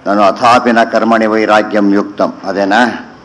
ನಾನು ಅಥಾಪಿನ ಕರ್ಮಣಿ ವೈರಾಗ್ಯಂ ಯುಕ್ತಂ ಅದೇನಾ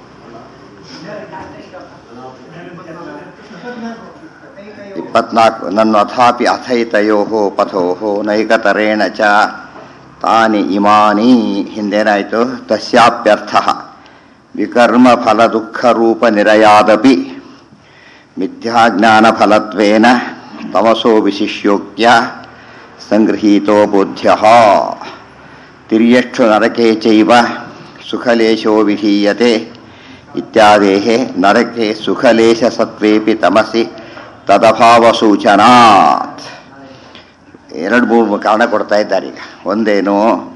ಇಪ್ಪತ್ನಾಲ್ಕು ನನ್ನ ಅಥಾಪಿ ಅಥೈತಯೋ ಪಥೋ ನೈಕತರೇಣ ಚ ತಾನಿ ಇಮಾನಿ ಹಿಂದೇನಾಯಿತು ತಸ್ಯಾಪ್ಯರ್ಥ ವಿಕರ್ಮ ಫಲ ದುಃಖ ರೂಪ ನಿರಯಾದಪಿ ಮಿಥ್ಯಾಜ್ಞಾನಫಲತ್ವೇನ ತಮಸೋ ವಿಶಿಷ್ಯೋಕ್ಯ ಸಂಗೃಹೀತೋ ಬುದ್ಧ್ಯ ತಿರ್ಯಕ್ಷು ನರಕೆ ಚೈವ ಸುಖಲೇಶೋ ವಿಧೀಯತೆ ಇತ್ಯಾದೇಹ ನರಕೆ ಸುಖಲೇಶ ಸತ್ವೇಪಿ ತಮಸಿ ತದಭಾವಸೂಚನಾತ್ ಎರಡು ಮೂರು ಕಾರಣ ಕೊಡ್ತಾ ಇದ್ದಾರೆ ಈಗ ಒಂದೇನು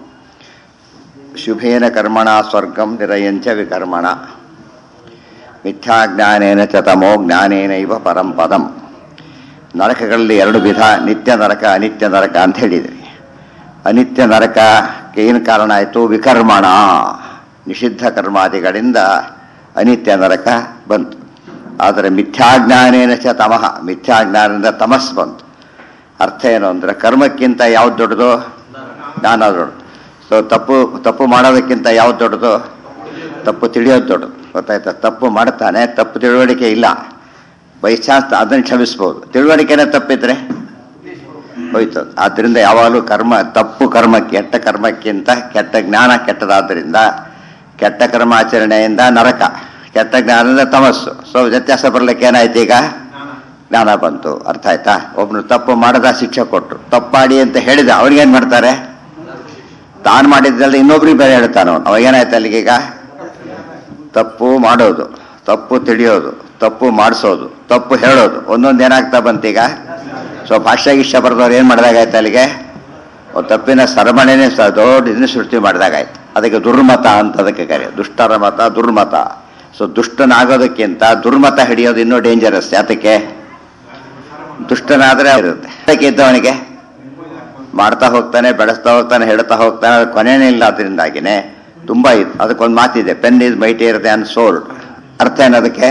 ಶುಭೇನ ಕರ್ಮಣ ಸ್ವರ್ಗಂ ನಿರಯಂಚ ವಿಕರ್ಮಣ ಮಿಥ್ಯಾಜ್ಞಾನೇನ ಚ ತಮೋ ಜ್ಞಾನೇನೈವ ಪರಂಪದಂ ನರಕಗಳಲ್ಲಿ ಎರಡು ವಿಧ ನಿತ್ಯ ನರಕ ಅನಿತ್ಯ ನರಕ ಅಂತ ಹೇಳಿದ್ರಿ ಅನಿತ್ಯ ನರಕಕ್ಕೆ ಏನು ಕಾರಣ ಆಯಿತು ವಿಕರ್ಮಣ ನಿಷಿದ್ಧ ಕರ್ಮಾದಿಗಳಿಂದ ಅನಿತ್ಯ ನರಕ ಬಂತು ಆದರೆ ಮಿಥ್ಯಾಜ್ಞಾನೇನ ಚ ತಮಃ ಮಿಥ್ಯಾಜ್ಞಾನದಿಂದ ತಮಸ್ ಬಂತು ಅರ್ಥ ಏನು ಅಂದರೆ ಕರ್ಮಕ್ಕಿಂತ ಯಾವ್ದು ದೊಡ್ಡದು ಜ್ಞಾನ ದೊಡ್ಡದು ಸೊ ತಪ್ಪು ತಪ್ಪು ಮಾಡೋದಕ್ಕಿಂತ ಯಾವ್ದು ದೊಡ್ಡದು ತಪ್ಪು ತಿಳಿಯೋದು ದೊಡ್ಡದು ಗೊತ್ತಾಯ್ತಾ ತಪ್ಪು ಮಾಡ್ತಾನೆ ತಪ್ಪು ತಿಳುವಳಿಕೆ ಇಲ್ಲ ಬೈ ಚಾನ್ಸ್ ಅದನ್ನು ಕ್ಷಮಿಸ್ಬೋದು ತಿಳುವಳಿಕೆನೇ ತಪ್ಪಿದ್ರೆ ಹೋಯ್ತು ಆದ್ದರಿಂದ ಯಾವಾಗಲೂ ಕರ್ಮ ತಪ್ಪು ಕರ್ಮ ಕೆಟ್ಟ ಕರ್ಮಕ್ಕಿಂತ ಕೆಟ್ಟ ಜ್ಞಾನ ಕೆಟ್ಟದಾದ್ದರಿಂದ ಕೆಟ್ಟ ಕರ್ಮಾಚರಣೆಯಿಂದ ನರಕ ಕೆಟ್ಟ ಜ್ಞಾನದಿಂದ ತಮಸ್ಸು ಸೊ ವ್ಯತ್ಯಾಸ ಬರ್ಲಿಕ್ಕೆ ಏನಾಯ್ತು ಈಗ ಜ್ಞಾನ ಬಂತು ಅರ್ಥ ಆಯ್ತಾ ಒಬ್ಬನು ತಪ್ಪು ಮಾಡದ ಶಿಕ್ಷೆ ಕೊಟ್ಟರು ತಪ್ಪಾಡಿ ಅಂತ ಹೇಳಿದ ಅವ್ರಿಗೇನು ಮಾಡ್ತಾರೆ ತಾನು ಮಾಡಿದ್ದಲ್ಲ ಇನ್ನೊಬ್ರಿಗೆ ಬೇರೆ ಹೇಳ್ತಾನೆ ಅವನು ಅವಾಗೇನಾಯ್ತು ಅಲ್ಲಿಗೀಗ ತಪ್ಪು ಮಾಡೋದು ತಪ್ಪು ತಿಳಿಯೋದು ತಪ್ಪು ಮಾಡಿಸೋದು ತಪ್ಪು ಹೇಳೋದು ಒಂದೊಂದು ಏನಾಗ್ತಾ ಬಂತೀಗ ಸೊ ಭಾಷೆ ಗಿಷ್ಯ ಬರೆದವ್ರು ಏನು ಮಾಡಿದಾಗಾಯ್ತು ಅಲ್ಲಿಗೆ ಒಂದು ತಪ್ಪಿನ ಸರಮಣೆನೇ ಸ ದೊಡ್ಡ ಇದನ್ನ ಸೃಷ್ಟಿ ಮಾಡಿದಾಗಾಯ್ತು ಅದಕ್ಕೆ ದುರ್ಮತ ಅಂತ ಅದಕ್ಕೆ ಕರೆ ದುಷ್ಟರ ಮತ ದುರ್ಮತ ಸೊ ದುಷ್ಟನಾಗೋದಕ್ಕಿಂತ ದುರ್ಮತ ಹಿಡಿಯೋದು ಇನ್ನೂ ಡೇಂಜರಸ್ ಯಾತಕ್ಕೆ ದುಷ್ಟನಾದರೆ ಇರುತ್ತೆ ಅದಕ್ಕೆ ಇದ್ದವನಿಗೆ ಮಾಡ್ತಾ ಹೋಗ್ತಾನೆ ಬೆಳೆಸ್ತಾ ಹೋಗ್ತಾನೆ ಹೇಳ್ತಾ ಹೋಗ್ತಾನೆ ಅದು ಕೊನೆನೇ ಇಲ್ಲ ಅದರಿಂದಾಗಿನೇ ತುಂಬ ಇದು ಅದಕ್ಕೊಂದು ಮಾತಿದೆ ಪೆನ್ ಇಸ್ ಮೈಟಿ ಇರುತ್ತೆ ಅನ್ ಸೋಲ್ಡ್ ಅರ್ಥ ಏನದಕ್ಕೆ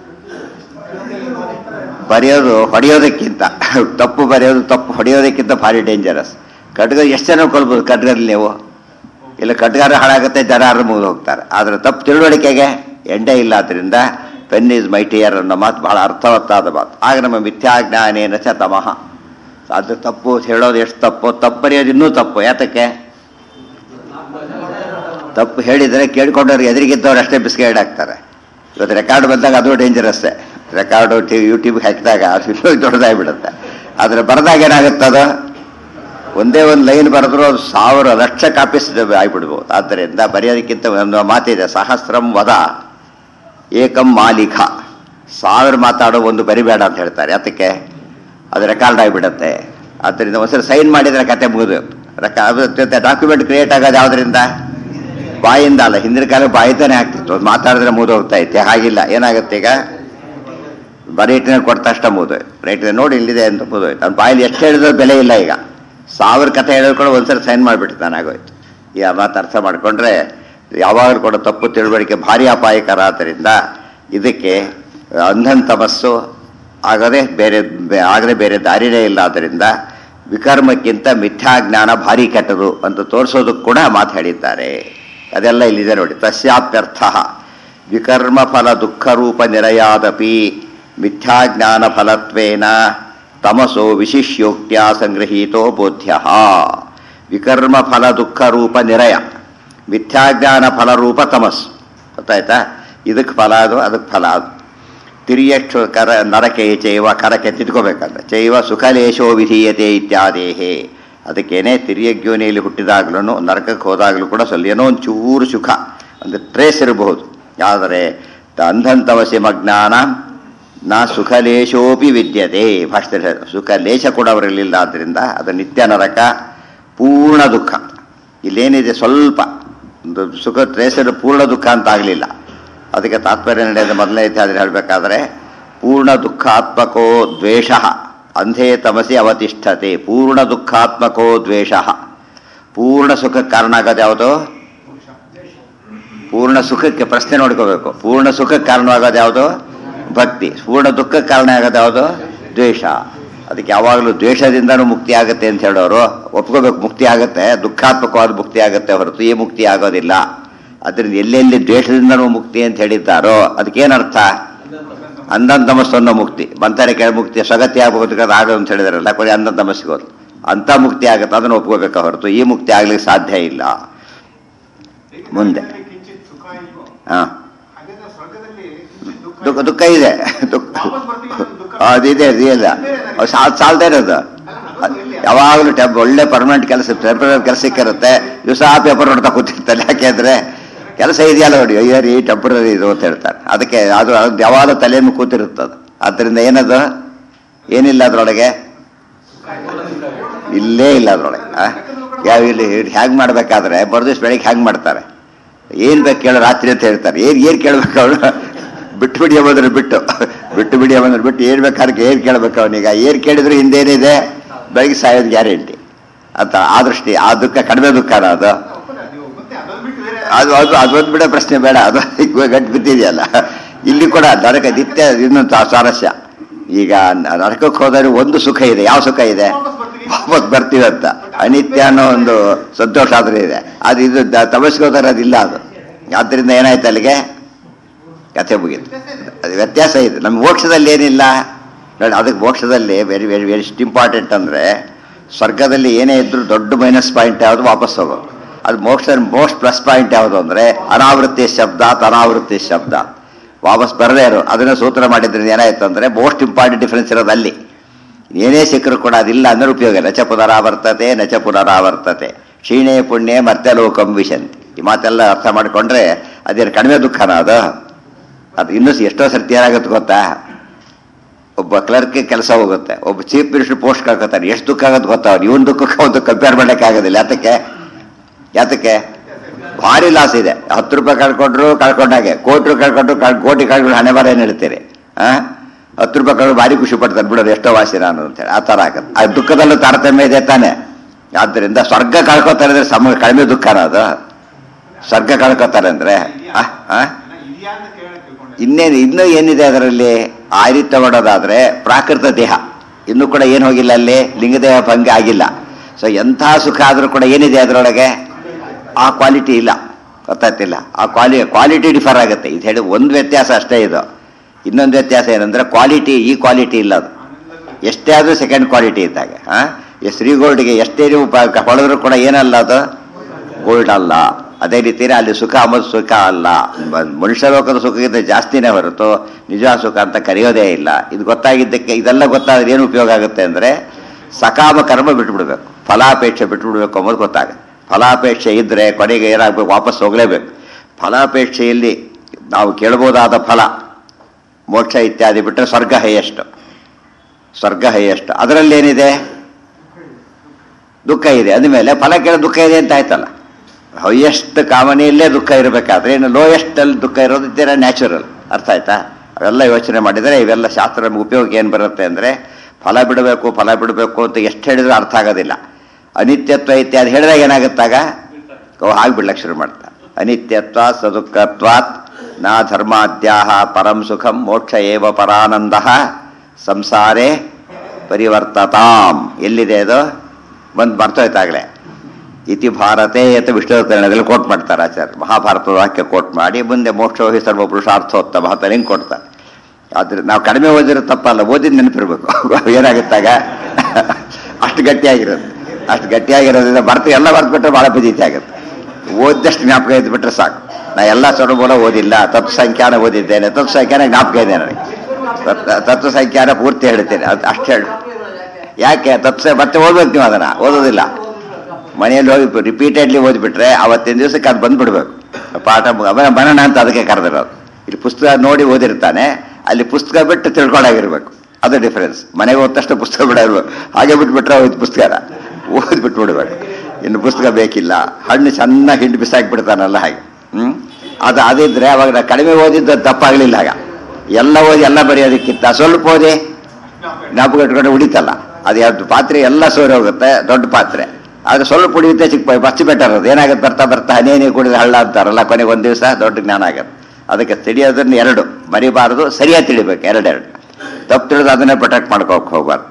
ಬರೆಯೋದು ಹೊಡೆಯೋದಕ್ಕಿಂತ ತಪ್ಪು ಬರೆಯೋದು ತಪ್ಪು ಹೊಡೆಯೋದಕ್ಕಿಂತ ಭಾರಿ ಡೇಂಜರಸ್ ಖಡ್ಗ ಎಷ್ಟು ಜನ ಕೊಲ್ಬೋದು ಖಡ್ಗದಲ್ಲಿ ನೀವು ಇಲ್ಲ ಖಡ್ಗಾರ ಹಾಳಾಗುತ್ತೆ ಜನ ಆರು ಮುಗಿದು ಹೋಗ್ತಾರೆ ಆದರೆ ತಪ್ಪು ತಿಳುವಳಿಕೆಗೆ ಎಂಡೇ ಇಲ್ಲ ಅದರಿಂದ ಪೆನ್ ಇಸ್ ಮೈಟಿಯರ್ ಅನ್ನೋ ಮಾತು ಬಹಳ ಅರ್ಥವತ್ತಾದ ಮಾತು ಆಗ ನಮ್ಮ ಮಿಥ್ಯಾಜ್ಞಾನೇನ ಚ ತಮಃ ಅದು ತಪ್ಪು ಹೇಳೋದು ಎಷ್ಟು ತಪ್ಪು ತಪ್ಪು ಬರೆಯೋದು ಇನ್ನೂ ತಪ್ಪು ಯಾತಕ್ಕೆ ತಪ್ಪು ಹೇಳಿದರೆ ಕೇಳ್ಕೊಂಡವ್ರಿಗೆ ಎದುರಿಗಿದ್ದವ್ರು ಅಷ್ಟೇ ಬಿಸ್ಕೆಟ್ ಹಾಕ್ತಾರೆ ಇವತ್ತು ರೆಕಾರ್ಡ್ ಬಂದಾಗ ಅದು ಡೇಂಜರಸ್ಸೇ ರೆಕಾರ್ಡು ಟಿ ಯೂಟ್ಯೂಬ್ಗೆ ಹಾಕಿದಾಗ ಅದು ಇನ್ನೂ ದೊಡ್ಡದಾಗಿಬಿಡುತ್ತೆ ಆದರೆ ಬರೆದಾಗ ಏನಾಗುತ್ತದು ಒಂದೇ ಒಂದು ಲೈನ್ ಬರೆದ್ರು ಅದು ಸಾವಿರ ಲಕ್ಷ ಕಾಪೀಸ್ ಆಗಿಬಿಡ್ಬೋದು ಆದ್ದರಿಂದ ಬರೆಯೋದಕ್ಕಿಂತ ಒಂದು ಮಾತಿದೆ ಸಹಸ್ರಂ ವದ ಏಕಂ ಮಾಲಿಕ ಸಾವಿರ ಮಾತಾಡೋ ಒಂದು ಬರಿಬೇಡ ಅಂತ ಹೇಳ್ತಾರೆ ಅದಕ್ಕೆ ಅದು ರೆಕಾರ್ಡ್ ಆಗಿಬಿಡುತ್ತೆ ಆದ್ದರಿಂದ ಒಂದ್ಸರಿ ಸೈನ್ ಮಾಡಿದರೆ ಕತೆ ಮುಗಿದು ಡಾಕ್ಯುಮೆಂಟ್ ಕ್ರಿಯೇಟ್ ಆಗೋದು ಯಾವುದರಿಂದ ಬಾಯಿಂದ ಅಲ್ಲ ಹಿಂದಿನ ಕಾಲ ಬಾಯಿತಾನೆ ಆಗ್ತಿತ್ತು ಅದು ಮಾತಾಡಿದ್ರೆ ಮುಗಿದೋಗ್ತಾ ಇತ್ತೆ ಹಾಗಿಲ್ಲ ಏನಾಗುತ್ತೆ ಈಗ ಬರೀಟಿನ ಕೊಟ್ಟ ತಕ್ಷಣ ಮುಗಿದೋಯ್ತು ರೈಟ್ ನೋಡಿ ಇಲ್ಲಿದೆ ಅಂತ ಮುಗಿದೋಯ್ತು ಅವ್ನು ಬಾಯಲ್ಲಿ ಎಷ್ಟು ಹೇಳಿದ್ರು ಬೆಲೆ ಇಲ್ಲ ಈಗ ಸಾವಿರ ಕಥೆ ಹೇಳಿದ್ರು ಒಂದ್ಸರಿ ಸೈನ್ ಮಾಡಿಬಿಡ್ತಾನೆ ಆಗೋಯ್ತು ಈ ಆ ಮಾತು ಅರ್ಥ ಮಾಡಿಕೊಂಡ್ರೆ ಯಾವಾಗಲೂ ಕೂಡ ತಪ್ಪು ತಿಳುವಳಿಕೆ ಭಾರಿ ಅಪಾಯಕರ ಆದ್ದರಿಂದ ಇದಕ್ಕೆ ಅಂಧನ್ ತಮಸ್ಸು ಆಗದೆ ಬೇರೆ ಆಗದೆ ಬೇರೆ ದಾರಿನೇ ಇಲ್ಲ ಆದ್ದರಿಂದ ವಿಕರ್ಮಕ್ಕಿಂತ ಮಿಥ್ಯಾಜ್ಞಾನ ಭಾರಿ ಕೆಟ್ಟದು ಅಂತ ತೋರಿಸೋದಕ್ಕೆ ಕೂಡ ಮಾತು ಹೇಳಿದ್ದಾರೆ ಅದೆಲ್ಲ ಇಲ್ಲಿದೆ ನೋಡಿ ತಸ್ಯಾಪ್ಯರ್ಥ ವಿಕರ್ಮ ಫಲ ದುಃಖ ರೂಪ ನಿರಯಾದಪಿ ಮಿಥ್ಯಾಜ್ಞಾನ ಫಲತ್ವೇನ ತಮಸೋ ವಿಶಿಷ್ಯೋಕ್ತ್ಯ ಸಂಗೃಹೀತೋ ಬೋಧ್ಯ ವಿಕರ್ಮ ಫಲ ದುಃಖ ರೂಪ ನಿರಯ ಮಿಥ್ಯಾಜ್ಞಾನ ಫಲರೂಪ ತಮಸ್ಸು ಗೊತ್ತಾಯ್ತಾ ಇದಕ್ಕೆ ಫಲ ಅದು ಅದಕ್ಕೆ ಫಲ ಅದು ತಿರಿಯಕ್ಷು ಕರ ನರಕೆ ಚೈವ ಕರಕೆ ತಿದ್ಕೋಬೇಕಂತ ಚೈವ ಸುಖಲೇಶೋ ವಿಧೀಯತೆ ಇತ್ಯಾದೇಹೇ ಅದಕ್ಕೇನೆ ತಿರಿಯಗ್ಯೋನಿಯಲ್ಲಿ ಹುಟ್ಟಿದಾಗ್ಲೂ ನರಕಕ್ಕೆ ಹೋದಾಗಲೂ ಕೂಡ ಸ್ವಲ್ಪ ಏನೋ ಒಂದು ಚೂರು ಸುಖ ಒಂದು ಟ್ರೇಸ್ ಇರಬಹುದು ಆದರೆ ಅಂಧಂತವಸಿ ಮಜ್ಞಾನ ನಾ ಸುಖಲೇಶೋಪಿ ವಿದ್ಯತೆ ಭಾಷೆ ಸುಖ ಲೇಷ ಕೂಡ ಅವರಲ್ಲಿಲ್ಲ ಆದ್ದರಿಂದ ಅದು ನಿತ್ಯ ನರಕ ಪೂರ್ಣ ದುಃಖ ಇಲ್ಲೇನಿದೆ ಸ್ವಲ್ಪ ಒಂದು ಸುಖ ಟ್ರೇಸರು ಪೂರ್ಣ ದುಃಖ ಅಂತ ಆಗಲಿಲ್ಲ ಅದಕ್ಕೆ ತಾತ್ಪರ್ಯ ನಡೆಯೋದು ಮೊದಲನೇ ಇತ್ಯಾದಿ ಹೇಳಬೇಕಾದ್ರೆ ಪೂರ್ಣ ದುಃಖಾತ್ಮಕೋ ದ್ವೇಷ ಅಂಧೇ ತಮಸಿ ಅವತಿಷ್ಠತೆ ಪೂರ್ಣ ದುಃಖಾತ್ಮಕೋ ದ್ವೇಷ ಪೂರ್ಣ ಸುಖಕ್ಕೆ ಕಾರಣ ಆಗೋದು ಯಾವುದು ಪೂರ್ಣ ಸುಖಕ್ಕೆ ಪ್ರಶ್ನೆ ನೋಡ್ಕೋಬೇಕು ಪೂರ್ಣ ಸುಖಕ್ಕೆ ಕಾರಣವಾಗೋದು ಯಾವುದು ಭಕ್ತಿ ಪೂರ್ಣ ದುಃಖಕ್ಕೆ ಕಾರಣ ಆಗೋದು ಯಾವುದು ದ್ವೇಷ ಅದಕ್ಕೆ ಯಾವಾಗಲೂ ದ್ವೇಷದಿಂದನೂ ಮುಕ್ತಿ ಆಗುತ್ತೆ ಅಂತ ಹೇಳೋರು ಒಪ್ಕೋಬೇಕು ಮುಕ್ತಿ ಆಗುತ್ತೆ ದುಃಖಾತ್ಮಕವಾದ ಮುಕ್ತಿ ಆಗುತ್ತೆ ಹೊರತು ಈ ಮುಕ್ತಿ ಆಗೋದಿಲ್ಲ ಅದರಿಂದ ಎಲ್ಲೆಲ್ಲಿ ದ್ವೇಷದಿಂದನೂ ಮುಕ್ತಿ ಅಂತ ಹೇಳಿದ್ದಾರೋ ಅದಕ್ಕೇನರ್ಥ ಅಂಧಂತಮಸ್ಸನ್ನೋ ಮುಕ್ತಿ ಬಂತಾರೆ ಕೆಳ ಮುಕ್ತಿ ಸ್ವಗತಿ ಆಗಬಹುದು ಆಗ ಅಂತ ಹೇಳಿದಾರಲ್ಲ ಕೊನೆ ಅಂಧಂತಮಸ್ಸಿಗೋದು ಅಂತ ಮುಕ್ತಿ ಆಗುತ್ತೆ ಅದನ್ನು ಒಪ್ಕೋಬೇಕು ಹೊರತು ಈ ಮುಕ್ತಿ ಆಗ್ಲಿಕ್ಕೆ ಸಾಧ್ಯ ಇಲ್ಲ ಮುಂದೆ. ಕಿಂಚಿತ್ ಸುಖ ಇಲ್ವೋ ಹಾ ಹಾಗಾದ್ರೆ ಸ್ವರ್ಗದಲ್ಲಿ ಕಿಂಚಿತ್ ದುಃಖ ದುಃಖ ದುಃಖ ಇದೆ ದುಃಖ ವಾಪಸ್ ಬರ್ತೀವಿ ಅನ್ನೋ ದುಃಖ ಅದಿದೆ ಅದಿಲ್ಲ ಅದು ಸಾಲ್ ಸಾಲ್ತಾ ಇರೋದು ಯಾವಾಗಲೂ ಟೆಂಪ್ ಒಳ್ಳೆ ಪರ್ಮನೆಂಟ್ ಕೆಲಸ ಟೆಂಪರರಿ ಕೆಲಸ ಸಿಕ್ಕಿರುತ್ತೆ ದಿವಸ ಆ ಪೇಪರ್ ನೋಡ್ತಾ ಕೂತಿರ್ತಾರೆ ಯಾಕೆಂದ್ರೆ ಕೆಲಸ ಇದೆಯಲ್ಲ ನೋಡಿ ಅಯ್ಯೋ ರೀ ಟೆಂಪರರಿ ಇದು ಅಂತ ಹೇಳ್ತಾರೆ ಅದಕ್ಕೆ ಅದು ಅದು ಯಾವಾಗ ತಲೆಯನ್ನು ಕೂತಿರುತ್ತದು ಆದ್ದರಿಂದ ಏನದು ಏನಿಲ್ಲ ಅದರೊಳಗೆ ಇಲ್ಲೇ ಇಲ್ಲ ಅದರೊಳಗೆ ಆ? ಯಾವ ಇಲ್ಲಿ ಹ್ಯಾಂಗ್ ಮಾಡ್ಬೇಕಾದ್ರೆ ಬರೋದಿವ್ಸ ಬೆಳಿಗ್ಗೆ ಹ್ಯಾಂಗ್ ಮಾಡ್ತಾರೆ ಏನ್ ಬೇಕು ಕೇಳೋ ರಾತ್ರಿ ಅಂತ ಹೇಳ್ತಾರೆ ಏನ್ ಏನ್ ಕೇಳ್ಬೇಕು ಅವನು ಬಿಟ್ಟು ಬಿಡಿ ಬಂದ್ರೆ ಬಿಟ್ಟು ಬಿಟ್ಟು ಬಿಡಿ ಬಂದ್ರೆ ಬಿಟ್ಟು ಏನ್ ಬೇಕಾದ್ರೆ ಏನ್ ಕೇಳ್ಬೇಕು ಅವನೀಗ ಏನ್ ಕೇಳಿದ್ರು ಹಿಂದೇನಿದೆ ಬೆಳಿಗ್ಗೆ ಸಾಯೋದು ಗ್ಯಾರಂಟಿ ಅಂತ ಆ ದೃಷ್ಟಿ ಆ ದುಃಖ ಕಡಿಮೆ ದುಃಖನ ಅದು ಒಪ್ಪದ ನೀವು ಮತ್ತೆ ಅದನ್ನ ಬಿಟ್ಟು ಬೇರೆ ಅದು ಅದು ಅದೊಂದು ಬಿಡೋ ಪ್ರಶ್ನೆ ಬೇಡ ಅದು ಗಟ್ಟಿ ಬಿದ್ದಿದೆಯಲ್ಲ ಇಲ್ಲಿ ಕೂಡ ನರಕ ನಿತ್ಯ ಇನ್ನೊಂದು ತಾ- ಸ್ವಾರಸ್ಯ ಈಗ ನ- ನರಕಕ್ಕೆ ಹೋದರೆ ಒಂದು ಸುಖ ಇದೆ ಯಾವ ಸುಖ ಇದೆ ವಾಪಸ್ ಬರ್ತೀವಿ ವಾಪಸ್ ಬರ್ತೀವಿ ಅಂತ ಅನಿತ್ಯ ಅನ್ನೋ ಒಂದು ಸಂತೋಷ ಆದ್ರೆ ಇದೆ ಅದು ಇದು ದ- ತಪಸ್ಸಿಗೆ ಹೋದರೆ ಅದಿಲ್ಲ ಅದು ಆದ್ದರಿಂದ ಏನಾಯ್ತು ಅಲ್ಲಿಗೆ ಕಥೆ ಮುಗೀತು ಅದು ವ್ಯತ್ಯಾಸ ಇದೆ ನಮ್ಮ ಮೋಕ್ಷದಲ್ಲಿ ಏನಿಲ್ಲ ನೋಡಿ ಅದಕ್ಕೆ ಮೋಕ್ಷದಲ್ಲಿ ವೆರಿ ವೆರಿ ವೆರಿ ಇಂಪಾರ್ಟೆಂಟ್ ಅಂದರೆ ಸ್ವರ್ಗದಲ್ಲಿ ಏನೇ ಇದ್ರೂ ದೊಡ್ಡ ಮೈನಸ್ ಪಾಯಿಂಟ್ ಯಾವುದು ವಾಪಸ್ ಹೋಗೋದು ಅದು ಮೋಕ್ಷದಲ್ಲಿ ಮೋಸ್ಟ್ ಪ್ಲಸ್ ಪಾಯಿಂಟ್ ಯಾವುದು ಅಂದರೆ ಅನಾವೃತ್ತಿ ಶಬ್ದ ಅನಾವೃತ್ತಿ ಶಬ್ದ ವಾಪಸ್ ಬರದೇ ಇರೋ ಅದನ್ನು ಸೂತ್ರ ಮಾಡಿದ್ರಿಂದ ಏನಾಯ್ತು ಅಂದರೆ ಮೋಸ್ಟ್ ಇಂಪಾರ್ಟೆಂಟ್ ಡಿಫ್ರೆನ್ಸ್ ಇರೋದು ಅಲ್ಲಿ ಏನೇ ಸಿಕ್ಕರೂ ಕೂಡ ಅದಿಲ್ಲ ಅಂದ್ರೆ ಉಪಯೋಗ ನಚ ಪುನರಾವರ್ತತೆ ನಚ ಪುನರಾವರ್ತತೆ ಕ್ಷೀಣೆ ಪುಣ್ಯ ಮತ್ತೆ ಲೋಕಂ ವಿಶಂತಿ ಈ ಮಾತೆಲ್ಲ ಅರ್ಥ ಮಾಡಿಕೊಂಡ್ರೆ ಅದೇನು ಕಡಿಮೆ ದುಃಖನ ಅದು ಅದು ಇನ್ನೂ ಸ- ಎಷ್ಟೋ ಸರ್ತಿ ಏನಾಗುತ್ತೆ ಗೊತ್ತಾ ಒಬ್ಬ ಕ್ಲರ್ಕ್ ಕೆಲಸ ಹೋಗುತ್ತೆ ಒಬ್ಬ ಚೀಫ್ ಮಿನಿಸ್ಟರ್ ಪೋಸ್ಟ್ ಕಳ್ಕೊತಾನೆ ಎಷ್ಟು ದುಃಖ ಆಗುತ್ತೆ ಗೊತ್ತಾ ಅವ್ನು ಇವನ್ ದುಃಖಕ್ಕೆ ಒಂದು ಕಂಪೇರ್ ಮಾಡಕ್ಕೆ ಆಗೋದಿಲ್ಲ ಯಾತಕ್ಕೆ ಯಾತಕ್ಕೆ ಭಾರಿ ಲಾಸ್ ಇದೆ ಹತ್ತು ರೂಪಾಯಿ ಕಳ್ಕೊಂಡ್ರು ಕಳ್ಕೊಂಡಾಗೆ ಕೋಟಿ ರೂಪಾಯಿ ಕಳ್ಕೊಂಡ್ರು ಕಳ್- ಕೋಟಿ ಕಳ್ಕೊಂಡು ಹಣೆ ಬರ ಏನು ಹೇಳ್ತೀರಿ ಆ ಹತ್ತು ರೂಪಾಯಿ ಕಳ್ಕೊಂಡು ಭಾರಿ ಖುಷಿ ಪಡ್ತಾರೆ ಬಿಡೋದು ಎಷ್ಟೋ ವಾಸಿ ನಾನು ಅಂತೇಳಿ ಆ ಥರ ಆಗುತ್ತೆ ಆ ದುಃಖದಲ್ಲೂ ತಾರತಮ್ಯ ಇದೆ ತಾನೆ ಆದ್ದರಿಂದ ಸ್ವರ್ಗ ಕಳ್ಕೊತಾರೆ ಅಂದ್ರೆ ಸಮ ಕಡಿಮೆ ದುಃಖನ ಅದು ಸ್ವರ್ಗ ಕಳ್ಕೊತಾರೆ ಅಂದ್ರೆ ಆ ಆ ಇದೆಯಾ ಅಂತ ಕೇಳಕ್ ತಿಳ್ಕೊಂಡೆ ಇನ್ನೇನು ಇನ್ನೂ ಏನಿದೆ ಅದರಲ್ಲಿ ಆ ರೀತಿ ತಗೊಳ್ಳೋದಾದ್ರೆ ಪ್ರಾಕೃತ ದೇಹ ಇನ್ನೂ ಕೂಡ ಏನು ಹೋಗಿಲ್ಲ ಅಲ್ಲಿ ಲಿಂಗದೇಹ ಭಂಗ ಆಗಿಲ್ಲ ಸೊ ಎಂಥ ಸುಖ ಆದರೂ ಕೂಡ ಏನಿದೆ ಅದರೊಳಗೆ ಆ ಕ್ವಾಲಿಟಿ ಇಲ್ಲ ಗೊತ್ತಾಗ್ತಿಲ್ಲ ಆ ಕ್ವಾಲಿ ಕ್ವಾಲಿಟಿ ಡಿಫರ್ ಆಗುತ್ತೆ ಇದು ಹೇಳಿ ಒಂದು ವ್ಯತ್ಯಾಸ ಅಷ್ಟೇ ಇದು ಇನ್ನೊಂದು ವ್ಯತ್ಯಾಸ ಏನಂದ್ರೆ ಕ್ವಾಲಿಟಿ ಈ ಕ್ವಾಲಿಟಿ ಇಲ್ಲ ಅದು ಎಷ್ಟೇ ಆದರೂ ಸೆಕೆಂಡ್ ಕ್ವಾಲಿಟಿ ಇದ್ದಾಗ ಆ ಈ ಶ್ರೀಗೋಲ್ಡ್ಗೆ ಎಷ್ಟೇ ನೀವು ಪ- ಹೊಡೆದ್ರು ಕೂಡ ಏನಲ್ಲ ಅದು ಗೋಲ್ಡ್ ಅಲ್ಲ ಅದೇ ರೀತಿ ಅಲ್ಲಿ ಸುಖ ಅಂಬುದು ಸುಖ ಅಲ್ಲ ಮ- ಮನುಷ್ಯ ಲೋಕದ ಸುಖಕ್ಕಿಂತ ಜಾಸ್ತಿನೇ ಹೊರತು ನಿಜ ಸುಖ ಅಂತ ಕರೆಯೋದೇ ಇಲ್ಲ ಇದು ಗೊತ್ತಾಗಿದ್ದಕ್ಕೆ ಇದೆಲ್ಲ ಗೊತ್ತಾದ್ರೆ ಏನು ಉಪಯೋಗ ಆಗುತ್ತೆ ಅಂದರೆ ಸಕಾಮ ಕರ್ಮ ಬಿಟ್ಬಿಡ್ಬೇಕು ಫಲಾಪೇಕ್ಷೆ ಬಿಟ್ಬಿಡ್ಬೇಕು ಅಂಬೋದು ಗೊತ್ತಾಗುತ್ತೆ ಫಲಾಪೇಕ್ಷೆ ಇದ್ದರೆ ಕೊನೆಗೆ ಏನಾಗಬೇಕು ವಾಪಸ್ ಹೋಗಲೇಬೇಕು ಫಲಾಪೇಕ್ಷೆಯಲ್ಲಿ ನಾವು ಕೇಳ್ಬೋದಾದ ಫಲ ಮೋಕ್ಷ ಇತ್ಯಾದಿ ಬಿಟ್ಟರೆ ಸ್ವರ್ಗ ಹೈಯೆಸ್ಟ್ ಸ್ವರ್ಗ ಹೈಯೆಸ್ಟ್ ಅದರಲ್ಲಿ ಏನಿದೆ ದುಃಖ ಇದೆ ಅಂದಮೇಲೆ ಫಲ ಕೇಳೋ ದುಃಖ ಇದೆ ಅಂತ ಆಯ್ತಲ್ಲ ಹೈಯೆಸ್ಟ್ ಕಾಮನೆಯಲ್ಲೇ ದುಃಖ ಇರಬೇಕಾದ್ರೆ ಇನ್ನು ಲೋಯೆಸ್ಟ್ ಅಲ್ಲಿ ದುಃಖ ಇರೋದು ಇದ್ದೀರ ನ್ಯಾಚುರಲ್ ಅರ್ಥ ಆಯ್ತಾ ಅವೆಲ್ಲ ಯೋಚನೆ ಮಾಡಿದರೆ ಇವೆಲ್ಲ ಶಾಸ್ತ್ರ ನಮ್ಗೆ ಉಪಯೋಗ ಏನು ಬರುತ್ತೆ ಅಂದರೆ ಫಲ ಬಿಡಬೇಕು ಫಲ ಬಿಡಬೇಕು ಅಂತ ಎಷ್ಟು ಹೇಳಿದ್ರು ಅರ್ಥ ಆಗೋದಿಲ್ಲ ಅನಿತ್ಯತ್ವ ಇತ್ಯಾದಿ ಹೇಳಿದಾಗ ಏನಾಗುತ್ತಾಗ ಅವು ಹಾಗೆ ಬಿಡ್ಲಕ್ಕೆ ಶುರು ಮಾಡ್ತಾ ಅನಿತ್ಯತ್ವ ಸದುಃಖತ್ವಾತ್ ನಾ ಧರ್ಮಾದ್ಯಾಹ ಪರಂ ಸುಖಂ ಮೋಕ್ಷ ಏವ ಪರಾನಂದ ಸಂಸಾರೇ ಪರಿವರ್ತತಾಂ ಎಲ್ಲಿದೆ ಅದು ಬಂದು ಬರ್ತೋಯ್ತಾಗಲೇ ಇತಿ ಭಾರತೆ ಅಂತ ವಿಷ್ಣುತರಣದಲ್ಲಿ ಕೋಟ್ ಮಾಡ್ತಾರೆ ಆಚಾರ್ಯ ಮಹಾಭಾರತದ ವಾಕ್ಯ ಕೋಟ್ ಮಾಡಿ ಮುಂದೆ ಮೋಕ್ಷೋಹಿ ಸರ್ವ ಪುರುಷಾರ್ಥೋತ್ತಮ ಅಂತ ಹೆಂಗೆ ಕೊಡ್ತಾರೆ ಆದ್ರೆ ನಾವು ಕಡಿಮೆ ಓದಿರೋ ತಪ್ಪಲ್ಲ ಓದಿದ ನೆನಪಿರ್ಬೇಕು ಏನಾಗುತ್ತಾಗ ಅಷ್ಟು ಗಟ್ಟಿಯಾಗಿರೋದು ಅಷ್ಟು ಗಟ್ಟಿಯಾಗಿರೋದ್ರಿಂದ ಬರ್ತ ಎಲ್ಲ ಬರ್ತ್ಬಿಟ್ರೆ ಭಾಳ ಪದೀತಿ ಆಗುತ್ತೆ ಓದಿದಷ್ಟು ಜ್ಞಾಪಕ ಇದ್ದು ಬಿಟ್ರೆ ಸಾಕು ನಾ ಎಲ್ಲ ಸ್ವರಮೂಲ ಓದಿಲ್ಲ ತತ್ವ ಸಂಖ್ಯಾನ ಓದಿದ್ದೇನೆ ತತ್ವ ಸಂಖ್ಯಾನ ಜ್ಞಾಪಕ ಇದೆ ನನಗೆ ತತ್- ತತ್ವ ಸಂಖ್ಯಾನ ಪೂರ್ತಿ ಹೇಳ್ತೇನೆ ಅದು ಅಷ್ಟು ಹೇಳಿ ಯಾಕೆ ತತ್ವ ಮತ್ತೆ ಓದ್ಬೇಕು ನೀವು ಅದನ್ನ ಓದೋದಿಲ್ಲ ಮನೆಯಲ್ಲಿ ಹೋಗಿ ರಿಪೀಟೆಡ್ಲಿ ಓದ್ಬಿಟ್ರೆ ಅವತ್ತಿನ ದಿವಸಕ್ಕೆ ಅದು ಬಂದ್ಬಿಡ್ಬೇಕು ಪಾಠ ಮು- ಅವನ ಮನನ ಅಂತ ಅದಕ್ಕೆ ಕರೆದಿರೋದು ಇಲ್ಲಿ ಪುಸ್ತಕ ನೋಡಿ ಓದಿರ್ತಾನೆ ಅಲ್ಲಿ ಪುಸ್ತಕ ಬಿಟ್ಟು ತಿಳ್ಕೊಂಡಾಗಿರ್ಬೇಕು ಅದು ಡಿಫರೆನ್ಸ್ ಮನೆಗೆ ಹೋದ ತಕ್ಷಣ ಪುಸ್ತಕ ಬಿಡಬೇಕು ಹಾಗೆ ಬಿಟ್ಬಿಟ್ರೆ ಹೋಯ್ತು ಪುಸ್ತಕನ ಓದ್ಬಿಟ್ಟು ಬಿಡ್ಬೇಕು ಇನ್ನು ಪುಸ್ತಕ ಬೇಕಿಲ್ಲ ಹಣ್ಣು ಚೆನ್ನಾಗಿ ಹಿಂಡಿ ಬಿಸಾಕಿ ಬಿಡ್ತಾನಲ್ಲ ಹಾಗೆ ಹ್ಮ್ ಅದು ಅದಿದ್ರೆ ಅವಾಗ ನಾ ಕಡಿಮೆ ಓದಿದ್ದು ತಪ್ಪಾಗ್ಲಿಲ್ಲ ಆಗ ಎಲ್ಲ ಓದಿ ಎಲ್ಲ ಬರೆಯೋದಕ್ಕಿಂತ ಸ್ವಲ್ಪ ಓದಿ ಜ್ಞಾಪಕ ಇಟ್ಕೊಂಡು ಉಳಿತಲ್ಲ ಅದು ಯಾವ್ದು ಪಾತ್ರೆ ಎಲ್ಲ ಸೋರಿ ಹೋಗುತ್ತೆ ದೊಡ್ಡ ಪಾತ್ರೆ ಆದ್ರೆ ಸ್ವಲ್ಪ ಉಳಿಯುತ್ತೆ ಚಿಕ್ಕ ಪೈ- ಮಚ್ಚ ಬೆಟರ್ ಅದು ಏನಾಗುತ್ತೆ ಬರ್ತಾ ಬರ್ತಾ ಹನೇನೆ ಕುಡಿದ್ರೆ ಹಳ್ಳ ಅಂತಾರಲ್ಲ ಕೊನೆಗೆ ಒಂದು ದಿವಸ ದೊಡ್ಡ ಜ್ಞಾನ ಆಗುತ್ತೆ ಅದಕ್ಕೆ ತಿಳಿಯೋದನ್ನ ಎರಡು ಮರಿಬಾರದು ಸರಿಯಾಗಿ ತಿಳಿಬೇಕು ಎರಡೆರಡು ತಪ್ಪು ತಿಳಿದು ಅದನ್ನೇ ಪ್ರೊಟೆಕ್ಟ್ ಮಾಡ್ಕೋಕ್ ಹೋಗ್ಬಾರ್ದು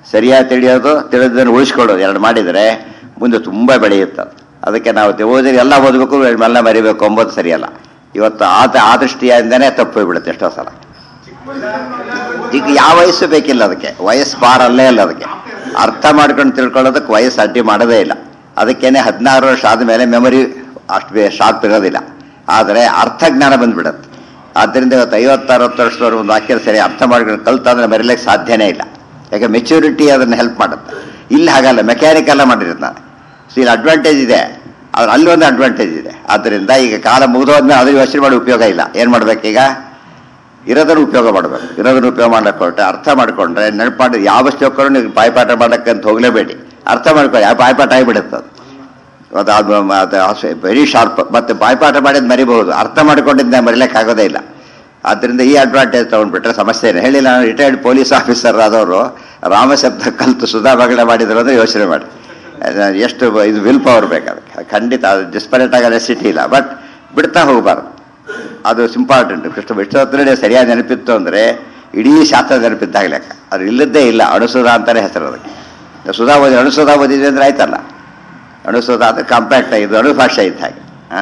ಸರಿಯಾಗಿ ತಿಳಿಯೋದು ತಿಳಿದನ್ನು ಉಳಿಸ್ಕೊಳ್ಳೋದು ಎರಡು ಮಾಡಿದರೆ ಮುಂದೆ ತುಂಬ ಬೆಳೆಯುತ್ತೆ ಅದು. ಅದಕ್ಕೆ ನಾವು ತೆ- ಓದಿದ್ರೆ ಎಲ್ಲ ಓದಬೇಕು ಎಲ್ಲ ಮರಿಬೇಕು ಅಂಬೋದು ಸರಿಯಲ್ಲ ಇವತ್ತು ಆತ ಆ ದೃಷ್ಟಿಯಿಂದನೇ ತಪ್ಪು ಹೋಗ್ಬಿಡುತ್ತೆ ಎಷ್ಟೋ ಸಲ ಈಗ ಯಾವ ವಯಸ್ಸು ಬೇಕಿಲ್ಲ ಅದಕ್ಕೆ ವಯಸ್ಸು ಬಾರ್ ಅಲ್ಲೇ ಇಲ್ಲ ಅದಕ್ಕೆ ಅರ್ಥ ಮಾಡ್ಕೊಂಡು ತಿಳ್ಕೊಳ್ಳೋದಕ್ಕೆ ವಯಸ್ಸು ಅಡ್ಡಿ ಮಾಡೋದೇ ಇಲ್ಲ ಅದಕ್ಕೇನೆ ಹದಿನಾರು ವರ್ಷ ಆದಮೇಲೆ ಮೆಮೊರಿ ಅಷ್ಟು ಬೇ ಶಾರ್ಪ್ ಇರೋದಿಲ್ಲ ಆದರೆ ಅರ್ಥಜ್ಞಾನ ಬಂದ್ಬಿಡುತ್ತೆ ಆದ್ದರಿಂದ ಇವತ್ತು ಐವತ್ತು ಅರವತ್ತು ವರ್ಷದವ್ರು ಒಂದು ವಾಕ್ಯ ಸರಿ ಅರ್ಥ ಮಾಡ್ಕೊಂಡು ಕಲ್ತಂದ್ರೆ ಮರಿಲಿಕ್ಕೆ ಸಾಧ್ಯನೇ ಇಲ್ಲ ಯಾಕೆ ಮೆಚ್ಯೂರಿಟಿ ಅದನ್ನು ಹೆಲ್ಪ್ ಮಾಡುತ್ತೆ ಇಲ್ಲಿ ಹಾಗಲ್ಲ ಮೆಕ್ಯಾನಿಕಲ್ಲ ಮಾಡಿರ್ತಾನೆ ಸೊ ಇಲ್ಲಿ ಅಡ್ವಾಂಟೇಜ್ ಇದೆ ಆದ್ರೆ ಅಲ್ಲಿ ಒಂದು ಅಡ್ವಾಂಟೇಜ್ ಇದೆ ಆದ್ದರಿಂದ ಈಗ ಕಾಲ ಮುಗಿದೋದ್ಮೇಲೆ ಅದ್ರ ಯೋಚನೆ ಮಾಡಿ ಉಪಯೋಗ ಇಲ್ಲ ಏನು ಮಾಡ್ಬೇಕೀಗ ಇರೋದನ್ನು ಉಪಯೋಗ ಮಾಡಬೇಕು ಇರೋದನ್ನು ಉಪಯೋಗ ಮಾಡಕ್ಕೆ ಹೊರಟೆ ಅರ್ಥ ಮಾಡ್ಕೊಂಡ್ರೆ ನೆನಪಾಡಿ ಯಾವ ಶ್ಲೋಕರು ನೀವು ಬಾಯ್ಪಾಠ ಮಾಡಕ್ಕೆ ಅಂತ ಹೋಗಲೇಬೇಡಿ ಅರ್ಥ ಮಾಡ್ಕೊಳ್ಳಿ ಯಾವ ಬಾಯ್ಪಾಠ ಆಗಿಬಿಡುತ್ತೆ ಅದು ಅದು ಅದು ವೆರಿ ಶಾರ್ಪ್ ಮತ್ತೆ ಬಾಯ್ಪಾಠ ಮಾಡಿದ್ ಮರಿಬಹುದು ಅರ್ಥ ಮಾಡ್ಕೊಂಡಿದ್ದ ಮರಿಲಿಕ್ಕೆ ಆಗೋದೇ ಇಲ್ಲ ಆದ್ದರಿಂದ ಈ ಅಡ್ವಾಂಟೇಜ್ ತಗೊಂಡ್ಬಿಟ್ರೆ ಸಮಸ್ಯೆ ಇಲ್ಲ ಹೇಳಿ ನಾನು ರಿಟೈರ್ಡ್ ಪೊಲೀಸ್ ಆಫೀಸರ್ ಆದವರು ರಾಮಶಬ್ದ ಕಲಿತು ಸುಧಾ ಬಗಳೆ ಮಾಡಿದ್ರು ಅಂದರೆ ಯೋಚನೆ ಮಾಡಿ ಅದು ಎಷ್ಟು ಇದು ವಿಲ್ ಪವರ್ ಬೇಕು ಅದಕ್ಕೆ ಖಂಡಿತ ಅದು ಡಿಸ್ಪರೇಟ್ ಆಗೋ ನೆಸಿಟಿ ಇಲ್ಲ ಬಟ್ ಬಿಡ್ತಾ ಹೋಗಬಾರ್ದು ಅದು ಇಂಪಾರ್ಟೆಂಟ್ ಕೃಷ್ಣ ವಿಷ್ಣುವತ್ರನೇ ಸರಿಯಾಗಿ ನೆನಪಿತ್ತು ಅಂದರೆ ಇಡೀ ಶಾಸ್ತ್ರ ನೆನಪಿದ್ದಾಗ ಲೆಕ್ಕ ಅದು ಇಲ್ಲದ್ದೇ ಇಲ್ಲ ಅಣುಸುಧಾ ಅಂತಾನೆ ಹೆಸರು ಅದಕ್ಕೆ ಸುಧಾ ಓದಿ ಅಣುಸುಧಾ ಓದಿದ್ವಿ ಅಂದ್ರೆ ಆಯ್ತಲ್ಲ ಅಣುಸುಧಾ ಅದು ಕಾಂಪ್ಯಾಕ್ಟ್ ಇದು ಅಣು ಭಾಷೆ ಇದ್ದ ಹಾಗೆ ಆ?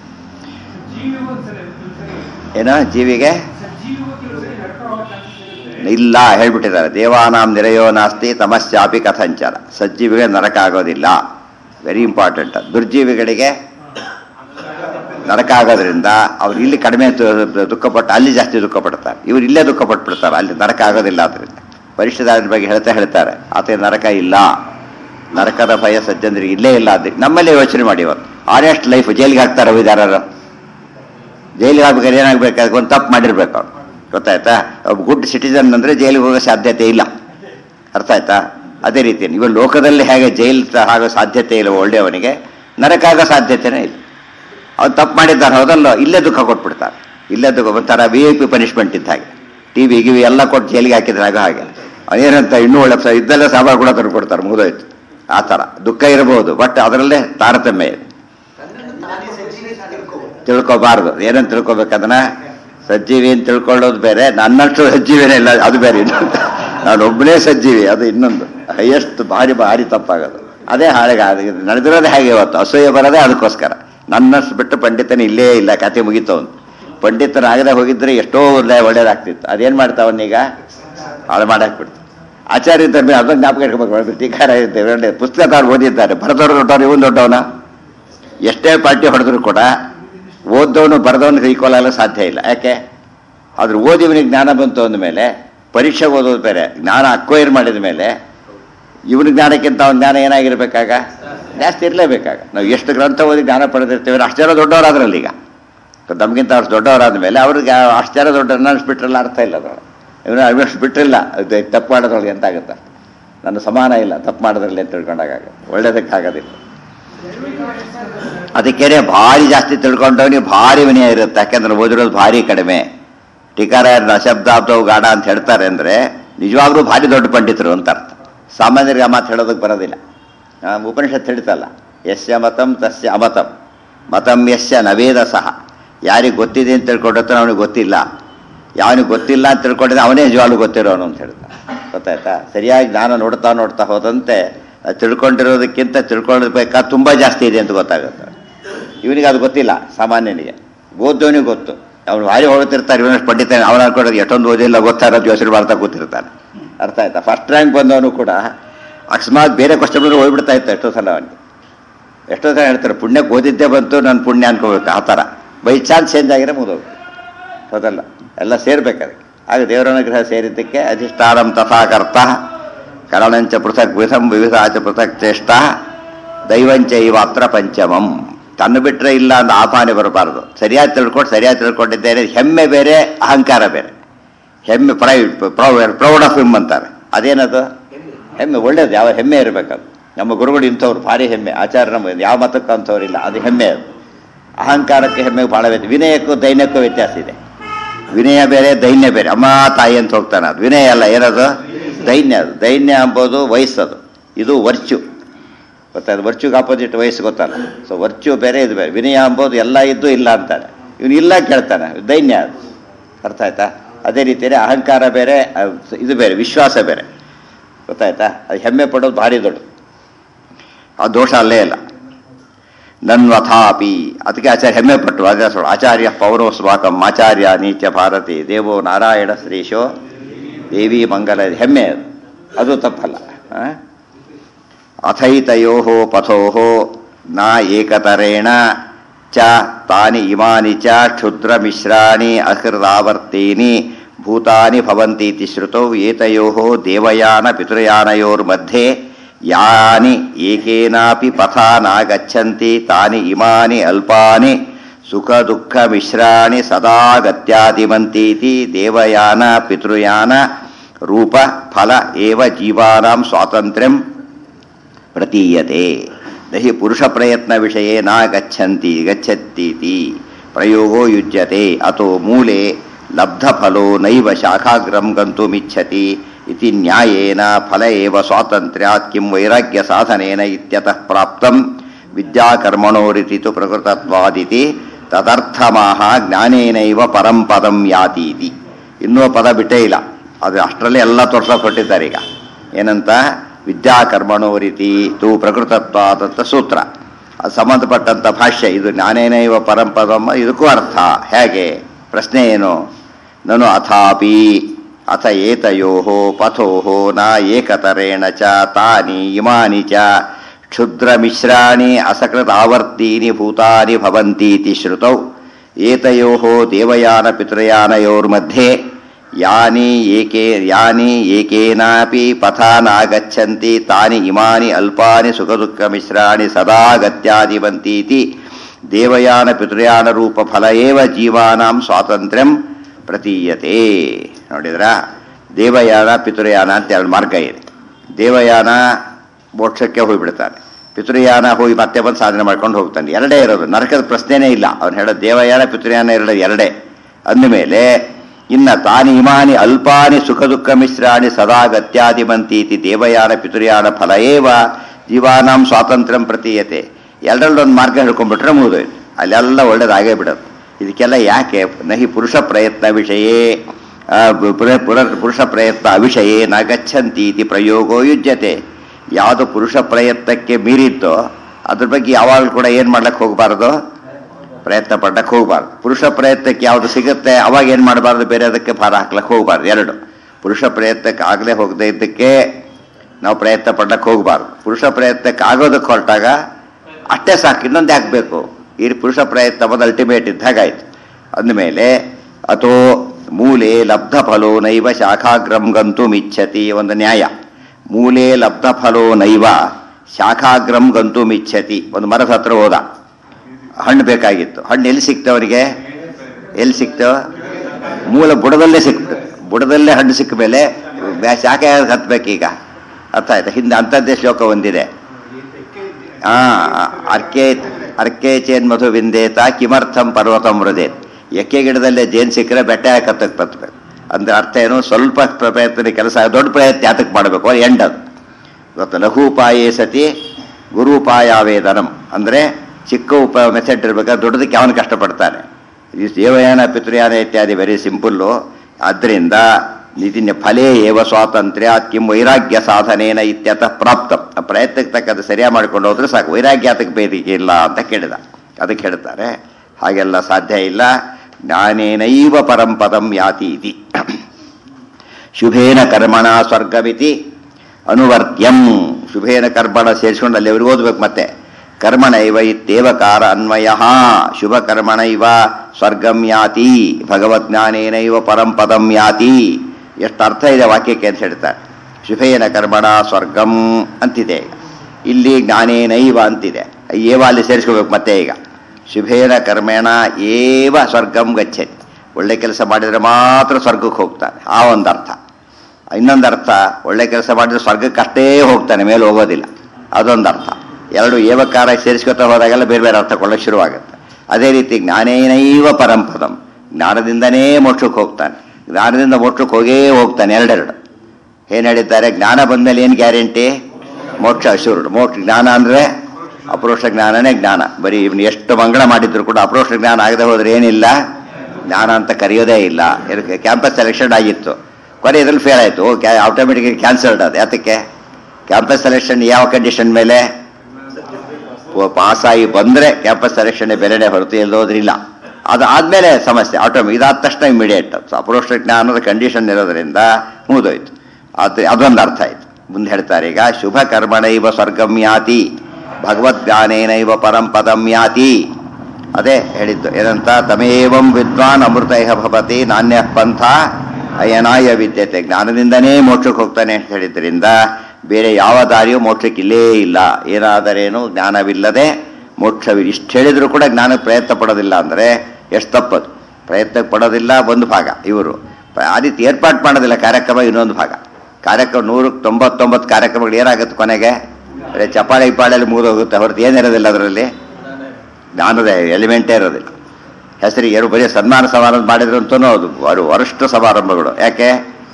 ಏನೋ ಜೀವಿಗೆ ಇಲ್ಲ ಹೇಳ್ಬಿಟ್ಟಿದ್ದಾರೆ ದೇವಾನಾಂ ನಿರಯೋ ನಾಸ್ತಿ ತಮಸ್ಯಾಪಿ ಕಥಂಚನ ಸಜ್ಜೀವಿಗೆ ನರಕ ಆಗೋದಿಲ್ಲ ವೆರಿ ಇಂಪಾರ್ಟೆಂಟ್ ದುರ್ಜೀವಿಗಳಿಗೆ ನರಕ ಆಗೋದ್ರಿಂದ ಅವ್ರು ಇಲ್ಲಿ ಕಡಿಮೆ ದು- ದುಃಖಪಟ್ಟು ಅಲ್ಲಿ ಜಾಸ್ತಿ ದುಃಖ ಪಡ್ತಾರೆ ಇವ್ರು ಇಲ್ಲೇ ದುಃಖ ಪಟ್ಬಿಡ್ತಾರೆ ಅಲ್ಲಿ ನರಕ ಆಗೋದಿಲ್ಲ ಅದರಿಂದ ಪರಿಷ್ಠದಾರರ ಬಗ್ಗೆ ಹೇಳ್ತಾ ಹೇಳ್ತಾರೆ ಆತ ನರಕ ಇಲ್ಲ ನರಕದ ಭಯ ಸಜ್ಜನರಿಗೆ ಇಲ್ಲೇ ಇಲ್ಲ ಅದು ನಮ್ಮಲ್ಲೇ ಯೋಚನೆ ಮಾಡಿ ಇವತ್ತು ಆನೆಸ್ಟ್ ಲೈಫ್ ಜೈಲಿಗೆ ಹಾಕ್ತಾರೆ ವಿಧಾರರು ಜೈಲಿಗೆ ಹಾಕ್ಬೇಕಾದ್ರೆ ಏನಾಗಬೇಕು ಅದಕ್ಕೆ ಒಂದು ತಪ್ಪು ಮಾಡಿರ್ಬೇಕು ಅವ್ರು ಗೊತ್ತಾಯ್ತಾ ಒಬ್ಬ ಗುಡ್ ಸಿಟಿಸನ್ ಅಂದರೆ ಜೈಲಿಗೆ ಹೋಗೋ ಸಾಧ್ಯತೆ ಇಲ್ಲ ಅರ್ಥ ಆಯ್ತಾ ಅದೇ ರೀತಿ ಇವಾಗ ಲೋಕದಲ್ಲಿ ಹೇಗೆ ಜೈಲ್ ತ- ಆಗೋ ಸಾಧ್ಯತೆ ಇಲ್ಲ ಒಳ್ಳೆಯವನಿಗೆ ನರಕ ಆಗೋ ಸಾಧ್ಯತೆನೇ ಇಲ್ಲ ಅವ್ರು ತಪ್ಪು ಮಾಡಿದ್ದಾರೆ ಹೌದಲ್ಲ ಇಲ್ಲೇ ದುಃಖ ಕೊಟ್ಬಿಡ್ತಾರೆ ಇಲ್ಲೇ ದುಃಖ ಒಂಥರ ವಿ ಐ ಪಿ ಪನಿಷ್ಮೆಂಟ್ ಇದ್ದ ಹಾಗೆ ಟಿ ವಿ ಗಿವಿ ಎಲ್ಲ ಕೊಟ್ಟು ಜೈಲಿಗೆ ಹಾಕಿದ್ರೆ ಆಗ ಹಾಗೆ ಅದೇನಂತ ಇನ್ನೂ ಒಳ್ಳೆ ಸ- ಇದ್ದೆಲ್ಲ ಸಾಂಬಾರು ಕೂಡ ತಂದು ಕೊಡ್ತಾರೆ ಮುಗಿದೋಯ್ತು ಆ ಥರ ದುಃಖ ಇರಬಹುದು ಬಟ್ ಅದರಲ್ಲೇ ತಾರತಮ್ಯ ಇದೆ ತಿಳ್ಕೊಬಾರ್ದು ಏನಂತ ತಿಳ್ಕೊಬೇಕದನ್ನ ಸಜ್ಜೀವಿ ಅಂತ ತಿಳ್ಕೊಳ್ಳೋದು ಬೇರೆ ನನ್ನಷ್ಟು ಸಜ್ಜೀವಿನೇ ಇಲ್ಲ ಅದು ಬೇರೆ ಇನ್ನೊಂದು ನಾನು ಒಬ್ಬನೇ ಸಜ್ಜೀವಿ ಅದು ಇನ್ನೊಂದು ಹೈಯೆಸ್ಟ್ ಭಾರಿ ಭಾರಿ ತಪ್ಪಾಗೋದು ಅದೇ ಹಾಳೆಗೆ ಅದು ನಡೆದಿರೋದೇ ಹಾಗೆ ಇವತ್ತು ಅಸೂಯೆ ಬರೋದೇ ಅದಕ್ಕೋಸ್ಕರ ನನ್ನಷ್ಟು ಬಿಟ್ಟು ಪಂಡಿತನ ಇಲ್ಲೇ ಇಲ್ಲ ಕತೆ ಮುಗೀತವನು ಪಂಡಿತನಾಗದೆ ಹೋಗಿದ್ರೆ ಎಷ್ಟೋ ಒಳ್ಳೆ ಒಳ್ಳೇದಾಗ್ತಿತ್ತು ಅದೇನು ಮಾಡ್ತಾವನ್ನೀಗ ಹಾಳು ಮಾಡಾಕ್ಬಿಡ್ತು ಆಚಾರ್ಯ ಇದ್ದಾರೆ ಅದನ್ನು ಜ್ಞಾಪಕ ಇಟ್ಕೋಬೇಕು ಟೀಕಾರ ಇದ್ದೇವೆ ಪುಸ್ತಕ ತಾನು ಓದಿದ್ದಾರೆ ಬರೆದವ್ರು ದೊಡ್ಡವ್ರು ಇವನು ದೊಡ್ಡವನ ಎಷ್ಟೇ ಪಾರ್ಟಿ ಹೊಡೆದ್ರು ಕೂಡ ಓದ್ದವನು ಬರೆದವನು ಈಕ್ವಲ್ ಆಗಲು ಸಾಧ್ಯ ಇಲ್ಲ ಯಾಕೆ ಆದ್ರೆ ಓದಿವನಿಗೆ ಜ್ಞಾನ ಬಂತು ಅಂದಮೇಲೆ ಪರೀಕ್ಷೆ ಓದೋದು ಬೇರೆ ಜ್ಞಾನ ಅಕ್ವೈರ್ ಮಾಡಿದ ಮೇಲೆ ಇವನ ಜ್ಞಾನಕ್ಕಿಂತ ಅವನ ಜ್ಞಾನ ಏನಾಗಿರ್ಬೇಕಾಗ ಜಾಸ್ತಿ ಇರಲೇಬೇಕಾಗ ನಾವು ಎಷ್ಟು ಗ್ರಂಥ ಓದಿ ಜ್ಞಾನ ಪಡೆದಿರ್ತೀವಿ ಅಷ್ಟು ಜನ ದೊಡ್ಡವರಾದ್ರಲ್ಲ ಈಗ ನಮಗಿಂತ ಅಷ್ಟು ದೊಡ್ಡವರಾದ ಮೇಲೆ ಅವ್ರಿಗೆ ಅಷ್ಟು ಜನ ದೊಡ್ಡ ಅನ್ನಷ್ಟು ಬಿಟ್ರಲ್ಲ ಅರ್ಥ ಇಲ್ಲ ಅದ್ರೊಳಗೆ ಇವನು ಅಷ್ಟು ಬಿಟ್ಟಿಲ್ಲ ಅದು ತಪ್ಪು ಮಾಡೋದ್ರೊಳಗೆ ಎಂತ ಆಗುತ್ತೆ ನನ್ನ ಸಮಾನ ಇಲ್ಲ ತಪ್ಪು ಮಾಡೋದ್ರಲ್ಲಿ ಅಂತ ತಿಳ್ಕೊಂಡಾಗ ಒಳ್ಳೇದಕ್ಕಾಗೋದಿಲ್ಲ ಅದಕ್ಕೇನೆ ಭಾರಿ ಜಾಸ್ತಿ ತಿಳ್ಕೊಂಡವನಿಗೆ ಭಾರಿ ವಿನಯ ಇರುತ್ತೆ ಯಾಕೆಂದ್ರೆ ಓದಿರೋದು ಭಾರಿ ಕಡಿಮೆ ಟೀಕಾರಾಯರನ್ನ ಅಶಬ್ದಾಬ್ದವು ಗಾಢ ಅಂತ ಹೇಳ್ತಾರೆ ಅಂದ್ರೆ ನಿಜವಾಗ್ಲೂ ಭಾರಿ ದೊಡ್ಡ ಪಂಡಿತರು ಅಂತ ಅರ್ಥ ಸಾಮಾನ್ಯರಿಗೆ ಆ ಮಾತು ಹೇಳೋದಕ್ಕೆ ಬರೋದಿಲ್ಲ ಆ, ಉಪನಿಷತ್ ಹೇಳ್ತಲ್ಲ ಯಸ್ಯ ಮತಂ ತಸ್ಯ ಅಮತಂ ಮತಂ ಯಸ್ಯ ನವೇದ ಸಹ ಯಾರಿಗೆ ಗೊತ್ತಿದೆ ಅಂತ ತಿಳ್ಕೊಂಡಿರ್ತಾನೆ ಅವನಿಗೆ ಗೊತ್ತಿಲ್ಲ ಯಾವನಿಗೆ ಗೊತ್ತಿಲ್ಲ ಅಂತ ತಿಳ್ಕೊಂಡಿದ್ದೆ ಅವನೇ ನಿಜವಾಗ್ಲೂ ಗೊತ್ತಿರೋನು ಅಂತ ಹೇಳ್ತಾನೆ ಗೊತ್ತಾಯ್ತಾ ಸರಿಯಾಗಿ ಜ್ಞಾನ ನೋಡ್ತಾ ನೋಡ್ತಾ ಹೋದಂತೆ ಅದು ತಿಳ್ಕೊಂಡಿರೋದಕ್ಕಿಂತ ತಿಳ್ಕೊಳ್ಬೇಕಾ ತುಂಬ ಜಾಸ್ತಿ ಇದೆ ಅಂತ ಗೊತ್ತಾಗುತ್ತೆ ಇವನಿಗೆ ಅದು ಗೊತ್ತಿಲ್ಲ ಸಾಮಾನ್ಯನಿಗೆ ಓದ್ದವನಿಗೆ ಗೊತ್ತು ಅವನು ಭಾರಿ ಹೊಳ್ತಿರ್ತಾರೆ ಇವನಷ್ಟು ಪಂಡಿತ ಅವನ ಅನ್ಕೊಳ್ಳೋದು ಎಷ್ಟೊಂದು ಓದಿಲ್ಲ ಗೊತ್ತಾ ಅನ್ನೋದು ಯೋಚನೆ ಮಾಡ್ತಾ ಕೂತಿರ್ತಾನೆ ಅರ್ಥ ಆಯ್ತಾ ಫಸ್ಟ್ ರ್ಯಾಂಕ್ ಬಂದವನು ಕೂಡ ಅಕಸ್ಮಾತ್ ಬೇರೆ ಕ್ವಶನ್ ಹೋಗ್ಬಿಡ್ತಾ ಇತ್ತು ಎಷ್ಟೋ ಸಲ ಅವನಿಗೆ ಎಷ್ಟೋ ಸಲ ಹೇಳ್ತಾರೆ ಪುಣ್ಯಕ್ಕೆ ಓದಿದ್ದೇ ಬಂತು ನಾನು ಪುಣ್ಯ ಅನ್ಕೋಬೇಕು ಆ ಥರ ಬೈ ಚಾನ್ಸ್ ಚೇಂಜ್ ಆಗಿರೋ ಮುಗಿದೋಗ್ತು ಹೌದಲ್ಲ ಎಲ್ಲ ಸೇರ್ಬೇಕು ಅದಕ್ಕೆ ಆಗ ದೇವರ ಅನುಗ್ರಹ ಸೇರಿದ್ದಕ್ಕೆ ಅಧಿಷ್ಠಾನಂ ತಥಾಕರ್ತ ಕರಣಂಚ ಪೃಥಕ್ ವಿಧಂ ವಿವಿಧ ಆಚ ಪೃಥಕ್ ಚೇಷ್ಟ ದೈವಂಚ ಇವಾತ್ರ ಪಂಚಮಂ ತನ್ನ ಬಿಟ್ಟರೆ ಇಲ್ಲ ಅಂತ ಆಪಾನೆ ಬರಬಾರದು ಸರಿಯಾಗಿ ತಿಳ್ಕೊಂಡು ಸರಿಯಾಗಿ ತಿಳ್ಕೊಂಡಿದ್ದೇನೆ ಹೆಮ್ಮೆ ಬೇರೆ ಅಹಂಕಾರ ಬೇರೆ ಹೆಮ್ಮೆ ಪ್ರೈಡ್ ಪ್ರೌಡ್ ಆಫ್ ಹಿಮ್ ಅಂತಾರೆ ಅದೇನದು ಹೆಮ್ಮೆ ಒಳ್ಳೇದು ಯಾವ ಹೆಮ್ಮೆ ಇರಬೇಕದು ನಮ್ಮ ಗುರುಗಳು ಇಂಥವ್ರು ಭಾರಿ ಹೆಮ್ಮೆ ಆಚಾರ್ಯ ನಮ್ಮ ಯಾವ ಮತಕ್ಕೂ ಅಂಥವ್ರಿಲ್ಲ ಅದು ಹೆಮ್ಮೆ ಅದು ಅಹಂಕಾರಕ್ಕೆ ಹೆಮ್ಮೆಗೆ ಭಾಳ ವ್ಯತ್ಯಾಸ ವಿನಯಕ್ಕೂ ದೈನ್ಯಕ್ಕೂ ವ್ಯತ್ಯಾಸ ಇದೆ ವಿನಯ ಬೇರೆ ದೈನ್ಯ ಬೇರೆ ಅಮ್ಮ ತಾಯಿ ಅಂತ ಹೋಗ್ತಾನೆ ಅದು ವಿನಯ ಅಲ್ಲ ಏನದು ದೈನ್ಯ ಅದು ದೈನ್ಯ ಅಂಬೋದು ವಯಸ್ಸದು ಇದು ವರ್ಚು ಗೊತ್ತಾಯ್ತು ವರ್ಚುಗೆ ಆಪೋಸಿಟ್ ವಯಸ್ಸು ಗೊತ್ತಲ್ಲ ಸೊ ವರ್ಚು ಬೇರೆ ಇದು ಬೇರೆ ವಿನಯ ಅಂಬೋದು ಎಲ್ಲ ಇದ್ದು ಇಲ್ಲ ಅಂತಾನೆ ಇವನು ಇಲ್ಲ ಕೇಳ್ತಾನೆ ದೈನ್ಯ ಅದು ಅರ್ಥ ಆಯ್ತಾ ಅದೇ ರೀತಿಯೇ ಅಹಂಕಾರ ಬೇರೆ ಅಹ್, ಇದು ಬೇರೆ ವಿಶ್ವಾಸ ಬೇರೆ ಗೊತ್ತಾಯ್ತಾ ಅದು ಹೆಮ್ಮೆ ಪಡೋದು ಭಾರಿ ದೊಡ್ಡ ಆ ದೋಷ ಅಲ್ಲೇ ಇಲ್ಲ ನನ್ವಥಾಪಿ ಅದಕ್ಕೆ ಆಚಾರ್ಯ ಹೆಮ್ಮೆ ಪಟ್ಟು ಅದೇ ಸ್ವಲ್ಪ ಆಚಾರ್ಯ ಪೌರೋ ಸ್ವಾಕಂ ಆಚಾರ್ಯ ನೀಚ ಭಾರತಿ ದೇವೋ ನಾರಾಯಣ ಶ್ರೀಶೋ ದೇವಿ ಮಂಗಲ ಹೆಮ್ಮೆ ಅದು ಅದು ತಪ್ಪಲ್ಲ ಆ? ಅಥೈತಯೋ ಪಥೋ ನ ಏಕತರೇಣ ಚ ತಾನಿ ಇಮಾನಿ ಚ ಕ್ಷುದ್ರ ಮಿಶ್ರಾಣಿ ಅಹೃದಾವರ್ತೀನಿ ಭೂತಾನಿ ಭವಂತೀತಿ ಶ್ರುತೌ ಏತಯೋ ದೇವಯಾನ ಪಿತೃಯಾನಯೋರ್मध्ये ಯಾನಿ ಏಕೇನಾಪಿ ಪಥಾ ನಾಗಚ್ಚಂತಿ ತಾನಿ ಇಮಾನಿ ಅಲ್ಪಾನಿ ಸುಖ ದುಃಖ ಮಿಶ್ರಾಣಿ ಸದಾ ಗತ್ಯಾದಿಮಂತೀತಿ ದೇವಯಾನ ಪಿತೃಯಾನ ರೂಪ ಫಲ ಏವ ಜೀವಾನಾಂ ಸ್ವಾತಂತ್ರ್ಯಂ ಪ್ರತೀಯತೆ ದಹಿ ಪುರುಷ ಪ್ರಯತ್ನ ವಿಷಯೇ ನ ಗಚ್ಚಂತಿ ಗಚ್ಚತ್ತೀತಿ ಪ್ರಯೋಗೋ ಯುಜ್ಯತೆ ಅಥೋ ಮೂಲೆ ಲಬ್ಧಫಲೋ ನೈವ ಶಾಖಾಗ್ರಂ ಗಂತುಮಿಚ್ಛತಿ ಇತಿ ನ್ಯಾಯೇನ ಫಲ ಏವ ಸ್ವಾತಂತ್ರ್ಯಾತ್ ಕಿಂ ವೈರಾಗ್ಯ ಸಾಧನೇನ ಇತ್ಯತಃ ಪ್ರಾಪ್ತಂ ವಿದ್ಯಾಕರ್ಮಣೋರಿತಿ ತು ಪ್ರಕೃತತ್ವಾದಿತಿ ತದರ್ಥಮಾಹ ಜ್ಞಾನೇನೈವ ಪರಂ ಪದಂ ಯಾತೀತಿ ಇನ್ನೂ ಪದ ಬಿಟ್ಟೇ ಇಲ್ಲ ಅದು ಅಷ್ಟರಲ್ಲಿ ಎಲ್ಲ ತೋರ್ಸಲ್ಪಟ್ಟಿದ್ದಾರೆ ಈಗ ಏನಂತ ವಿದ್ಯಾಕರ್ಮಣೋ ರೀತಿ ತು ಪ್ರಕೃತತ್ವಾದಂಥ ಸೂತ್ರ ಅದು ಸಂಬಂಧಪಟ್ಟಂಥ ಭಾಷ್ಯ ಇದು ಜ್ಞಾನೇನೈವ ಪರಂಪದಮ್ಮ ಇದಕ್ಕೂ ಅರ್ಥ ಹೇಗೆ ಪ್ರಶ್ನೆ ಏನು ನನು ಅಥಾಪಿ ಅಥ ಏತಯೋ ಪಥೋ ನ ಏಕತರೇಣ ಚ ತಾನಿ ಇಮಾನಿ ಚ ಕ್ಷುದ್ರ ಮಿಶ್ರಾಣಿ ಅಸಕೃತ ಆವರ್ತೀನಿ ಭೂತಾನಿ ಭವಂತೀತಿ ಶ್ರುತೌ ಏತಯೋ ದೇವಯಾನ ಪಿತೃಯಾನಯೋರ್मध्ये ಯಾನಿ ಏಕೆ ಯಾನಿ ಏಕೇನಾಪಿ ಪಥಾ ನಾಗಚ್ಚಂತಿ ತಾನಿ ಇಮಾನಿ ಅಲ್ಪಾನಿ ಸುಖದುಃಖ ಮಿಶ್ರಾಣಿ ಸದಾ ಗತ್ಯಾದಿವಂತೀತಿ ದೇವಯಾನ ಪಿತೃಯಾನ ರೂಪ ಫಲ ಏವ ಜೀವಾನಾಂ ಸ್ವಾತಂತ್ರ್ಯಂ ಪ್ರತೀಯತೆ ನೋಡಿದ್ರ ದೇವಯಾನ ಪಿತೃಯಾನ ಅಂತ ಎರಡು ಮಾರ್ಗ ಇದೆ ದೇವಯಾನ ಮೋಕ್ಷಕ್ಕೆ ಹೋಗಿಬಿಡ್ತಾನೆ ಪಿತೃಯಾನ ಹೋಗಿ ಮತ್ತೆ ಬಂದು ಸಾಧನೆ ಮಾಡ್ಕೊಂಡು ಹೋಗ್ತಾನೆ ಎರಡೇ ಇರೋದು ನರಕದ ಪ್ರಶ್ನೆನೇ ಇಲ್ಲ ಅವ್ನು ಹೇಳೋ ದೇವಯಾನ ಪಿತೃಯಾನ ಎರಡು ಎರಡೇ ಅಂದಮೇಲೆ ಇನ್ನ ತಾನಿ ಇಮಾನಿ ಅಲ್ಪಾನಿ ಸುಖ ದುಃಖ ಮಿಶ್ರಾಣಿ ಸದಾ ಗತ್ಯಾದಿಮಂತೀತಿ ದೇವಯಾನ ಪಿತೃಯಾನ ಫಲ ಏವ ಜೀವಾನಾಂ ಸ್ವಾತಂತ್ರ್ಯಂ ಪ್ರತೀಯತೆ ಎರಡರಲ್ಲೊಂದು ಮಾರ್ಗ ಹಿಡ್ಕೊಂಡ್ಬಿಟ್ರೆ ಮುಗಿದೋಯ್ತು ಅಲ್ಲೆಲ್ಲ ಒಳ್ಳೇದಾಗೇ ಬಿಡೋದು ಇದಕ್ಕೆಲ್ಲ ಯಾಕೆ ನಹಿ ಪುರುಷ ಪ್ರಯತ್ನ ವಿಷಯೇ ಆ, ಪುರ- ಪುರ- ಪುರುಷ ಪ್ರಯತ್ನ ಅವಿಷಯೇ ನ ಗಚ್ಚಂತಿ ಇತಿ ಪ್ರಯೋಗೋ ಯುಜ್ಯತೆ ಯಾವುದು ಪುರುಷ ಪ್ರಯತ್ನಕ್ಕೆ ಮೀರಿತ್ತೋ ಅದ್ರ ಬಗ್ಗೆ ಯಾವಾಗಲೂ ಕೂಡ ಏನು ಮಾಡ್ಲಿಕ್ಕೆ ಹೋಗಬಾರ್ದು ಪ್ರಯತ್ನ ಪಡಕ್ಕೆ ಹೋಗಬಾರ್ದು ಪುರುಷ ಪ್ರಯತ್ನಕ್ಕೆ ಯಾವುದು ಸಿಗುತ್ತೆ ಅವಾಗ ಏನು ಮಾಡಬಾರ್ದು ಬೇರೆ ಅದಕ್ಕೆ ಭಾರ ಹಾಕ್ಲಕ್ಕೆ ಹೋಗಬಾರ್ದು ಎರಡು ಪುರುಷ ಪ್ರಯತ್ನಕ್ಕೆ ಆಗಲೇ ಹೋಗದೆ ಇದ್ದಕ್ಕೆ ನಾವು ಪ್ರಯತ್ನ ಪಡಕ್ಕೆ ಹೋಗಬಾರ್ದು ಪುರುಷ ಪ್ರಯತ್ನಕ್ಕೆ ಆಗೋದಕ್ಕೆ ಹೊರಟಾಗ ಅಷ್ಟೇ ಸಾಕು ಇನ್ನೊಂದು ಹಾಕಬೇಕು ಈ ಪುರುಷ ಪ್ರಯತ್ನ ಬಂದು ಅಲ್ಟಿಮೇಟ್ ಇದ್ದ ಹಾಗಾಯ್ತು ಅಂದಮೇಲೆ ಅಥೋ ಮೂಲೆ ಲಬ್ಧ ಫಲೋ ನೈವ ಶಾಖಾಗ್ರಂ ಗಂತು ಮಿಚ್ಛತಿ ಒಂದು ನ್ಯಾಯ ಮೂಲೆ ಲಬ್ಧ ಫಲೋ ನೈವ ಶಾಖಾಗ್ರಂ ಗಂತು ಮಿಚ್ಛತಿ ಒಂದು ಮರದ ಹತ್ರ ಹೋದ ಹಣ್ಣು ಬೇಕಾಗಿತ್ತು ಹಣ್ಣು ಎಲ್ಲಿ ಸಿಕ್ತು ಅವನಿಗೆ ಎಲ್ಲಿ ಸಿಕ್ತು ಮೂಲ ಬುಡದಲ್ಲೇ ಸಿಕ್ತು ಬುಡದಲ್ಲೇ ಹಣ್ಣು ಸಿಕ್ಕ ಮೇಲೆ ಬ್ಯಾ- ಶಾಖೆ ಹತ್ಬೇಕೀಗ ಅರ್ಥ ಆಯ್ತಾ ಹಿಂದೆ ಅಂಥದ್ದೇ ಶ್ಲೋಕ ಒಂದಿದೆ ಆ ಅರ್ಕೆ ಅರ್ಕೆ ಚೇನ್ ಮಧು ವಿಂದೇತ ಕಿಮರ್ಥಂ ಪರ್ವತಂ ಮೃದೇತ್ ಎಕ್ಕೆ ಗಿಡದಲ್ಲೇ ಜೇನ್ ಸಿಕ್ಕರೆ ಬೆಟ್ಟ ಯಾಕೆ ಹತ್ತಕ್ಕೆ ಬರ್ತಬೇಕು ಅಂದ್ರೆ ಅರ್ಥ ಏನು ಸ್ವಲ್ಪ ಪ್ರಯತ್ನ ಕೆಲಸ ದೊಡ್ಡ ಪ್ರಯತ್ನ ಯಾತಕ್ಕೆ ಮಾಡಬೇಕು ಅದು ಎಂಡ್ ಅದು ಗೊತ್ತಾ ಲಘೂಪಾಯೇ ಸತಿ ಗುರುಪಾಯಾವೇದನಂ ಅಂದರೆ ಚಿಕ್ಕ ಉಪ ಮೆಥಡ್ ಇರ್ಬೇಕಾದ್ರೆ ದೊಡ್ಡದಕ್ಕೆ ಅವನು ಕಷ್ಟಪಡ್ತಾನೆ ಈ ದೇವಯಾನ ಪಿತೃಯಾನ ಇತ್ಯಾದಿ ವೆರಿ ಸಿಂಪಲ್ಲು ಆದ್ದರಿಂದ ನಿತಿನ್ಯ ಫಲೇ ಏವ ಸ್ವಾತಂತ್ರ್ಯ ಕಿಂ ವೈರಾಗ್ಯ ಸಾಧನೇನ ಇತ್ಯತಃ ಪ್ರಾಪ್ತ ಆ ಪ್ರಯತ್ನಕ್ಕೆ ತಕ್ಕದ್ದು ಸರಿಯಾಗಿ ಮಾಡ್ಕೊಂಡು ಹೋದ್ರೆ ಸಾಕು ವೈರಾಗ್ಯ ಅದಕ್ಕೆ ಬೇಡಿಕೆ ಇಲ್ಲ ಅಂತ ಕೇಳಿದ ಅದಕ್ಕೆ ಹೇಳ್ತಾರೆ ಹಾಗೆಲ್ಲ ಸಾಧ್ಯ ಇಲ್ಲ ಜ್ಞಾನೇನೈವ ಪರಂಪದಂ ಯಾತಿ ಇತಿ ಶುಭೇನ ಕರ್ಮಣ ಸ್ವರ್ಗಮಿತಿ ಅನುವರ್ತ್ಯಂ ಶುಭೇನ ಕರ್ಮಣ ಸೇರಿಸ್ಕೊಂಡು ಅಲ್ಲಿ ಅವ್ರಿಗೆ ಓದ್ಬೇಕು ಮತ್ತೆ ಕರ್ಮಣ ಇವ ಇತ್ತೇವಕಾರ ಅನ್ವಯ ಶುಭ ಕರ್ಮಣ ಇವ ಸ್ವರ್ಗಂ ಯಾತಿ ಭಗವಜ್ಞಾನೇನ ಇವ ಪರಂಪದಂ ಯಾತಿ ಎಷ್ಟು ಅರ್ಥ ಇದೆ ವಾಕ್ಯಕ್ಕೆ ಅಂತ ಹೇಳ್ತಾರೆ ಶುಭೇನ ಕರ್ಮಣ ಸ್ವರ್ಗಂ ಅಂತಿದೆ ಈಗ ಇಲ್ಲಿ ಜ್ಞಾನೇನೈವ ಅಂತಿದೆ ಏವ ಅಲ್ಲಿ ಸೇರಿಸ್ಕೋಬೇಕು ಮತ್ತೆ ಈಗ ಶುಭೇನ ಕರ್ಮೇಣ ಏವ ಸ್ವರ್ಗಂ ಗಚ್ಚತಿ ಒಳ್ಳೆ ಕೆಲಸ ಮಾಡಿದರೆ ಮಾತ್ರ ಸ್ವರ್ಗಕ್ಕೆ ಹೋಗ್ತಾನೆ ಆ ಒಂದು ಅರ್ಥ ಇನ್ನೊಂದು ಅರ್ಥ ಒಳ್ಳೆ ಕೆಲಸ ಮಾಡಿದ್ರೆ ಸ್ವರ್ಗಕ್ಕೆ ಅಷ್ಟೇ ಹೋಗ್ತಾನೆ ಮೇಲೆ ಹೋಗೋದಿಲ್ಲ ಅದೊಂದು ಅರ್ಥ ಎರಡು ಏವಕಾರ ಸೇರಿಸ್ಕೊತಾ ಹೋದಾಗೆಲ್ಲ ಬೇರೆ ಬೇರೆ ಅರ್ಥ ಕೊಳ್ಳೋಕೆ ಶುರುವಾಗುತ್ತೆ ಅದೇ ರೀತಿ ಜ್ಞಾನೇನೈವ ಪರಂಪದಂ ಜ್ಞಾನದಿಂದನೇ ಮೋಕ್ಷಕ್ಕೆ ಹೋಗ್ತಾನೆ ಜ್ಞಾನದಿಂದ ಮೋಕ್ಷಕ್ಕೆ ಹೋಗೇ ಹೋಗ್ತಾನೆ ಎರಡೆರಡು ಏನು ಹೇಳಿದ್ದಾರೆ ಜ್ಞಾನ ಬಂದಮೇಲೆ ಏನು ಗ್ಯಾರಂಟಿ ಮೋಕ್ಷ ಅಶೂರ್ಡ್ ಮೋಕ್ಷ ಜ್ಞಾನ ಅಂದರೆ ಅಪರೋಕ್ಷ ಜ್ಞಾನನೇ ಜ್ಞಾನ ಬರೀ ಇವನು ಎಷ್ಟು ಮಂಗಳ ಮಾಡಿದ್ರು ಕೂಡ ಅಪರೋಕ್ಷ ಜ್ಞಾನ ಆಗದೆ ಹೋದ್ರೆ ಏನಿಲ್ಲ ಜ್ಞಾನ ಅಂತ ಕರೆಯೋದೇ ಇಲ್ಲ ಇದಕ್ಕೆ ಕ್ಯಾಂಪಸ್ ಸೆಲೆಕ್ಷನ್ ಆಗಿತ್ತು ಕೊನೆ ಇದ್ರಲ್ಲಿ ಫೇಲ್ ಆಯಿತು ಓಕೆ ಆಟೋಮೆಟಿಕ್ ಕ್ಯಾನ್ಸಲ್ಡ್ ಅದು ಯಾತಕ್ಕೆ ಕ್ಯಾಂಪಸ್ ಸೆಲೆಕ್ಷನ್ ಯಾವ ಕಂಡೀಷನ್ ಮೇಲೆ ಪಾಸಾಗಿ ಬಂದರೆ ಕ್ಯಾಂಪಸ್ ಸೆಲೆಕ್ಷನ್ ಬೆಲೆನೇ ಹೊರತು ಎಲ್ಲೋದ್ರಿಲ್ಲ ಅದು ಆದಮೇಲೆ ಸಮಸ್ಯೆ ಆಟೋಮೆಟಿಕ್ ಇದಾದ ತಕ್ಷಣ ಇಮಿಡಿಯೇಟ್ ಅಪ್ರೋಷ್ಟ ಜ್ಞಾನದ ಕಂಡೀಷನ್ ಇರೋದ್ರಿಂದ ಮುಗಿದೋಯ್ತು ಅದು ಅದೊಂದು ಅರ್ಥ ಆಯ್ತು ಮುಂದೆ ಹೇಳ್ತಾರೆ ಈಗ ಶುಭ ಕರ್ಮಣೈವ ಸ್ವರ್ಗಂ ಯಾತಿ ಭಗವದ್ಗಾನೇನೈವ ಪರಂ ಪದಂ ಯಾತಿ ಅದೇ ಹೇಳಿದ್ದು ಏನಂತ ತಮೇವಂ ವಿದ್ವಾನ್ ಅಮೃತ ಇಹ ಭವತಿ ನಾಣ್ಯ ಪಂಥ ಅಯನಾಯ ವಿದ್ಯತೆ ಜ್ಞಾನದಿಂದನೇ ಮೋಕ್ಷಕ್ಕೆ ಹೋಗ್ತಾನೆ ಅಂತ ಹೇಳಿದ್ರಿಂದ ಬೇರೆ ಯಾವ ದಾರಿಯೂ ಮೋಕ್ಷಕ್ಕೆ ಇಲ್ಲೇ ಇಲ್ಲ ಏನಾದರೇನು ಜ್ಞಾನವಿಲ್ಲದೆ ಮೋಕ್ಷವಿಲ್ಲ ಇಷ್ಟು ಹೇಳಿದ್ರು ಕೂಡ ಜ್ಞಾನಕ್ಕೆ ಪ್ರಯತ್ನ ಪಡೋದಿಲ್ಲ ಅಂದರೆ ಎಷ್ಟು ತಪ್ಪದು ಪ್ರಯತ್ನ ಪಡೋದಿಲ್ಲ ಒಂದು ಭಾಗ ಇವರು ಆದಿತ್ಯ ಏರ್ಪಾಟ್ ಮಾಡೋದಿಲ್ಲ ಕಾರ್ಯಕ್ರಮ ಇನ್ನೊಂದು ಭಾಗ ಕಾರ್ಯಕ್ರಮ ನೂರಕ್ಕೆ ತೊಂಬತ್ತೊಂಬತ್ತು ಕಾರ್ಯಕ್ರಮಗಳು ಏನಾಗುತ್ತೆ ಕೊನೆಗೆ ಬರೀ ಚಪಾಳಿ ಇಪ್ಪಾಳೆಯಲ್ಲಿ ಮುಗಿದೋಗುತ್ತೆ ಹೊರತು ಏನಿರೋದಿಲ್ಲ ಅದರಲ್ಲಿ ಜ್ಞಾನದ ಎಲಿಮೆಂಟೇ ಇರೋದಿಲ್ಲ ಹೆಸರಿಗೆ ಏನು ಬರೀ ಸನ್ಮಾನ ಸಮಾರಂಭ ಮಾಡಿದ್ರು ಅಂತನೂ ಅದು ಅವರು ವರಿಷ್ಠ ಸಮಾರಂಭಗಳು ಯಾಕೆ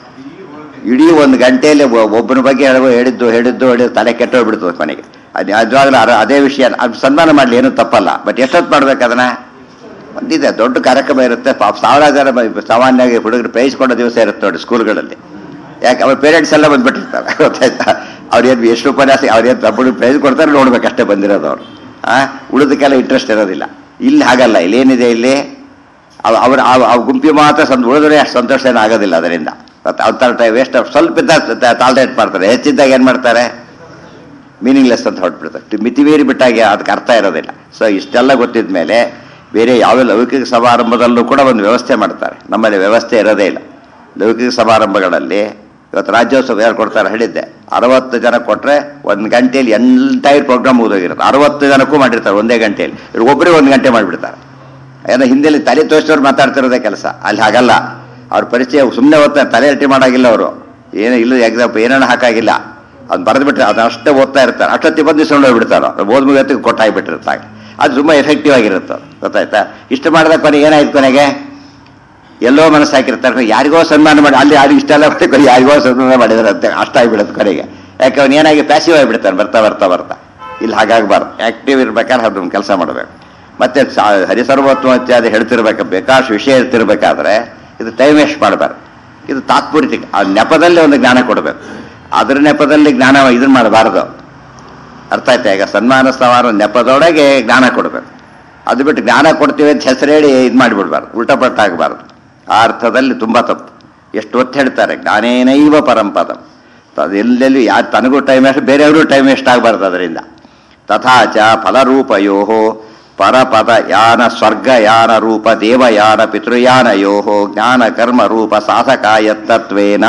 ಇಡೀ ಒಂದು ಗಂಟೆಯಲ್ಲಿ ಒ- ಒಬ್ಬನ ಬಗ್ಗೆ ಹೇಳುವ ಹೇಳಿದ್ದು ಹೇಳಿದ್ದು ಹೇಳಿದ್ದು ತಲೆ ಕೆಟ್ಟೋಗ್ಬಿಡ್ತದೆ ಕೊನೆಗೆ ಅದು ನಿಜವಾಗ್ಲೂ ಅರ- ಅದೇ ವಿಷಯ ಅದು ಸನ್ಮಾನ ಮಾಡಲಿ ಏನೂ ತಪ್ಪಲ್ಲ ಬಟ್ ಎಷ್ಟೊತ್ತು ಮಾಡ್ಬೇಕು ಅದನ್ನ ಒಂದಿದೆ ದೊಡ್ಡ ಕಾರ್ಯಕ್ರಮ ಇರುತ್ತೆ ಪಾಪ ಸಾವಿರಾರು ಜನ ಬ- ಸಾಮಾನ್ಯವಾಗಿ ಹುಡುಗರು ಪ್ರೈಸ್ ಕೊಡೋ ದಿವಸ ಇರುತ್ತೆ ನೋಡಿ ಸ್ಕೂಲ್ಗಳಲ್ಲಿ ಯಾಕೆ ಅವ್ರ ಪೇರೆಂಟ್ಸ್ ಎಲ್ಲ ಬಂದ್ಬಿಟ್ಟಿರ್ತಾರೆ ಗೊತ್ತಾಯ್ತಾ ಅವ್ರೇನು ಎಷ್ಟು ಉಪನ್ಯಾಸ ಅವ್ರೇನು ತಪ್ಪು ಪ್ರೈಸ್ ಕೊಡ್ತಾರೆ ನೋಡ್ಬೇಕಷ್ಟೇ ಬಂದಿರೋದು ಅವರು ಆ ಉಳಿದಕ್ಕೆಲ್ಲ ಇಂಟ್ರೆಸ್ಟ್ ಇರೋದಿಲ್ಲ ಇಲ್ಲಿ ಹಾಗಲ್ಲ ಇಲ್ಲಿ ಏನಿದೆ ಇಲ್ಲಿ ಅವ್- ಅವ್ರ ಆ- ಆ ಗುಂಪಿ ಮಾತ್ರ ಸಂತ ಉಳಿದ್ರೆ ಅಷ್ಟು ಸಂತೋಷ ಏನು ಆಗೋದಿಲ್ಲ ಅದರಿಂದ ಮತ್ತೆ ಅವ್ರ ಟೈಮ್ ವೇಸ್ಟ್ ಸ್ವಲ್ಪ ಇದ್ದಾಗ ಟಾಲ್ರೇಟ್ ಮಾಡ್ತಾರೆ ಹೆಚ್ಚಿದ್ದಾಗ ಏನು ಮಾಡ್ತಾರೆ ಮೀನಿಂಗ್ಲೆಸ್ ಅಂತ ಹೊರಟ್ಬಿಡ್ತಾರೆ ಮಿತಿ ಮೀರಿ ಬಿಟ್ಟಾಗ ಅದಕ್ಕೆ ಅರ್ಥ ಇರೋದಿಲ್ಲ ಸೊ ಇಷ್ಟೆಲ್ಲ ಗೊತ್ತಿದ ಮೇಲೆ ಬೇರೆ ಯಾವ ಲೌಕಿಕ ಸಮಾರಂಭದಲ್ಲೂ ಕೂಡ ಒಂದು ವ್ಯವಸ್ಥೆ ಮಾಡ್ತಾರೆ ನಮ್ಮಲ್ಲಿ ವ್ಯವಸ್ಥೆ ಇರೋದೇ ಇಲ್ಲ ಲೌಕಿಕ ಸಮಾರಂಭಗಳಲ್ಲಿ ಇವತ್ತು ರಾಜ್ಯೋತ್ಸವ ಯಾರು ಕೊಡ್ತಾರೆ ಹೇಳಿದ್ದೆ ಅರವತ್ತು ಜನ ಕೊಟ್ಟರೆ ಒಂದು ಗಂಟೆಯಲ್ಲಿ ಎಂಟೈರ್ ಪ್ರೋಗ್ರಾಮ್ ಮುಗಿದೋಗಿರುತ್ತೆ ಅರವತ್ತು ಜನಕ್ಕೂ ಮಾಡಿರ್ತಾರೆ ಒಂದೇ ಗಂಟೆಯಲ್ಲಿ ಇವ್ರು ಒಬ್ಬರೇ ಒಂದು ಗಂಟೆ ಮಾಡಿಬಿಡ್ತಾರೆ ಏನೋ ಹಿಂದೆಲ್ಲಿ ತಲೆ ತೋರಿಸೋರು ಮಾತಾಡ್ತಿರೋದೇ ಕೆಲಸ ಅಲ್ಲಿ ಹಾಗಲ್ಲ ಅವ್ರ ಪರಿಚಯ ಸುಮ್ಮನೆ ಓದ್ತಾರೆ ತಲೆ ಅಲ್ಟಿ ಮಾಡಾಗಿಲ್ಲ ಅವರು ಏನು ಇಲ್ಲ ಎಕ್ಸಾಮ್ ಏನೇನು ಹಾಕಾಗಿಲ್ಲ ಅದು ಬರೆದ್ಬಿಟ್ರೆ ಅದನ್ನ ಅಷ್ಟೇ ಓದ್ತಾ ಇರ್ತಾರೆ ಅಷ್ಟೊತ್ತಿ ಬಂದು ಇಸ್ಕೊಂಡು ಹೋಗ್ಬಿಡ್ತಾರೆ ಅವ್ರು ಓದ್ ಮುಗಿಯತ್ತಿಗೆ ಕೊಟ್ಟಾಗ್ಬಿಟ್ಟಿರ್ತಾರೆ ಅದು ತುಂಬ ಎಫೆಕ್ಟಿವ್ ಆಗಿರುತ್ತೆ ಅದು. ಗೊತ್ತಾಯ್ತಾ ಇಷ್ಟು ಮಾಡಿದ ಕೊನೆ ಏನಾಯ್ತು ಕೊನೆಗೆ ಎಲ್ಲೋ ಮನಸ್ಸು ಹಾಕಿರ್ತಾರೆ ಯಾರಿಗೋ ಸನ್ಮಾನ ಮಾಡಿ ಅಲ್ಲಿ ಯಾರಿಗೂ ಇಷ್ಟೆಲ್ಲ ಮಾಡಿ ಯಾರಿಗೋ ಸನ್ಮಾನ ಮಾಡಿದಾರಂತೆ ಅಷ್ಟ ಆಗಿಬಿಡುತ್ತೆ ಕೊನೆಗೆ ಯಾಕೆ ಅವ್ನು ಏನಾಗಿ ಪ್ಯಾಸಿವ್ ಆಗಿಬಿಡ್ತಾನೆ ಬರ್ತಾ ಬರ್ತಾ ಬರ್ತಾ ಇಲ್ಲಿ ಹಾಗಾಗಬಾರ್ದು ಆಕ್ಟಿವ್ ಇರ್ಬೇಕಾದ್ರೆ ಅದನ್ನು ಕೆಲಸ ಮಾಡಬೇಕು ಮತ್ತೆ ಸಾ- ಹರಿಸರ್ವತ್ವ ಇತ್ಯಾದಿ ಹೇಳ್ತಿರ್ಬೇಕು ಬೇಕಾಷ್ಟು ವಿಷಯ ಇರ್ತಿರ್ಬೇಕಾದ್ರೆ ಇದು ಟೈಮ್ ವೇಸ್ಟ್ ಮಾಡಬಾರ್ದು ಇದು ತಾತ್ಪೂರ್ತಿಕ ಆ ನೆಪದಲ್ಲಿ ಒಂದು ಜ್ಞಾನ ಕೊಡಬೇಕು ಅದ್ರ ನೆಪದಲ್ಲಿ ಜ್ಞಾನ ಇದನ್ನ ಮಾಡಬಾರ್ದು ಅರ್ಥ ಆಯ್ತಾ ಈಗ ಸನ್ಮಾನ ಸಮಾನ ನೆಪದೊಳಗೆ ಜ್ಞಾನ ಕೊಡಬೇಕು ಅದು ಬಿಟ್ಟು ಜ್ಞಾನ ಕೊಡ್ತೀವಿ ಅಂತ ಹೆಸರು ಹೇಳಿ ಇದು ಮಾಡಿಬಿಡ್ಬಾರ್ದು ಉಲ್ಟಾ ಪಲ್ಟ ಆಗಬಾರ್ದು ಆ ಅರ್ಥದಲ್ಲಿ ತುಂಬ ತಪ್ಪು ಎಷ್ಟು ಒತ್ತು ಹೇಳ್ತಾರೆ ಜ್ಞಾನೇನೈವ ಪರಂಪದಂ ಅದು ಎಲ್ಲೆಲ್ಲಿ ಯಾರು ತನಗೂ ಟೈಮ್ ವೇಸ್ಟ್ ಬೇರೆಯವರು ಟೈಮ್ ವೇಸ್ಟ್ ಆಗಬಾರ್ದು ಅದರಿಂದ ತಥಾಚ ಫಲರೂಪಯೋ ಪರಪದ ಯಾನ ಸ್ವರ್ಗಯಾನ ರೂಪ ದೇವಯಾನ ಪಿತೃಯಾನಯೋ ಜ್ಞಾನ ಕರ್ಮ ರೂಪ ಸಾಧಕಾಯತ್ತತ್ವೇನ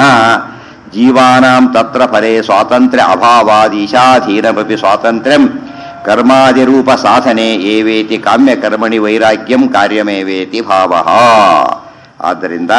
ಜೀವಾನಾಂ ತತ್ರ ಫಲೇ ಸ್ವಾತಂತ್ರ್ಯ ಅಭಾವಾದೀಶಾಧೀನಮಪಿ ಸ್ವಾತಂತ್ರ್ಯಂ ಕರ್ಮಾದಿರೂಪ ಸಾಧನೆ ಏವೇತಿ ಕಾಮ್ಯ ಕರ್ಮಣಿ ವೈರಾಗ್ಯಂ ಕಾರ್ಯಮೇವೇತಿ ಭಾವ ಆದ್ದರಿಂದ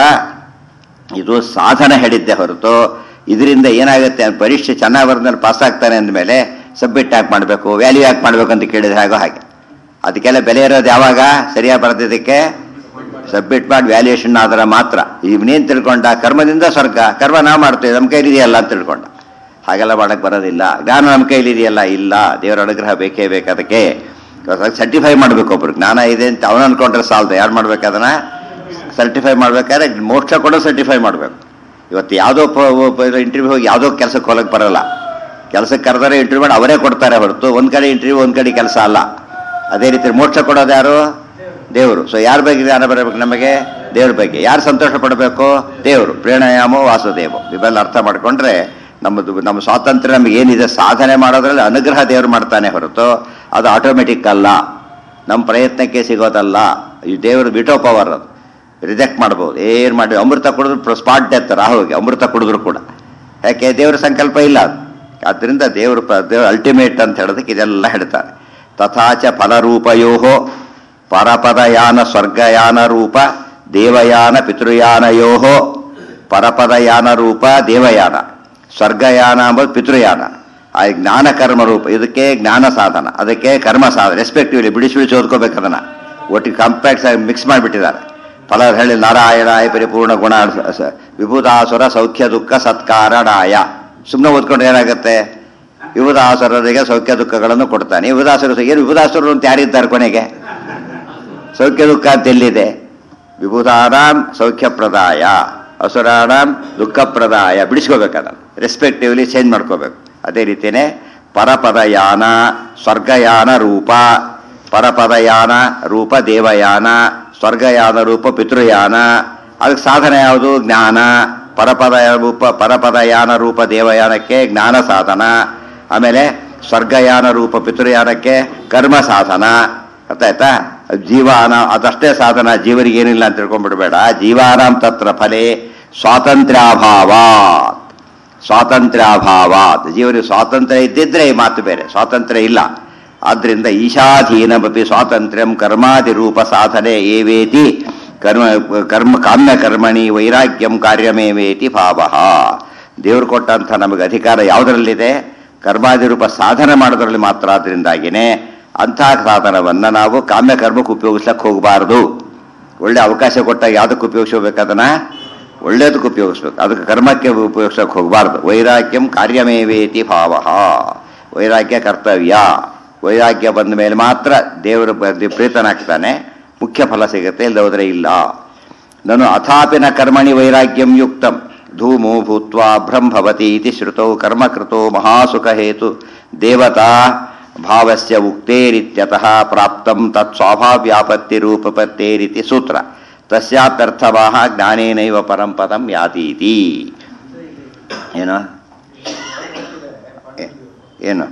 ಇದು ಸಾಧನ ಹೇಳಿದ್ದೆ ಹೊರತು ಇದರಿಂದ ಏನಾಗುತ್ತೆ ಅವ್ನು ಪರೀಕ್ಷೆ ಚೆನ್ನಾಗಿ ಬರೆದ್ಮೇಲೆ ಪಾಸ್ ಆಗ್ತಾನೆ ಅಂದಮೇಲೆ ಸಬ್ಮಿಟ್ ಯಾಕೆ ಮಾಡಬೇಕು ವ್ಯಾಲ್ಯೂ ಯಾಕೆ ಮಾಡಬೇಕು ಅಂತ ಕೇಳಿದ್ರೆ ಹಾಗೋ ಹಾಗೆ ಅದಕ್ಕೆಲ್ಲ ಬೆಲೆ ಇರೋದು ಯಾವಾಗ ಸರಿಯಾಗಿ ಬರೆದಿದ್ದಕ್ಕೆ ಸಬ್ಮಿಟ್ ಮಾಡಿ ವ್ಯಾಲ್ಯೂಯೇಷನ್ ಆದ್ರೆ ಮಾತ್ರ ಇವನೇನು ತಿಳ್ಕೊಂಡ ಕರ್ಮದಿಂದ ಸ್ವರ್ಗ ಕರ್ಮ ನಾವು ಮಾಡ್ತೇವೆ ನಮ್ಮ ಕೈಲಿದೆಯಲ್ಲ ಅಂತ ತಿಳ್ಕೊಂಡ ಹಾಗೆಲ್ಲ ಮಾಡಕ್ಕೆ ಬರೋದಿಲ್ಲ ಜ್ಞಾನ ನಮ್ಮ ಕೈಲಿದೆಯಲ್ಲ ಇಲ್ಲ ದೇವರ ಅನುಗ್ರಹ ಬೇಕೇ ಬೇಕು ಅದಕ್ಕೆ ಸರ್ಟಿಫೈ ಮಾಡಬೇಕು ಒಬ್ರು ಜ್ಞಾನ ಇದೆ ಅಂತ ಅವನು ಅನ್ಕೊಂಡ್ರೆ ಸಾಲದು ಯಾರು ಮಾಡ್ಬೇಕು ಅದನ್ನ ಸರ್ಟಿಫೈ ಮಾಡ್ಬೇಕಾದ್ರೆ ಮೋಕ್ಷ ಕೂಡ ಸರ್ಟಿಫೈ ಮಾಡಬೇಕು ಇವತ್ತು ಯಾವುದೋ ಇಂಟರ್ವ್ಯೂ ಹೋಗಿ ಯಾವುದೋ ಕೆಲಸಕ್ಕೆ ಹೋಗಕ್ಕೆ ಬರಲ್ಲ ಕೆಲಸಕ್ಕೆ ಕರೆದರೆ ಇಂಟರ್ವ್ಯೂ ಮಾಡಿ ಅವರೇ ಕೊಡ್ತಾರೆ ಹೊರತು ಒಂದು ಕಡೆ ಇಂಟರ್ವ್ಯೂ ಒಂದು ಕಡೆ ಕೆಲಸ ಅಲ್ಲ ಅದೇ ರೀತಿ ಮೋಕ್ಷ ಕೊಡೋದು ಯಾರು ದೇವರು ಸೊ ಯಾರ ಬಗ್ಗೆ ಜ್ಞಾನ ಬರಬೇಕು ನಮಗೆ ದೇವ್ರ ಬಗ್ಗೆ ಯಾರು ಸಂತೋಷ ಪಡಬೇಕು ದೇವರು ಪ್ರೇಣಯಾಮೋ ವಾಸುದೇವ ಇವೆಲ್ಲ ಅರ್ಥ ಮಾಡ್ಕೊಂಡ್ರೆ ನಮ್ಮದು ನಮ್ಮ ಸ್ವಾತಂತ್ರ್ಯ ನಮಗೆ ಏನಿದೆ ಸಾಧನೆ ಮಾಡೋದ್ರಲ್ಲಿ ಅನುಗ್ರಹ ದೇವರು ಮಾಡ್ತಾನೆ ಹೊರತು ಅದು ಆಟೋಮೆಟಿಕ್ ಅಲ್ಲ ನಮ್ಮ ಪ್ರಯತ್ನಕ್ಕೆ ಸಿಗೋದಲ್ಲ ಈ ದೇವರು ವಿಟೋ ಪವರ್ ಅದು ರಿಜೆಕ್ಟ್ ಮಾಡ್ಬೋದು ಏನು ಮಾಡಿ ಅಮೃತ ಕುಡಿದ್ರು ಸ್ಪಾಟ್ ಡೆತ್ ರಾಹುಗೆ ಅಮೃತ ಕುಡಿದ್ರು ಕೂಡ ಯಾಕೆ ದೇವರ ಸಂಕಲ್ಪ ಇಲ್ಲ ಅದು ಆದ್ದರಿಂದ ದೇವರು ಪ- ದೇವರು ಅಲ್ಟಿಮೇಟ್ ಅಂತ ಹೇಳೋದಕ್ಕೆ ಇದೆಲ್ಲ ಹೇಳ್ತಾರೆ ತಥಾಚ ಫಲರೂಪಯೋ ಪರಪದಯಾನ ಸ್ವರ್ಗಯಾನ ರೂಪ ದೇವಯಾನ ಪಿತೃಯಾನಯೋ ಪರಪದಯಾನ ರೂಪ ದೇವಯಾನ ಸ್ವರ್ಗಯಾನ ಅಂಬೋದು ಪಿತೃಯಾನ ಆ ಜ್ಞಾನ ಕರ್ಮ ರೂಪ ಇದಕ್ಕೆ ಜ್ಞಾನ ಸಾಧನ ಅದಕ್ಕೆ ಕರ್ಮ ಸಾಧನ ರೆಸ್ಪೆಕ್ಟಿವ್ಲಿ ಬಿಡಿಸಿ ಬಿಡಿಸಿ ಓದ್ಕೋಬೇಕು ಅದನ್ನ ಒಟ್ಟಿಗೆ ಕಾಂಪ್ಯಾಕ್ಟ್ಸ್ ಆಗಿ ಮಿಕ್ಸ್ ಮಾಡಿಬಿಟ್ಟಿದ್ದಾರೆ ಫಲ ಹೇಳಿ ನಾರಾಯಣಾಯ ಪರಿಪೂರ್ಣ ಗುಣ ಸ- ವಿಭುಧಾಸುರ ಸೌಖ್ಯ ದುಃಖ ಸತ್ಕಾರಣಾಯ ಸುಮ್ಮನೆ ಓದ್ಕೊಂಡ್ರೆ ಏನಾಗುತ್ತೆ ವಿಭುಧಾಸುರರಿಗೆ ಸೌಖ್ಯ ದುಃಖಗಳನ್ನು ಕೊಡ್ತಾನೆ ವಿಭುಧಾಸುರ ಏನು ವಿಭುಧಾಸುರರು ಅಂತ ಯಾರಿದ್ದಾರೆ ಕೊನೆಗೆ ಸೌಖ್ಯ ದುಃಖ ಅಂತ ಎಲ್ಲಿದೆ ವಿಭುಧಾನಾಂ ಸೌಖ್ಯ ಪ್ರದಾಯ ಅಸುರಾಣಂ ದುಃಖಪ್ರದಾಯ ಬಿಡಿಸ್ಕೋಬೇಕು ಅದನ್ನು ರೆಸ್ಪೆಕ್ಟಿವ್ಲಿ ಚೇಂಜ್ ಮಾಡ್ಕೋಬೇಕು ಅದೇ ರೀತಿಯೇ ಪರಪದಯಾನ ಸ್ವರ್ಗಯಾನ ರೂಪ ಪರಪದಯಾನ ರೂಪ ದೇವಯಾನ ಸ್ವರ್ಗಯಾನ ರೂಪ ಪಿತೃಯಾನ ಅದಕ್ಕೆ ಸಾಧನ ಯಾವುದು ಜ್ಞಾನ ಪರಪದ ರೂಪ ಪರಪದಯಾನ ರೂಪ ದೇವಯಾನಕ್ಕೆ ಜ್ಞಾನ ಸಾಧನ ಆಮೇಲೆ ಸ್ವರ್ಗಯಾನ ರೂಪ ಪಿತೃಯಾನಕ್ಕೆ ಕರ್ಮ ಸಾಧನ ಗೊತ್ತಾಯ್ತಾ ಜೀವಾನ ಅದಷ್ಟೇ ಸಾಧನ ಜೀವರಿಗೆ ಏನಿಲ್ಲ ಅಂತ ತಿಳ್ಕೊಂಡ್ಬಿಡ್ಬೇಡ ಜೀವಾನಾಂ ತತ್ರ ಫಲೇ ಸ್ವಾತಂತ್ರ್ಯಾಭಾವ ಸ್ವಾತಂತ್ರ್ಯಾಭಾವ ಜೀವನಿಗೆ ಸ್ವಾತಂತ್ರ್ಯ ಇದ್ದಿದ್ರೆ ಈ ಮಾತು ಬೇರೆ ಸ್ವಾತಂತ್ರ್ಯ ಇಲ್ಲ ಆದ್ರಿಂದ ಈಶಾಧೀನಮಪಿ ಸ್ವಾತಂತ್ರ್ಯಂ ಕರ್ಮಾದಿ ರೂಪ ಸಾಧನೆ ಏವೇತಿ ಕರ್ಮ ಕರ್ಮ ಕಾಮ್ಯ ಕರ್ಮಣಿ ವೈರಾಗ್ಯಂ ಕಾರ್ಯಮೇವೇತಿ ಭಾವ ದೇವರು ಕೊಟ್ಟಂಥ ನಮಗೆ ಅಧಿಕಾರ ಯಾವುದರಲ್ಲಿದೆ ಕರ್ಮಾದಿ ರೂಪ ಸಾಧನೆ ಮಾಡೋದ್ರಲ್ಲಿ ಮಾತ್ರ ಆದ್ರಿಂದಾಗಿನೇ ಅಂಥ ಸಾಧನವನ್ನು ನಾವು ಕಾಮ್ಯ ಕರ್ಮಕ್ಕೆ ಉಪಯೋಗಿಸ್ಲಕ್ಕೆ ಹೋಗಬಾರ್ದು ಒಳ್ಳೆ ಅವಕಾಶ ಕೊಟ್ಟಾಗ ಯಾವುದಕ್ಕೆ ಉಪಯೋಗಿಸ್ಬೇಕು ಅದನ್ನ ಒಳ್ಳೇದಕ್ಕೆ ಉಪಯೋಗಿಸ್ಬೇಕು ಅದಕ್ಕೆ ಕರ್ಮಕ್ಕೆ ಉಪಯೋಗಿಸಕ್ಕೆ ಹೋಗಬಾರ್ದು ವೈರಾಗ್ಯಂ ಕಾರ್ಯಮೇವೇತಿ ಭಾವ ವೈರಾಗ್ಯ ಕರ್ತವ್ಯ ವೈರಾಗ್ಯ ಬಂದ ಮೇಲೆ ಮಾತ್ರ ದೇವರು ಬ- ಪ್ರೀತನಾಗ್ತಾನೆ ಮುಖ್ಯ ಫಲ ಸಿಗುತ್ತೆ ಇಲ್ಲದೋದ್ರೆ ಇಲ್ಲ ನಾನು ಅಥಾಪಿನ ಕರ್ಮಣಿ ವೈರಾಗ್ಯಂ ಯುಕ್ತಂ ಧೂಮೋ ಭೂತ್ವಾ ಭ್ರಂ ಭವತಿ ಇತಿ ಶ್ರುತೌ ಕರ್ಮಕೃತೋ ಮಹಾಸುಖ ಹೇತು ದೇವತಾ ಭಾವಸ್ಯ ಉಕ್ತೇರಿತ್ಯತಃ ಪ್ರಾಪ್ತಂ ತತ್ ಸ್ವಾಭಾವ್ಯಾಪತ್ತಿ ರೂಪಪತ್ತೇರಿತಿ ಸೂತ್ರ ತಸ್ಯಾಪ್ಯರ್ಥವಾಹ ಜ್ಞಾನೇನೈವ ಪರಂ ಪದಂ ಯಾತೀತಿ ಏನು ಏ- ಏನು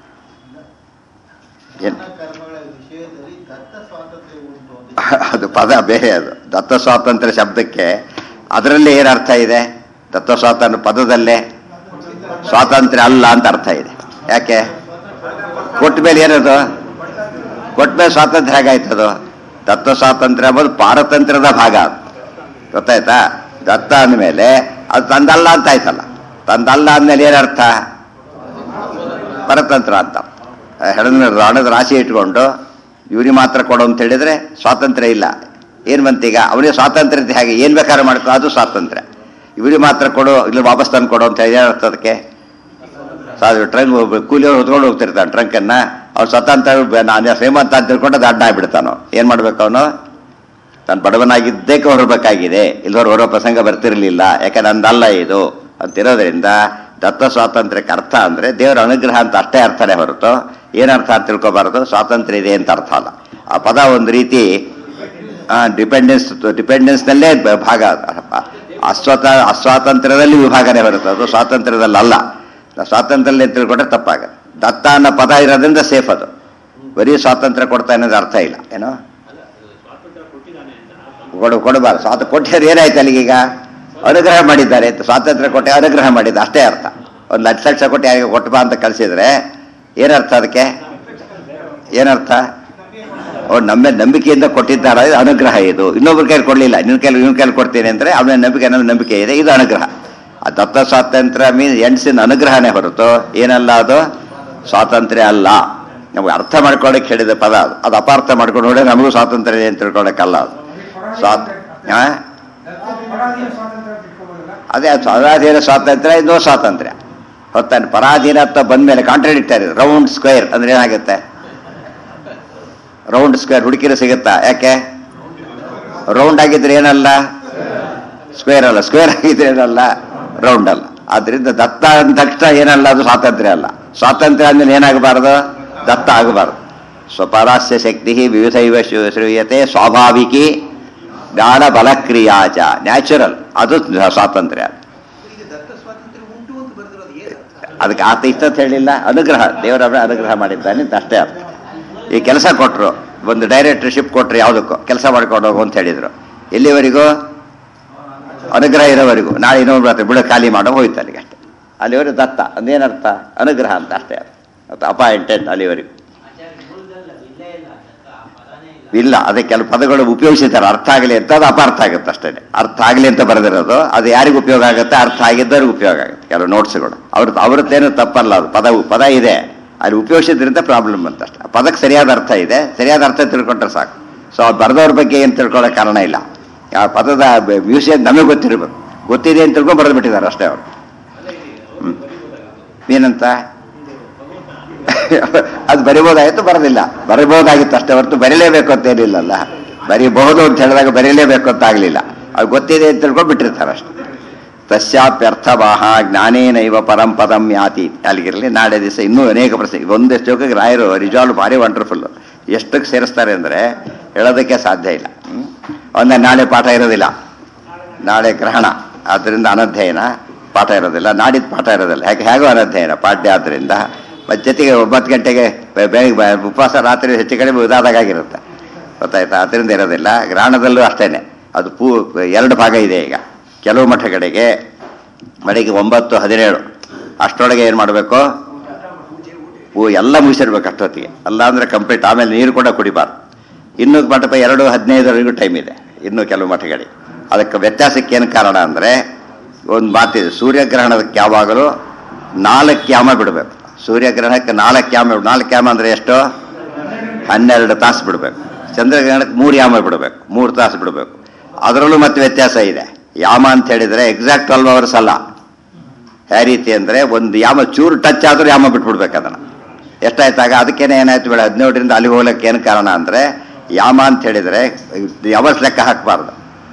ಏನು ಕರ್ಮಗಳ ವಿಷಯದಲ್ಲಿ ದತ್ತ ಸ್ವಾತಂತ್ರ್ಯ ಉಂಟು ಅಂತ ಅದು ಪದ ಬೇರೆ ಅದು ದತ್ತ ಸ್ವಾತಂತ್ರ್ಯ ಶಬ್ದಕ್ಕೆ ಅದರಲ್ಲಿ ಏನು ಅರ್ಥ ಇದೆ ದತ್ತ ಸ್ವಾತಂತ್ರ್ಯ ಪದದಲ್ಲೇ ಸ್ವಾತಂತ್ರ್ಯ ಅಲ್ಲ ಅಂತ ಅರ್ಥ ಇದೆ ಯಾಕೆ ಕೊಟ್ಟ ಮೇಲೆ ಏನದು ಕೊಟ್ಟ ಮೇಲೆ ಸ್ವಾತಂತ್ರ್ಯ ಹೇಗಾಯ್ತದು ದತ್ತ ಸ್ವಾತಂತ್ರ್ಯ ಎಂಬುದು ಪಾರತಂತ್ರ್ಯದ ಭಾಗ ಅದು ಗೊತ್ತಾಯ್ತಾ ದತ್ತ ಅಂದಮೇಲೆ ಅದು ತಂದಲ್ಲ ಅಂತ ಆಯ್ತಲ್ಲ ತಂದಲ್ಲ ಅಂದಮೇಲೆ ಏನರ್ಥ ಪರತಂತ್ರ ಅಂತ ಹೆಣದ ಹಣದ ರಾಶಿ ಇಟ್ಕೊಂಡು ಇವ್ರಿಗೆ ಮಾತ್ರ ಕೊಡು ಅಂತ ಹೇಳಿದ್ರೆ ಸ್ವಾತಂತ್ರ್ಯ ಇಲ್ಲ ಏನು ಬಂತೀಗ ಅವನಿಗೆ ಸ್ವಾತಂತ್ರ್ಯ ಇದ್ದ ಹಾಗೆ ಏನು ಬೇಕಾದ್ರೆ ಮಾಡ್ಕೊ ಅದು ಸ್ವಾತಂತ್ರ್ಯ ಇವ್ರಿಗೆ ಮಾತ್ರ ಕೊಡು ಇಲ್ಲ ವಾಪಸ್ ತಂದು ಕೊಡು ಅಂತ ಹೇಳಿ ಏನರ್ಥ ಅದಕ್ಕೆ ಟ್ರಂಕ್ ಕೂಲಿಯವ್ರು ಹೊತ್ಕೊಂಡು ಹೋಗ್ತಿರ್ತಾನೆ ಟ್ರಂಕನ್ನ ಅವ್ನು ಸ್ವತಂತ್ರ ಬ- ನಾನು ಶ್ರೀಮಂತ ಅಂತ ತಿಳ್ಕೊಂಡು ಅದು ಅಡ್ಡ ಆಗ್ಬಿಡ್ತಾನು ಏನು ಮಾಡ್ಬೇಕು ಅವನು ತಾನು ಬಡವನಾಗಿದ್ದಕ್ಕೆ ಹೊರಬೇಕಾಗಿದೆ ಇಲ್ಲವ್ರು ಹೊರೋ ಪ್ರಸಂಗ ಬರ್ತಿರ್ಲಿಲ್ಲ ಯಾಕೆ ನಂದಲ್ಲ ಇದು ಅಂತಿರೋದ್ರಿಂದ ದತ್ತ ಸ್ವಾತಂತ್ರ್ಯಕ್ಕೆ ಅರ್ಥ ಅಂದ್ರೆ ದೇವರ ಅನುಗ್ರಹ ಅಂತ ಅಷ್ಟೇ ಅರ್ಥನೇ ಹೊರತು ಏನರ್ಥ ಅಂತ ತಿಳ್ಕೊಬಾರದು ಸ್ವಾತಂತ್ರ್ಯ ಇದೆ ಅಂತ ಅರ್ಥ ಅಲ್ಲ ಆ ಪದ ಒಂದು ರೀತಿ ಡಿಪೆಂಡೆನ್ಸ್ ಡಿಪೆಂಡೆನ್ಸ್ನಲ್ಲೇ ಬ- ಭಾಗ ಅಸ್ವತ ಅಸ್ವಾತಂತ್ರ್ಯದಲ್ಲಿ ವಿಭಾಗನೆ ಬರುತ್ತೆ ಅದು ಸ್ವಾತಂತ್ರ್ಯದಲ್ಲಿ ಅಲ್ಲ ನಾವು ಸ್ವಾತಂತ್ರ್ಯದಲ್ಲಿ ಅಂತ ತಿಳ್ಕೊಂಡ್ರೆ ತಪ್ಪಾಗುತ್ತೆ ದತ್ತ ಅನ್ನೋ ಪದ ಇರೋದ್ರಿಂದ ಸೇಫ್ ಅದು ಬರೀ ಸ್ವಾತಂತ್ರ್ಯ ಕೊಡ್ತಾ ಅನ್ನೋದು ಅರ್ಥ ಇಲ್ಲ ಏನೋ ಕೊಡು ಕೊಡಬಾರ್ದು ಸ್ವಾತ ಕೊಟ್ಟಿದ್ರೆ ಏನಾಯ್ತು ಅಲ್ಲಿಗೀಗ ಅನುಗ್ರಹ ಮಾಡಿದ್ದಾರೆ ಅಂತ ಸ್ವಾತಂತ್ರ್ಯ ಕೊಟ್ಟೆ ಅನುಗ್ರಹ ಮಾಡಿದ್ದು ಅಷ್ಟೇ ಅರ್ಥ ಒಂದು ಲಕ್ಷ ಲಕ್ಷ ಕೊಟ್ಟು ಯಾರಿಗೆ ಕೊಟ್ಟು ಬಾ ಅಂತ ಕಳಿಸಿದ್ರೆ ಏನರ್ಥ ಅದಕ್ಕೆ ಏನರ್ಥ ಅವ್ರು ನಮ್ಮ ನಂಬಿಕೆಯಿಂದ ಕೊಟ್ಟಿದ್ದಾರೆ ಇದು ಅನುಗ್ರಹ ಇದು ಇನ್ನೊಬ್ರ ಕೈಲಿ ಕೊಡಲಿಲ್ಲ ನಿನ್ನ ಕೈಲಿ ಇವನ ಕೈಲಿ ಕೊಡ್ತೀನಿ ಅಂದರೆ ಅವನ ನಂಬಿಕೆ ನನ್ನ ನಂಬಿಕೆ ಇದೆ ಇದು ಅನುಗ್ರಹ ಆ ದತ್ತ ಸ್ವಾತಂತ್ರ್ಯ ಮೀನ್ಸ್ ಎಂಡ್ಸಿನ ಅನುಗ್ರಹನೇ ಹೊರತು ಏನಲ್ಲ ಅದು ಸ್ವಾತಂತ್ರ್ಯ ಅಲ್ಲ ನಮಗೆ ಅರ್ಥ ಮಾಡ್ಕೊಳ್ಳೋಕೆ ಹೇಳಿದ ಪದ ಅದು ಅದು ಅಪಾರ್ಥ ಮಾಡ್ಕೊಂಡು ನೋಡಿ ನಮಗೂ ಸ್ವಾತಂತ್ರ್ಯ ಇದೆ ಅಂತ ತಿಳ್ಕೊಳ್ಳೋಕ್ಕಲ್ಲ ಅದು ಸ್ವಾತ್ ಆ? ಪರಾಧೀನ ಸ್ವಾತಂತ್ರ್ಯ ಬಿಟ್ಕೋಬೋದಲ್ಲ ಅದೇ ಪರಾಧೀನ ಸ್ವಾತಂತ್ರ್ಯ ಇದು ಸ್ವಾತಂತ್ರ್ಯ ಹೊತ್ತಾನೆ ಪರಾಧೀನತ್ವ ಬಂದ್ಮೇಲೆ ಕಾಂಟ್ರಡಿಕ್ಟರಿ ರೌಂಡ್ ಸ್ಕ್ವೇರ್ ಅಂದ್ರೆ ಏನಾಗುತ್ತೆ ರೌಂಡ್ ಸ್ಕ್ವೇರ್ ಹುಡುಕಿದ್ರೆ ಸಿಗುತ್ತಾ ಯಾಕೆ ರೌಂಡ್ ಆಗಿದ್ರೆ ಏನಲ್ಲ ಸ್ಕ್ವೇರ್ ಅಲ್ಲ ಸ್ಕ್ವೇರ್ ಆಗಿದ್ರೆ ಏನಲ್ಲ ರೌಂಡ್ ಅಲ್ಲ ಆದ್ರಿಂದ ದತ್ತ ಅಂದ ತಕ್ಷಣ ಏನಲ್ಲ ಅದು ಸ್ವಾತಂತ್ರ್ಯ ಅಲ್ಲ ಸ್ವಾತಂತ್ರ್ಯ ಅಂದ್ಮೇಲೆ ಏನಾಗಬಾರ್ದು ದತ್ತ ಆಗಬಾರ್ದು ಸ್ವಪರಾಸ್ಯ ಶಕ್ತಿ ವಿವಿಧ ಇವ ಶ್ರೂ- ಶ್ರೂಯತೆ ಸ್ವಾಭಾವಿಕಿ ಜ್ಞಾನ ಬಲಕ್ರಿಯಾಚ ನ್ಯಾಚುರಲ್ ಅದು ಸ್ವಾತಂತ್ರ್ಯ ಈಗ ದತ್ತ ಸ್ವಾತಂತ್ರ್ಯ ಉಂಟು ಅಂತ ಬರೆದಿರೋದು ಏನು ಅದಕ್ಕೆ ಆತ ಇಷ್ಟ ಅಂತ ಹೇಳಿಲ್ಲ ಅನುಗ್ರಹ ದೇವರವರೇ ಅನುಗ್ರಹ ಮಾಡಿದ್ದಾನೆ ಅಂತ ಅಷ್ಟೇ ಅರ್ಥ ಈ ಕೆಲಸ ಕೊಟ್ಟರು ಒಂದು ಡೈರೆಕ್ಟರ್ಶಿಪ್ ಕೊಟ್ರು ಯಾವುದಕ್ಕೂ ಕೆಲಸ ಮಾಡ್ಕೊಂಡು ಹೋಗು ಅಂತ ಹೇಳಿದ್ರು ಎಲ್ಲಿವರೆಗೂ ಅನುಗ್ರಹ ಇರೋವರೆಗೂ ನಾಳೆ ಇನ್ನೊಬ್ರು ಹತ್ರ ಬಿಡು ಖಾಲಿ ಮಾಡೋ ಹೋಯ್ತು ಅಲ್ಲಿಗೆ ಅಷ್ಟೇ ಅಲ್ಲಿವರೆಗೂ ದತ್ತ ಅಂದೇನರ್ಥ ಅನುಗ್ರಹ ಅಂತ ಅಷ್ಟೇ ಅರ್ಥ ಮತ್ತು ಅಪಾಯಿಂಟೆಡ್ ಅಲ್ಲಿವರೆಗೂ ಇಲ್ಲ ಅದೇ ಕೆಲವು ಪದಗಳು ಉಪಯೋಗಿಸಿದ್ದಾರೆ ಅರ್ಥ ಆಗಲಿ ಅಂತ ಅದು ಅಪಾರ್ಥ ಆಗುತ್ತೆ ಅಷ್ಟೇ ಅರ್ಥ ಆಗಲಿ ಅಂತ ಬರೆದಿರೋದು ಅದು ಯಾರಿಗೆ ಉಪಯೋಗ ಆಗುತ್ತೆ ಅರ್ಥ ಆಗಿದ್ದವ್ರಿಗೆ ಉಪಯೋಗ ಆಗುತ್ತೆ ಕೆಲವು ನೋಟ್ಸ್ಗಳು ಅವ್ರ ಅವ್ರದ್ದೇನು ತಪ್ಪಲ್ಲ ಅದು ಪದ ಪದ ಇದೆ ಅಲ್ಲಿ ಉಪಯೋಗಿಸಿದ್ರಿಂದ ಪ್ರಾಬ್ಲಮ್ ಅಂತ ಅಷ್ಟೇ ಆ ಪದಕ್ಕೆ ಸರಿಯಾದ ಅರ್ಥ ಇದೆ ಸರಿಯಾದ ಅರ್ಥ ತಿಳ್ಕೊಂಡ್ರೆ ಸಾಕು ಸೊ ಅದು ಬರೆದವ್ರ ಬಗ್ಗೆ ಏನು ತಿಳ್ಕೊಳ್ಳೋ ಕಾರಣ ಇಲ್ಲ ಆ ಪದದ ಮ್ಯೂಸಿಯಂ ನಮಗೆ ಗೊತ್ತಿರಬೇಕು ಗೊತ್ತಿದೆ ಅಂತ ತಿಳ್ಕೊಂಡು ಬರೆದು ಬಿಟ್ಟಿದ್ದಾರೆ ಅಷ್ಟೇ ಅವರು ಹ್ಮ್ ಏನಂತ ಅದು ಬರಿಬೋದಾಗಿತ್ತು ಬರೋದಿಲ್ಲ ಬರಿಬೋದಾಗಿತ್ತು ಅಷ್ಟೇ ಹೊರತು ಬರೀಲೇಬೇಕು ಅಂತ ಏನಿಲ್ಲಲ್ಲ ಬರಿಬಹುದು ಅಂತ ಹೇಳಿದಾಗ ಬರೀಲೇಬೇಕು ಅಂತ ಆಗಲಿಲ್ಲ ಅದು ಗೊತ್ತಿದೆ ಅಂತ ತಿಳ್ಕೊಂಡು ಬಿಟ್ಟಿರ್ತಾರೆ ಅಷ್ಟೇ ತಸ್ಯಾಪ್ಯರ್ಥವಾಹ ಜ್ಞಾನೇನೈವ ಪರಂ ಪದಂ ಯಾತಿ ಅಲ್ಲಿಗಿರಲಿ ನಾಳೆ ದಿವಸ ಇನ್ನೂ ಅನೇಕ ಪ್ರಶ್ನೆ ಒಂದೇ ಶ್ಲೋಕಕ್ಕೆ ರಾಯರು ರಿಜಾಲ್ವ್ ಭಾರಿ ವಂಡರ್ಫುಲ್ ಎಷ್ಟಕ್ಕೆ ಸೇರಿಸ್ತಾರೆ ಅಂದರೆ ಹೇಳೋದಕ್ಕೆ ಸಾಧ್ಯ ಇಲ್ಲ ಹ್ಮ್? ಒಂದೇ ನಾಳೆ ಪಾಠ ಇರೋದಿಲ್ಲ ನಾಳೆ ಗ್ರಹಣ ಆದ್ದರಿಂದ ಅನಧ್ಯಯನ ಪಾಠ ಇರೋದಿಲ್ಲ ನಾಡಿದ್ದು ಪಾಠ ಇರೋದಿಲ್ಲ ಯಾಕೆ ಹೇಗೋ ಅನಧ್ಯಯನ ಪಾಠ್ಯ ಆದ್ದರಿಂದ ಮತ್ತೆ ಜೊತೆಗೆ ಒಂಬತ್ತು ಗಂಟೆಗೆ ಬೆ- ಬೆಳಿಗ್ಗೆ ಬ- ಉಪವಾಸ ರಾತ್ರಿ ಹೆಚ್ಚು ಕಡಿಮೆ ಇದಾದಾಗಿರುತ್ತೆ ಗೊತ್ತಾಯ್ತಾ ಅದರಿಂದ ಇರೋದಿಲ್ಲ ಗ್ರಹಣದಲ್ಲೂ ಅಷ್ಟೇನೆ ಅದು ಪೂ ಎರಡು ಭಾಗ ಇದೆ ಈಗ ಕೆಲವು ಮಠಗಳಿಗೆ ಬೆಳಿಗ್ಗೆ ಒಂಬತ್ತು ಹದಿನೇಳು ಅಷ್ಟರೊಳಗೆ ಏನು ಮಾಡಬೇಕು ಹೂ ಎಲ್ಲ ಮುಗಿಸಿರ್ಬೇಕು ಅಷ್ಟೊತ್ತಿಗೆ ಅಲ್ಲ ಅಂದರೆ ಕಂಪ್ಲೀಟ್ ಆಮೇಲೆ ನೀರು ಕೂಡ ಕುಡಿಬಾರ್ದು ಇನ್ನು ಮಂಟಪ ಎರಡು ಹದಿನೈದರವರೆಗೂ ಟೈಮ್ ಇದೆ ಇನ್ನು ಕೆಲವು ಮಠಗಳಿಗೆ ಅದಕ್ಕೆ ವ್ಯತ್ಯಾಸಕ್ಕೆ ಏನು ಕಾರಣ ಅಂದರೆ ಒಂದು ಮಾತಿದೆ ಸೂರ್ಯಗ್ರಹಣಕ್ಕೆ ಯಾವಾಗಲೂ ನಾಲ್ಕು ಯಾಮ ಬಿಡಬೇಕು ಸೂರ್ಯಗ್ರಹಣಕ್ಕೆ ನಾಲ್ಕು ಯಾಮ ನಾಲ್ಕು ಯಾಮ ಅಂದರೆ ಎಷ್ಟು ಹನ್ನೆರಡು ತಾಸು ಬಿಡಬೇಕು ಚಂದ್ರಗ್ರಹಣಕ್ಕೆ ಮೂರು ಯಾಮ ಬಿಡಬೇಕು ಮೂರು ತಾಸು ಬಿಡಬೇಕು ಅದರಲ್ಲೂ ಮತ್ತೆ ವ್ಯತ್ಯಾಸ ಇದೆ ಯಾಮ ಅಂತ ಹೇಳಿದರೆ ಎಕ್ಸಾಕ್ಟ್ ಟ್ವೆಲ್ವ್ ಅವರ್ಸ್ ಅಲ್ಲ ಯಾವ ರೀತಿ ಅಂದರೆ ಒಂದು ಯಾಮ ಚೂರು ಟಚ್ ಆದರೂ ಯಾಮ ಬಿಟ್ಬಿಡ್ಬೇಕು ಅದನ್ನು ಎಷ್ಟಾಯ್ತಾಗ ಅದಕ್ಕೇನೆ ಏನಾಯ್ತು ಬೇಡ ಹದಿನೇಳರಿಂದ ಅಲ್ಲಿಗೆ ಹೋಗ್ಲಿಕ್ಕೆ ಏನು ಕಾರಣ ಅಂದರೆ ಯಾಮ ಅಂತ ಹೇಳಿದರೆ ಅವರ್ಸ್ ಲೆಕ್ಕ ಹಾಕಬಾರ್ದು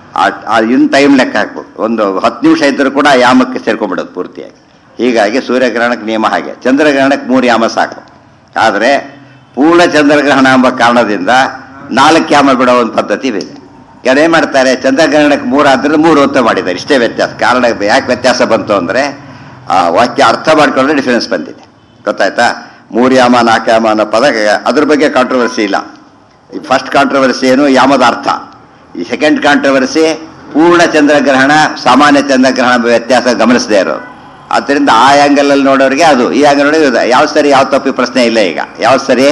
ಆ ಇನ್ ಟೈಮ್ ಲೆಕ್ಕ ಹಾಕ್ಬೇಕು ಒಂದು ಹತ್ತು ನಿಮಿಷ ಇದ್ದರೂ ಕೂಡ ಆ ಯಾಮಕ್ಕೆ ಸೇರ್ಕೊಂಡ್ಬಿಡೋದು ಪೂರ್ತಿಯಾಗಿ ಹೀಗಾಗಿ ಸೂರ್ಯಗ್ರಹಣಕ್ಕೆ ನಿಯಮ ಹಾಗೆ ಚಂದ್ರಗ್ರಹಣಕ್ಕೆ ಮೂರು ಯಾಮ ಸಾಕು ಆದರೆ ಪೂರ್ಣ ಚಂದ್ರಗ್ರಹಣ ಎಂಬ ಕಾರಣದಿಂದ ನಾಲ್ಕು ಯಾಮ ಬಿಡೋ ಒಂದು ಪದ್ಧತಿ ಇದೆ ಕೆಲವು ಏನು ಮಾಡ್ತಾರೆ ಚಂದ್ರಗ್ರಹಣಕ್ಕೆ ಮೂರು ಆದ್ದರಿಂದ ಮೂರು ಹೊತ್ತು ಮಾಡಿದ್ದಾರೆ ಇಷ್ಟೇ ವ್ಯತ್ಯಾಸ ಕಾರಣ ಯಾಕೆ ವ್ಯತ್ಯಾಸ ಬಂತು ಅಂದರೆ ಆ ವಾಕ್ಯ ಅರ್ಥ ಮಾಡ್ಕೊಂಡ್ರೆ ಡಿಫರೆನ್ಸ್ ಬಂದಿದೆ ಗೊತ್ತಾಯ್ತಾ ಮೂರು ಯಾಮ ನಾಲ್ಕು ಯಾಮ ಅನ್ನೋ ಪದ ಅದ್ರ ಬಗ್ಗೆ ಕಾಂಟ್ರವರ್ಸಿ ಇಲ್ಲ ಈ ಫಸ್ಟ್ ಕಾಂಟ್ರವರ್ಸಿ ಏನು ಯಾಮದ ಅರ್ಥ ಈ ಸೆಕೆಂಡ್ ಕಾಂಟ್ರವರ್ಸಿ ಪೂರ್ಣ ಚಂದ್ರಗ್ರಹಣ ಸಾಮಾನ್ಯ ಚಂದ್ರಗ್ರಹಣ ವ್ಯತ್ಯಾಸ ಗಮನಿಸದೇ ಇರೋದು ಆದ್ದರಿಂದ ಆ ಆ್ಯಂಗಲಲ್ಲಿ ನೋಡೋರಿಗೆ ಅದು ಈ ಆ್ಯಂಗಲ್ ನೋಡಿ ಯಾವ ಸರಿ ಯಾವ ತಪ್ಪಿ ಪ್ರಶ್ನೆ ಇಲ್ಲ ಈಗ ಯಾವ ಸರಿ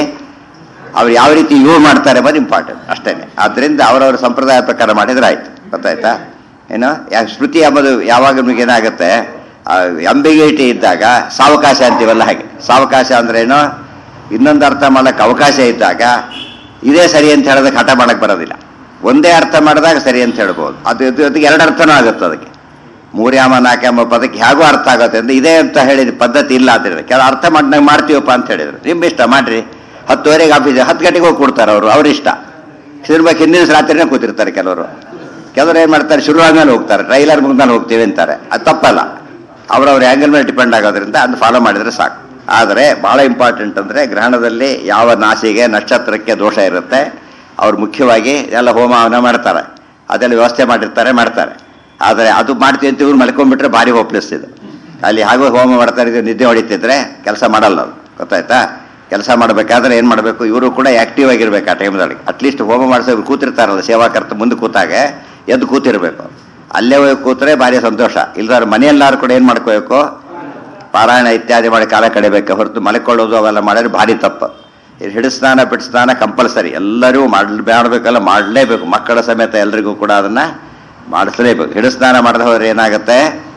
ಅವ್ರು ಯಾವ ರೀತಿ ಯೂಸ್ ಮಾಡ್ತಾರೆ ಅನ್ನೋದು ಇಂಪಾರ್ಟೆಂಟ್ ಅಷ್ಟೇ ಆದ್ದರಿಂದ ಅವರವರ ಸಂಪ್ರದಾಯ ಪ್ರಕಾರ ಮಾಡಿದ್ರೆ ಆಯ್ತು ಗೊತ್ತಾಯ್ತಾ ಏನು ಯಾ ಶ್ರುತಿ ಎಂಬುದು ಯಾವಾಗ ನಿಮಗೆ ಏನಾಗುತ್ತೆ ಅಂಬಿಗೇಟಿ ಇದ್ದಾಗ ಸಾವಕಾಶ ಅಂತೀವಲ್ಲ ಹಾಗೆ ಸಾವಕಾಶ ಅಂದ್ರೇನು ಇನ್ನೊಂದು ಅರ್ಥ ಮಾಡಕ್ಕೆ ಅವಕಾಶ ಇದ್ದಾಗ ಇದೇ ಸರಿ ಅಂತ ಹೇಳೋದಕ್ಕೆ ಹಠ ಮಾಡಕ್ಕೆ ಬರೋದಿಲ್ಲ ಒಂದೇ ಅರ್ಥ ಮಾಡಿದಾಗ ಸರಿ ಅಂತ ಹೇಳ್ಬೋದು ಅದು ಇದು- ಅದಕ್ಕೆ ಎರಡು ಅರ್ಥನೂ ಆಗುತ್ತೆ ಅದಕ್ಕೆ ಮೂರ್ಯಾಮ ನಾಕ್ಯಾಮ ಪದಕ್ಕೆ ಹೇಗೂ ಅರ್ಥ ಆಗುತ್ತೆ ಅಂದ್ರೆ ಇದೇ ಅಂತ ಹೇಳಿದ ಪದ್ಧತಿ ಇಲ್ಲ ಅಂತ ಹೇಳಿದ್ರೆ ಕೆಲ ಅರ್ಥ ಮಾಡಿದಾಗ ಮಾಡ್ತೀವಪ್ಪ ಅಂತ ಹೇಳಿದ್ರು ನಿಮ್ಮ ಇಷ್ಟ ಮಾಡ್ರಿ ಹತ್ತುವರೆಗೆ ಆಫೀಸ್ ಹತ್ತು ಗಂಟೆಗೆ ಹೋಗಿ ಕೊಡ್ತಾರೆ ಅವರು ಅವ್ರ ಇಷ್ಟ ಸಿನಿಮಾಕ್ಕೆ ಹಿಂದಿನ ದಿವಸ ರಾತ್ರಿನೇ ಕೂತಿರ್ತಾರೆ ಕೆಲವರು ಕೆಲವರು ಏನು ಮಾಡ್ತಾರೆ ಶುರು ಆದ್ಮೇಲೆ ಹೋಗ್ತಾರೆ ಟ್ರೈಲರ್ ಮುಗ್ದ್ಮೇಲೆ ಹೋಗ್ತೀವಿ ಅಂತಾರೆ ಅದು ತಪ್ಪಲ್ಲ ಅವ್ರವ್ರ ಆ್ಯಂಗಲ್ ಮೇಲೆ ಡಿಪೆಂಡ್ ಆಗೋದ್ರಿಂದ ಅದನ್ನ ಫಾಲೋ ಮಾಡಿದ್ರೆ ಸಾಕು ಆದರೆ ಭಾಳ ಇಂಪಾರ್ಟೆಂಟ್ ಅಂದರೆ ಗ್ರಹಣದಲ್ಲಿ ಯಾವ ನಾಸಿಗೆ ನಕ್ಷತ್ರಕ್ಕೆ ದೋಷ ಇರುತ್ತೆ ಅವ್ರು ಮುಖ್ಯವಾಗಿ ಎಲ್ಲ ಹೋಮ ಹವನ ಮಾಡ್ತಾರೆ ಅದೆಲ್ಲ ವ್ಯವಸ್ಥೆ ಮಾಡಿರ್ತಾರೆ ಮಾಡ್ತಾರೆ ಆದರೆ ಅದು ಮಾಡ್ತೀವಿ ಅಂತ ಇವ್ರು ಮಲ್ಕೊಂಡ್ಬಿಟ್ರೆ ಭಾರಿ ಹೋಪ್ಲೆಸ್ ಇದು ಅಲ್ಲಿ ಹಾಗೂ ಹೋಮ ಮಾಡ್ತಾರೆ ಇದು ನಿದ್ದೆ ಹೊಡಿತಿದ್ರೆ ಕೆಲಸ ಮಾಡಲ್ಲ ಅದು ಗೊತ್ತಾಯ್ತಾ ಕೆಲಸ ಮಾಡಬೇಕಾದ್ರೆ ಏನು ಮಾಡಬೇಕು ಇವರು ಕೂಡ ಆ್ಯಕ್ಟಿವ್ ಆಗಿರ್ಬೇಕು ಆ ಟೈಮ್ದೊಳಗೆ ಅಟ್ಲೀಸ್ಟ್ ಹೋಮ ಮಾಡಿಸೋ ಇವ್ರು ಕೂತಿರ್ತಾರಲ್ಲ ಸೇವಾಕರ್ತ ಮುಂದೆ ಕೂತಾಗ ಎದ್ದು ಕೂತಿರ್ಬೇಕು ಅಲ್ಲೇ ಹೋಗಿ ಕೂತ್ರೆ ಭಾರಿ ಸಂತೋಷ ಇಲ್ದಾರ ಮನೆಯಲ್ಲಾರು ಕೂಡ ಏನು ಮಾಡ್ಕೋಬೇಕು ಪಾರಾಯಣ ಇತ್ಯಾದಿ ಮಾಡಿ ಕಾಲ ಕಡಿಬೇಕು ಹೊರತು ಮಲ್ಕೊಳ್ಳೋದು ಅವೆಲ್ಲ ಮಾಡಿದ್ರೆ ಭಾರಿ ತಪ್ಪು ಇದು ಹಿಡಿಸ್ನಾನ ಬಿಡಿಸ್ನಾನ ಕಂಪಲ್ಸರಿ ಎಲ್ಲರೂ ಮಾಡ್ಲ್ ಮಾಡಬೇಕಲ್ಲ ಮಾಡಲೇಬೇಕು ಮಕ್ಕಳ ಸಮೇತ ಎಲ್ರಿಗೂ ಕೂಡ ಅದನ್ನ ಮಾಡಿಸಲೇಬೇಕು ಹಿಡಿಸ್ನಾನ ಮಾಡದೆ ಹೋದ್ರೆ ಏನಾಗುತ್ತೆ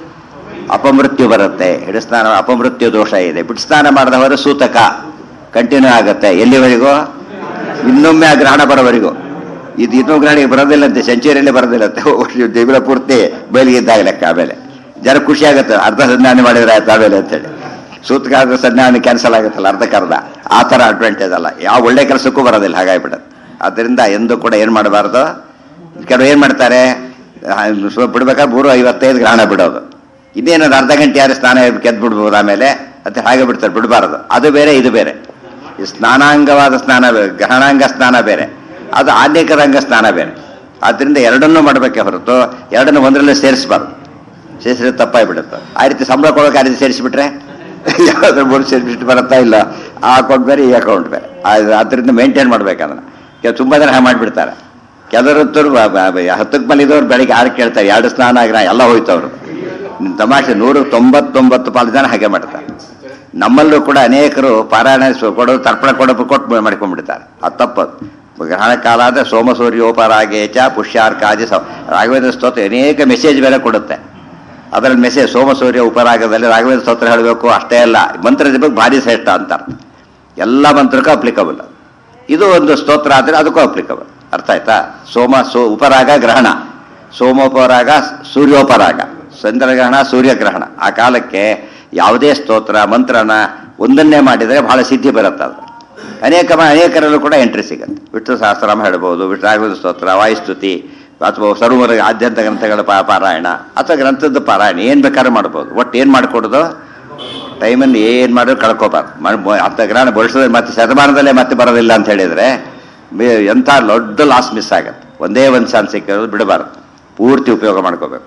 ಅಪಮೃತ್ಯು ಬರುತ್ತೆ ಹಿಡಿಸ್ನಾನ ಅಪಮೃತ್ಯು ದೋಷ ಇದೆ ಬಿಡಿಸ್ನಾನ ಮಾಡದೆ ಹೋದ್ರೆ ಸೂತಕ ಕಂಟಿನ್ಯೂ ಆಗುತ್ತೆ ಎಲ್ಲಿವರೆಗೂ ಇನ್ನೊಮ್ಮೆ ಆ ಗ್ರಹಣ ಬರೋವರೆಗೂ ಇದು ಇನ್ನೂ ಗ್ರಹಣಿಗೆ ಬರೋದಿಲ್ಲಂತೆ ಸೆಂಚುರಿಯಲ್ಲಿ ಬರೋದಿಲ್ಲಂತೆ ದೇವರ ಪೂರ್ತಿ ಬಯಲಿಗಿದ್ದಾಗ ಲೆಕ್ಕ ಆಮೇಲೆ ಜನ ಖುಷಿ ಆಗುತ್ತೆ ಅರ್ಧ ಸಂಧಾನ ಮಾಡಿದ್ರೆ ಆಯ್ತು ಆಮೇಲೆ ಅಂತೇಳಿ ಸೂತಕ ಸಂಧಾನ ಕ್ಯಾನ್ಸಲ್ ಆಗುತ್ತಲ್ಲ ಅರ್ಧಕ್ಕರ್ಧ ಆ ಥರ ಅಡ್ವಾಂಟೇಜ್ ಅಲ್ಲ ಯಾವ ಒಳ್ಳೆ ಕೆಲಸಕ್ಕೂ ಬರೋದಿಲ್ಲ ಹಾಗಾಗಿಬಿಡುತ್ತೆ ಅದರಿಂದ ಎಂದು ಕೂಡ ಏನು ಮಾಡಬಾರ್ದು ಕೆಲವು ಏನು ಮಾಡ್ತಾರೆ ಆ, ಸೊ ಬಿಡ್ಬೇಕಾದ್ರೆ ಮೂರು ಐವತ್ತೈದು ಗ್ರಹಣ ಬಿಡೋದು ಇದೇನದು ಅರ್ಧ ಗಂಟೆ ಯಾರು ಸ್ನಾನ ಕೆದ್ದು ಬಿಡ್ಬೋದು ಆಮೇಲೆ ಅಂತ ಹಾಗೆ ಬಿಡ್ತಾರೆ ಬಿಡಬಾರದು ಅದು ಬೇರೆ ಇದು ಬೇರೆ ಈ ಸ್ನಾನಾಂಗವಾದ ಸ್ನಾನ ಬೇರೆ ಗ್ರಹಣಾಂಗ ಸ್ನಾನ ಬೇರೆ ಅದು ಆನ್ಯಕರಂಗ ಸ್ನಾನ ಬೇರೆ ಆದ್ದರಿಂದ ಎರಡನ್ನೂ ಮಾಡಬೇಕೆ ಹೊರತು ಎರಡನ್ನು ಒಂದರಲ್ಲೇ ಸೇರಿಸಬಾರ್ದು ಸೇರಿಸಿದ್ರೆ ತಪ್ಪಾಗಿಬಿಡುತ್ತೆ ಆ ರೀತಿ ಸಂಬಳ ಕೊಡೋಕೆ ಆ ರೀತಿ ಸೇರಿಸಿಬಿಟ್ರೆ ಯಾವ್ದಾದ್ರು ಮೂರು ಸೇರಿಸ್ಬಿಟ್ಟು ಬರುತ್ತಾ ಇಲ್ಲ ಆ ಅಕೌಂಟ್ ಬೇರೆ ಈ ಅಕೌಂಟ್ ಬೇರೆ ಆ- ಆದ್ದರಿಂದ ಮೇಂಟೈನ್ ಮಾಡ್ಬೇಕು ಅದನ್ನು ಕೆಲವು ತುಂಬ ಜನ ಹಾಗೆ ಮಾಡಿಬಿಡ್ತಾರೆ ಕೆಲವರಂತರು ಹತ್ತಕ್ಕೆ ಮಲಿದವ್ರು ಬೆಳಿಗ್ಗೆ ಆರು ಕೇಳ್ತಾರೆ ಎರಡು ಸ್ನಾನ ಆಗಿನ ಎಲ್ಲ ಹೋಯ್ತು ಅವರು ತಮಾಷೆ ನೂರು ತೊಂಬತ್ತೊಂಬತ್ತು ಪಾಲು ಜನ ಹಾಗೆ ಮಾಡ್ತಾರೆ ನಮ್ಮಲ್ಲೂ ಕೂಡ ಅನೇಕರು ಪಾರಾಯಣ ಸ್ವ- ಕೊಡೋದು ತರ್ಪಣ ಕೊಡೋದು ಕೊಟ್ಟು ಮಾಡ್ಕೊಂಡ್ಬಿಡ್ತಾರೆ ಅದು ತಪ್ಪದು ಗ್ರಹಣ ಕಾಲ ಆದರೆ ಸೋಮ ಸೂರ್ಯೋಪರಾಗೇಚ ಪುಷ್ಯಾರ್ಕಾದಿ ಸ ರಾಘವೇಂದ್ರ ಸ್ತೋತ್ರ ಅನೇಕ ಮೆಸೇಜ್ ಬೇರೆ ಕೊಡುತ್ತೆ ಅದರಲ್ಲಿ ಮೆಸೇಜ್ ಸೋಮ ಸೂರ್ಯ ಉಪರಾಗದಲ್ಲಿ ರಾಘವೇಂದ್ರ ಸ್ತೋತ್ರ ಹೇಳಬೇಕು ಅಷ್ಟೇ ಅಲ್ಲ ಮಂತ್ರ ಜಪಕ್ಕೆ ಭಾರಿ ಶ್ರೇಷ್ಠ ಅಂತ ಅರ್ಥ ಎಲ್ಲ ಮಂತ್ರಕ್ಕೂ ಅಪ್ಲಿಕಬಲ್ ಇದು ಒಂದು ಸ್ತೋತ್ರ ಆದರೆ ಅದಕ್ಕೂ ಅಪ್ಲಿಕಬಲ್ ಅರ್ಥ ಆಯ್ತಾ ಸೋಮ ಸೋ ಉಪರಾಗ ಗ್ರಹಣ ಸೋಮೋಪರಾಗ ಸೂರ್ಯೋಪರಾಗ ಚಂದ್ರಗ್ರಹಣ ಸೂರ್ಯಗ್ರಹಣ ಆ ಕಾಲಕ್ಕೆ ಯಾವುದೇ ಸ್ತೋತ್ರ ಮಂತ್ರನ ಒಂದನ್ನೇ ಮಾಡಿದರೆ ಬಹಳ ಸಿದ್ಧಿ ಬರುತ್ತೆ ಅದು ಅನೇಕ ಮ- ಅನೇಕರಲ್ಲೂ ಕೂಡ ಎಂಟ್ರಿ ಸಿಗುತ್ತೆ ವಿಷ್ಣು ಸಹಸ್ರನಾಮ ಹೇಳ್ಬೋದು ವಿಷ್ಣು ರಾಘವೇಂದ್ರ ಸ್ತೋತ್ರ ವಾಯುಸ್ತುತಿ ಅಥವಾ ಸರ್ವರ ಆದ್ಯಂತ ಗ್ರಂಥಗಳ ಪಾ- ಪಾರಾಯಣ ಅಥವಾ ಗ್ರಂಥದ ಪಾರಾಯಣ ಏನು ಬೇಕಾದ್ರೂ ಮಾಡ್ಬೋದು ಒಟ್ಟು ಏನು ಮಾಡಿಕೊಡೋದು ಟೈಮನ್ನು ಏನು ಮಾಡಿದ್ರು ಕಳ್ಕೊಬಾರ್ದು ಮ- ಮ- ಅಂತ ಗ್ರಹಣ ಬಳಸಿದ್ರೆ ಮತ್ತೆ ಶತಮಾನದಲ್ಲೇ ಮತ್ತೆ ಬರೋದಿಲ್ಲ ಅಂತ ಹೇಳಿದರೆ ಮೇ- ಎಂಥ ದೊಡ್ಡ ಲಾಸ್ ಮಿಸ್ ಆಗತ್ತೆ ಒಂದೇ ಒಂದು ಚಾನ್ಸ್ ಸಿಕ್ಕಿರೋದು ಬಿಡಬಾರ್ದು ಪೂರ್ತಿ ಉಪಯೋಗ ಮಾಡ್ಕೋಬೇಕು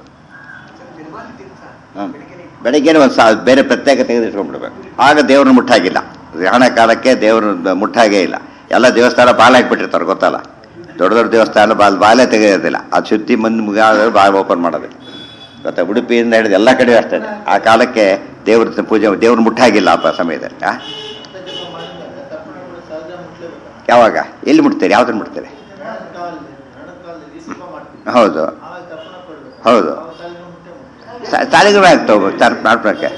ಹ್ಮ್. ಬೆಳಿಗ್ಗೆನೇ ಒಂದು ಸಾ ಬೇರೆ ಪ್ರತ್ಯೇಕ ತೆಗೆದು ಇಟ್ಕೊಂಡ್ಬಿಡ್ಬೇಕು ಆಗ ದೇವ್ರನ್ನ ಮುಟ್ಟಾಗಿಲ್ಲ ಗ್ರಹಣ ಕಾಲಕ್ಕೆ ದೇವ್ರ ಮುಟ್ಟಾಗೇ ಇಲ್ಲ ಎಲ್ಲ ದೇವಸ್ಥಾನ ಬಾಲಾಕ್ಬಿಟ್ಟಿರ್ತಾರೆ ಗೊತ್ತಲ್ಲ ದೊಡ್ಡ ದೊಡ್ಡ ದೇವಸ್ಥಾನ ಬಾಲ್ ಬಾಲೆ ತೆಗೆಯೋದಿಲ್ಲ ಅದು ಶುದ್ಧಿ ಮುಂದೆ ಮುಗಿಯಾದ್ರೆ ಬಾಲ್ ಓಪನ್ ಮಾಡೋದಿಲ್ಲ ಗೊತ್ತಾ ಉಡುಪಿಯಿಂದ ಹಿಡಿದು ಎಲ್ಲ ಕಡೆ ಅಷ್ಟೇ ಆ ಕಾಲಕ್ಕೆ ದೇವ್ರ ಪೂಜೆ ದೇವ್ರ ಮುಟ್ಟಾಗಿಲ್ಲ ಆ ಸಮಯದಲ್ಲಿ ಆ? ಜಪ ಮಾಡಿದಾಗ ತಪ್ಪಣಗಳು ಸಹಜ ಮುಟ್ಲೇಬೇಕು ಯಾವಾಗ ಎಲ್ಲಿ ಮುಟ್ತೀರಿ ಯಾವ್ದನ್ನ ಮುಟ್ತೀರಿ ಕಾಲದಲ್ಲಿ ರಣಕಾಲದಲ್ಲಿ ಜಪ ಮಾಡ್ತೀವಿ ಹೌದು ಆವಾಗ ತಪ್ಪಣ ಕೊಡ್ಬೇಕು ಹೌದು ಆವಾಗ ಸಾಲಿನ ಮುಟ್ಟೆ ಮುಟ್ಟೆ. ತಾಲಿಗಳು ಆಗ್ತಾವೆ ತರ್ಪಣಕ್ಕೆ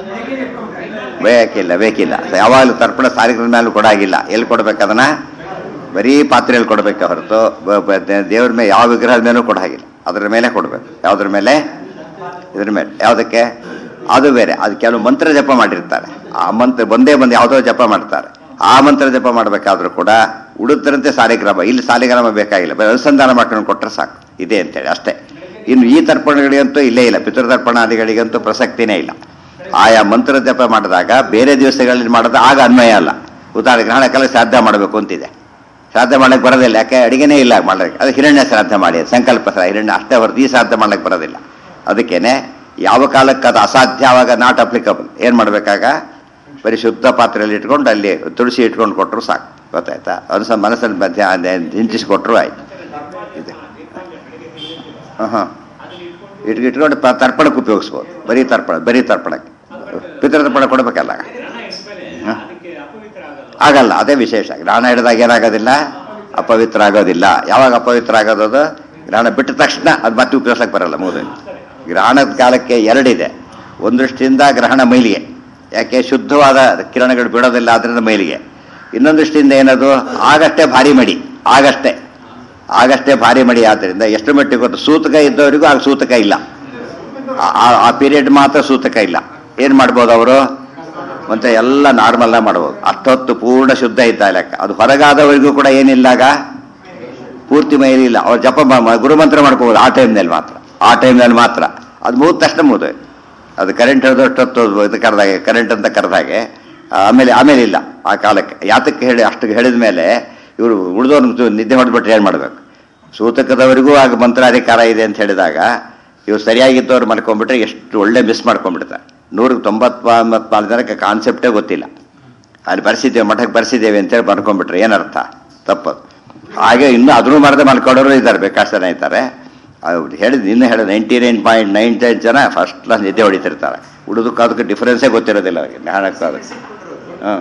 ಬೇಕಿಲ್ಲ ಬೇಕಿಲ್ಲ ಯಾವಾಗಲೂ ತರ್ಪಣ ಸಾರಿಗಳ ಮೇಲೆ ಕೊಡಾಗಿಲ್ಲ ಎಲ್ಲಿ ಕೊಡ್ಬೇಕು ಅದನ್ನ ಬರೀ ಪಾತ್ರೆಯಲ್ಲಿ ಕೊಡಬೇಕು ಹೊರತು ಬ- ಬ- ದೇ- ದೇವ್ರ ಮೇಲೆ ಯಾವ ವಿಗ್ರಹದ ಮೇಲೂ ಕೊಡಾಗಿಲ್ಲ ಅದ್ರ ಮೇಲೆ ಕೊಡಬೇಕು ಯಾವುದ್ರ ಮೇಲೆ ಇದ್ರ ಮೇಲೆ ಯಾವುದಕ್ಕೆ ಅದು ಬೇರೆ ಅದು ಕೆಲವು ಮಂತ್ರ ಜಪ ಮಾಡಿರ್ತಾರೆ ಆ ಮಂತ್ರ ಒಂದೇ ಬಂದು ಯಾವುದೋ ಜಪ ಮಾಡ್ತಾರೆ ಆ ಮಂತ್ರ ಜಪ ಮಾಡಬೇಕಾದ್ರೂ ಕೂಡ ಉಡುತ್ತರಂತೆ ಸಾಲಿಗ್ರಾಮ ಇಲ್ಲಿ ಸಾಲಿಗ್ರಾಮ ಬೇಕಾಗಿಲ್ಲ ಬರೀ ಅನುಸಂಧಾನ ಮಾಡ್ಕೊಂಡು ಕೊಟ್ಟರೆ ಸಾಕು ಇದೆ ಅಂತೇಳಿ ಅಷ್ಟೇ ಇನ್ನು ಈ ತರ್ಪಣಗಳಿಗಂತೂ ಇಲ್ಲೇ ಇಲ್ಲ ಪಿತೃತರ್ಪಣಾದಿಗಳಿಗಂತೂ ಪ್ರಸಕ್ತಿನೇ ಇಲ್ಲ ಆಯಾ ಮಂತ್ರ ಜಪ ಮಾಡಿದಾಗ ಬೇರೆ ದಿವಸಗಳಲ್ಲಿ ಮಾಡಿದ್ರೆ ಆಗ ಅನ್ವಯ ಅಲ್ಲ ಉದಾಹರಣೆ ಗ್ರಹಣ ಕಾಲ ಶ್ರಾದ್ದ ಮಾಡಬೇಕು ಅಂತಿದೆ ಶ್ರಾದ್ದ ಮಾಡಕ್ಕೆ ಬರೋದಿಲ್ಲ ಯಾಕೆ ಅಡಿಗೆನೇ ಇಲ್ಲ ಮಾಡಕ್ಕೆ ಅದು ಹಿರಣ್ಯ ಶ್ರಾದ್ದ ಮಾಡಿ ಸಂಕಲ್ಪ ಶ್ರಾ- ಹಿರಣ್ಯ ಅಷ್ಟೇ ಹೊರತು ಈ ಶ್ರಾದ್ದ ಮಾಡಕ್ಕೆ ಬರೋದಿಲ್ಲ ಅದಕ್ಕೇನೆ ಯಾವ ಕಾಲಕ್ಕೆ ಅದು ಅಸಾಧ್ಯ ಆವಾಗ ನಾಟ್ ಅಪ್ಲಿಕಬಲ್ ಏನು ಮಾಡಬೇಕಾಗ ಬರೀ ಶುದ್ಧ ಪಾತ್ರೆಯಲ್ಲಿ ಇಟ್ಕೊಂಡು ಅಲ್ಲಿ ತುಳಸಿ ಇಟ್ಕೊಂಡು ಕೊಟ್ಟರು ಸಾಕು ಗೊತ್ತಾಯ್ತಾ ಅನ್ಸ ಮನಸ್ಸಲ್ಲಿ ಮಧ್ಯ ಹಿಂಚಿಸ್ಕೊಟ್ರು ಆಯ್ತು ಇದೆ ಹಾಂ ಹಾಂ ಇಟ್ ಇಟ್ಕೊಂಡು ಪ- ತರ್ಪಣಕ್ಕೆ ಉಪಯೋಗಿಸ್ಬೋದು ಬರೀ ತರ್ಪಣ ಬರೀ ತರ್ಪಣಕ್ಕೆ ಪಿತೃತರ್ಪಣ ಕೊಡಬೇಕಲ್ಲ ಹಾಂ ಆಗಲ್ಲ ಅದೇ ವಿಶೇಷ ಗ್ರಹಣ ಹಿಡಿದಾಗ ಏನಾಗೋದಿಲ್ಲ ಅಪವಿತ್ರ ಆಗೋದಿಲ್ಲ ಯಾವಾಗ ಅಪವಿತ್ರ ಆಗೋದು ಗ್ರಹಣ ಬಿಟ್ಟ ತಕ್ಷಣ ಅದು ಮತ್ತೆ ಉಪಯೋಗಿಸಕ್ಕೆ ಬರಲ್ಲ ಮೂರು ಗ್ರಹಣದ ಕಾಲಕ್ಕೆ ಎರಡಿದೆ ಒಂದು ದೃಷ್ಟಿಯಿಂದ ಗ್ರಹಣ ಮೈಲಿಗೆ ಯಾಕೆ ಶುದ್ಧವಾದ ಕಿರಣಗಳು ಬಿಡೋದಿಲ್ಲ ಅದರಿಂದ ಮೈಲಿಗೆ ಇನ್ನೊಂದು ದೃಷ್ಟಿಯಿಂದ ಏನದು ಆಗಷ್ಟೇ ಭಾರಿ ಮಡಿ ಆಗಷ್ಟೇ ಆಗಷ್ಟೇ ಭಾರಿ ಮಡಿ ಆದ್ದರಿಂದ ಎಷ್ಟು ಮಟ್ಟಿಗೆ ಗೊತ್ತು ಸೂತಕ ಇದ್ದವರಿಗೂ ಆಗ ಸೂತಕ ಇಲ್ಲ ಆ- ಆ- ಆ ಪೀರಿಯಡ್ ಮಾತ್ರ ಸೂತಕ ಇಲ್ಲ ಏನು ಮಾಡ್ಬೋದು ಅವರು ಮತ್ತೆ ಎಲ್ಲ ನಾರ್ಮಲ್ ಮಾಡ್ಬೋದು ಅಷ್ಟೊತ್ತು ಪೂರ್ಣ ಶುದ್ಧ ಇದ್ದ ಲೆಕ್ಕ ಅದು ಹೊರಗಾದವರಿಗೂ ಕೂಡ ಏನಿಲ್ಲಾಗ ಪೂರ್ತಿ ಮೈಲಿಲ್ಲ ಅವ್ರು ಜಪ ಮ- ಮ- ಗುರುಮಂತ್ರ ಮಾಡ್ಕೋಬೋದು ಆ ಟೈಮ್ನಲ್ಲಿ ಮಾತ್ರ ಆ ಟೈಮ್ನಲ್ಲಿ ಮಾತ್ರ ಅದು ಮುಗಿದ ತಕ್ಷಣ ಮುಗಿದು ಅದು ಕರೆಂಟ್ ಅಷ್ಟೊತ್ತು ಇದು ಕರೆದಾಗೆ ಕರೆಂಟ್ ಅಂತ ಕರೆದಾಗೆ ಆಮೇಲೆ ಆಮೇಲೆ ಇಲ್ಲ ಆ ಕಾಲಕ್ಕೆ ಯಾತಕ್ಕೆ ಹೇಳಿ ಅಷ್ಟು ಹೇಳಿದ ಮೇಲೆ ಇವರು ಉಳಿದವ್ರು ನಿದ್ದೆ ಹೊಡೆದ್ಬಿಟ್ರೆ ಏನು ಮಾಡಬೇಕು ಸೂತಕದವರಿಗೂ ಆಗ ಮಂತ್ರಾಧಿಕಾರ ಇದೆ ಅಂತ ಹೇಳಿದಾಗ ಇವ್ರು ಸರಿಯಾಗಿದ್ದವ್ರು ಮಾಡ್ಕೊಂಡ್ಬಿಟ್ರೆ ಎಷ್ಟು ಒಳ್ಳೆ ಮಿಸ್ ಮಾಡ್ಕೊಂಡ್ಬಿಡ್ತಾರೆ ನೂರಕ್ಕೆ ತೊಂಬತ್ನಾಲ್ಕು ಜನಕ್ಕೆ ಕಾನ್ಸೆಪ್ಟೇ ಗೊತ್ತಿಲ್ಲ ಅಲ್ಲಿ ಬರ್ಸಿದ್ದೇವೆ ಮಠಕ್ಕೆ ಬರ್ಸಿದ್ದೇವೆ ಅಂತೇಳಿ ಬರ್ಕೊಂಡ್ಬಿಟ್ರೆ ಏನರ್ಥ ತಪ್ಪದು ಹಾಗೆ ಇನ್ನೂ ಅದನ್ನು ಮರದ ಮಾಡ್ಕೊಡೋರು ಇದ್ದಾರೆ ಬೇಕಾಷ್ಟು ಜನ ಇದ್ದಾರೆ ಅವ್ರು ಹೇಳಿದ್ ಇನ್ನು ಹೇಳಿದ ನೈಂಟಿ ನೈನ್ ಪಾಯಿಂಟ್ ನೈನ್ ಟೈನ್ ಜನ ಫಸ್ಟ್ ಕ್ಲಾಸ್ ನಿದ್ದೆ ಹೊಡಿತಿರ್ತಾರೆ ಉಳಿದಕ್ಕೆ ಅದಕ್ಕೆ ಡಿಫ್ರೆನ್ಸೇ ಗೊತ್ತಿರೋದಿಲ್ಲ ಅವ್ರಿಗೆ ಜ್ಞಾನಕ್ಕೆ ಅದಕ್ಕೆ ಹಾಂ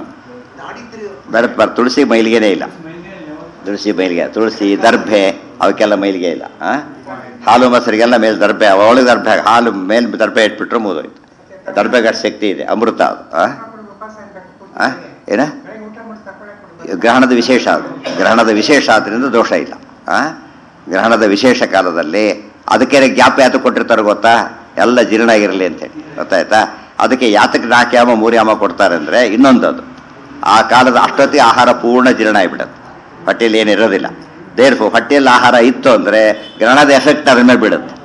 ಬೇರೆ ಬರ್ ತುಳಸಿ ಮೈಲಿಗೆನೇ ಇಲ್ಲ ತುಳಸಿ ಮೈಲಿಗೆ ತುಳಸಿ ದರ್ಭೆ ಅವಕ್ಕೆಲ್ಲ ಮೈಲಿಗೆ ಇಲ್ಲ ಆ? ಹಾಲು ಮೊಸರಿಗೆಲ್ಲ ಮೇಲೆ ದರ್ಭೆ ಒಳಗೆ ದರ್ಭೆ ಹಾಲು ಮೇಲೆ ದರ್ಭೆ ಇಟ್ಬಿಟ್ರೆ ಮುಗಿದೋಯ್ತು ದರ್ಭೆಗೆ ಅಷ್ಟು ಶಕ್ತಿ ಇದೆ ಅಮೃತ ಅದು ಆ? ಆ? ಏನ ಬೆಳಗ್ಗೆ ಊಟ ಮಾಡಿ ತಪ್ಪಳೆ ಕೊಡ್ಬೇಕು ಗ್ರಹಣದ ವಿಶೇಷ ಅದು ಗ್ರಹಣದ ವಿಶೇಷ ಆದ್ರಿಂದ ದೋಷ ಇಲ್ಲ ಆ? ಗ್ರಹಣದ ವಿಶೇಷ ಕಾಲದಲ್ಲಿ ಅದಕ್ಕೆ ಗ್ಯಾಪ್ ಯಾತಕ್ಕೆ ಕೊಟ್ಟಿರ್ತಾರೆ ಗೊತ್ತಾ ಎಲ್ಲ ಜೀರ್ಣ ಆಗಿರಲಿ ಅಂತೇಳಿ ಗೊತ್ತಾಯ್ತಾ ಅದಕ್ಕೆ ಯಾತಕ್ಕೆ ನಾಲ್ಕು ಯಾಮ ಮೂರು ಯಾಮ ಕೊಡ್ತಾರೆ ಅಂದರೆ ಇನ್ನೊಂದು ಅದು ಆ ಕಾಲದ ಅಷ್ಟೊತ್ತಿಗೆ ಆಹಾರ ಪೂರ್ಣ ಜೀರ್ಣ ಆಗಿಬಿಡುತ್ತೆ ಹೊಟ್ಟೆಯಲ್ಲಿ ಏನಿರೋದಿಲ್ಲ ದೇರ್ ಹೊಟ್ಟೆಯಲ್ಲಿ ಆಹಾರ ಇತ್ತು ಅಂದರೆ ಗ್ರಹಣದ ಎಫೆಕ್ಟ್ ಅದ್ರ ಮೇಲೆ ಬೀಳುತ್ತೆ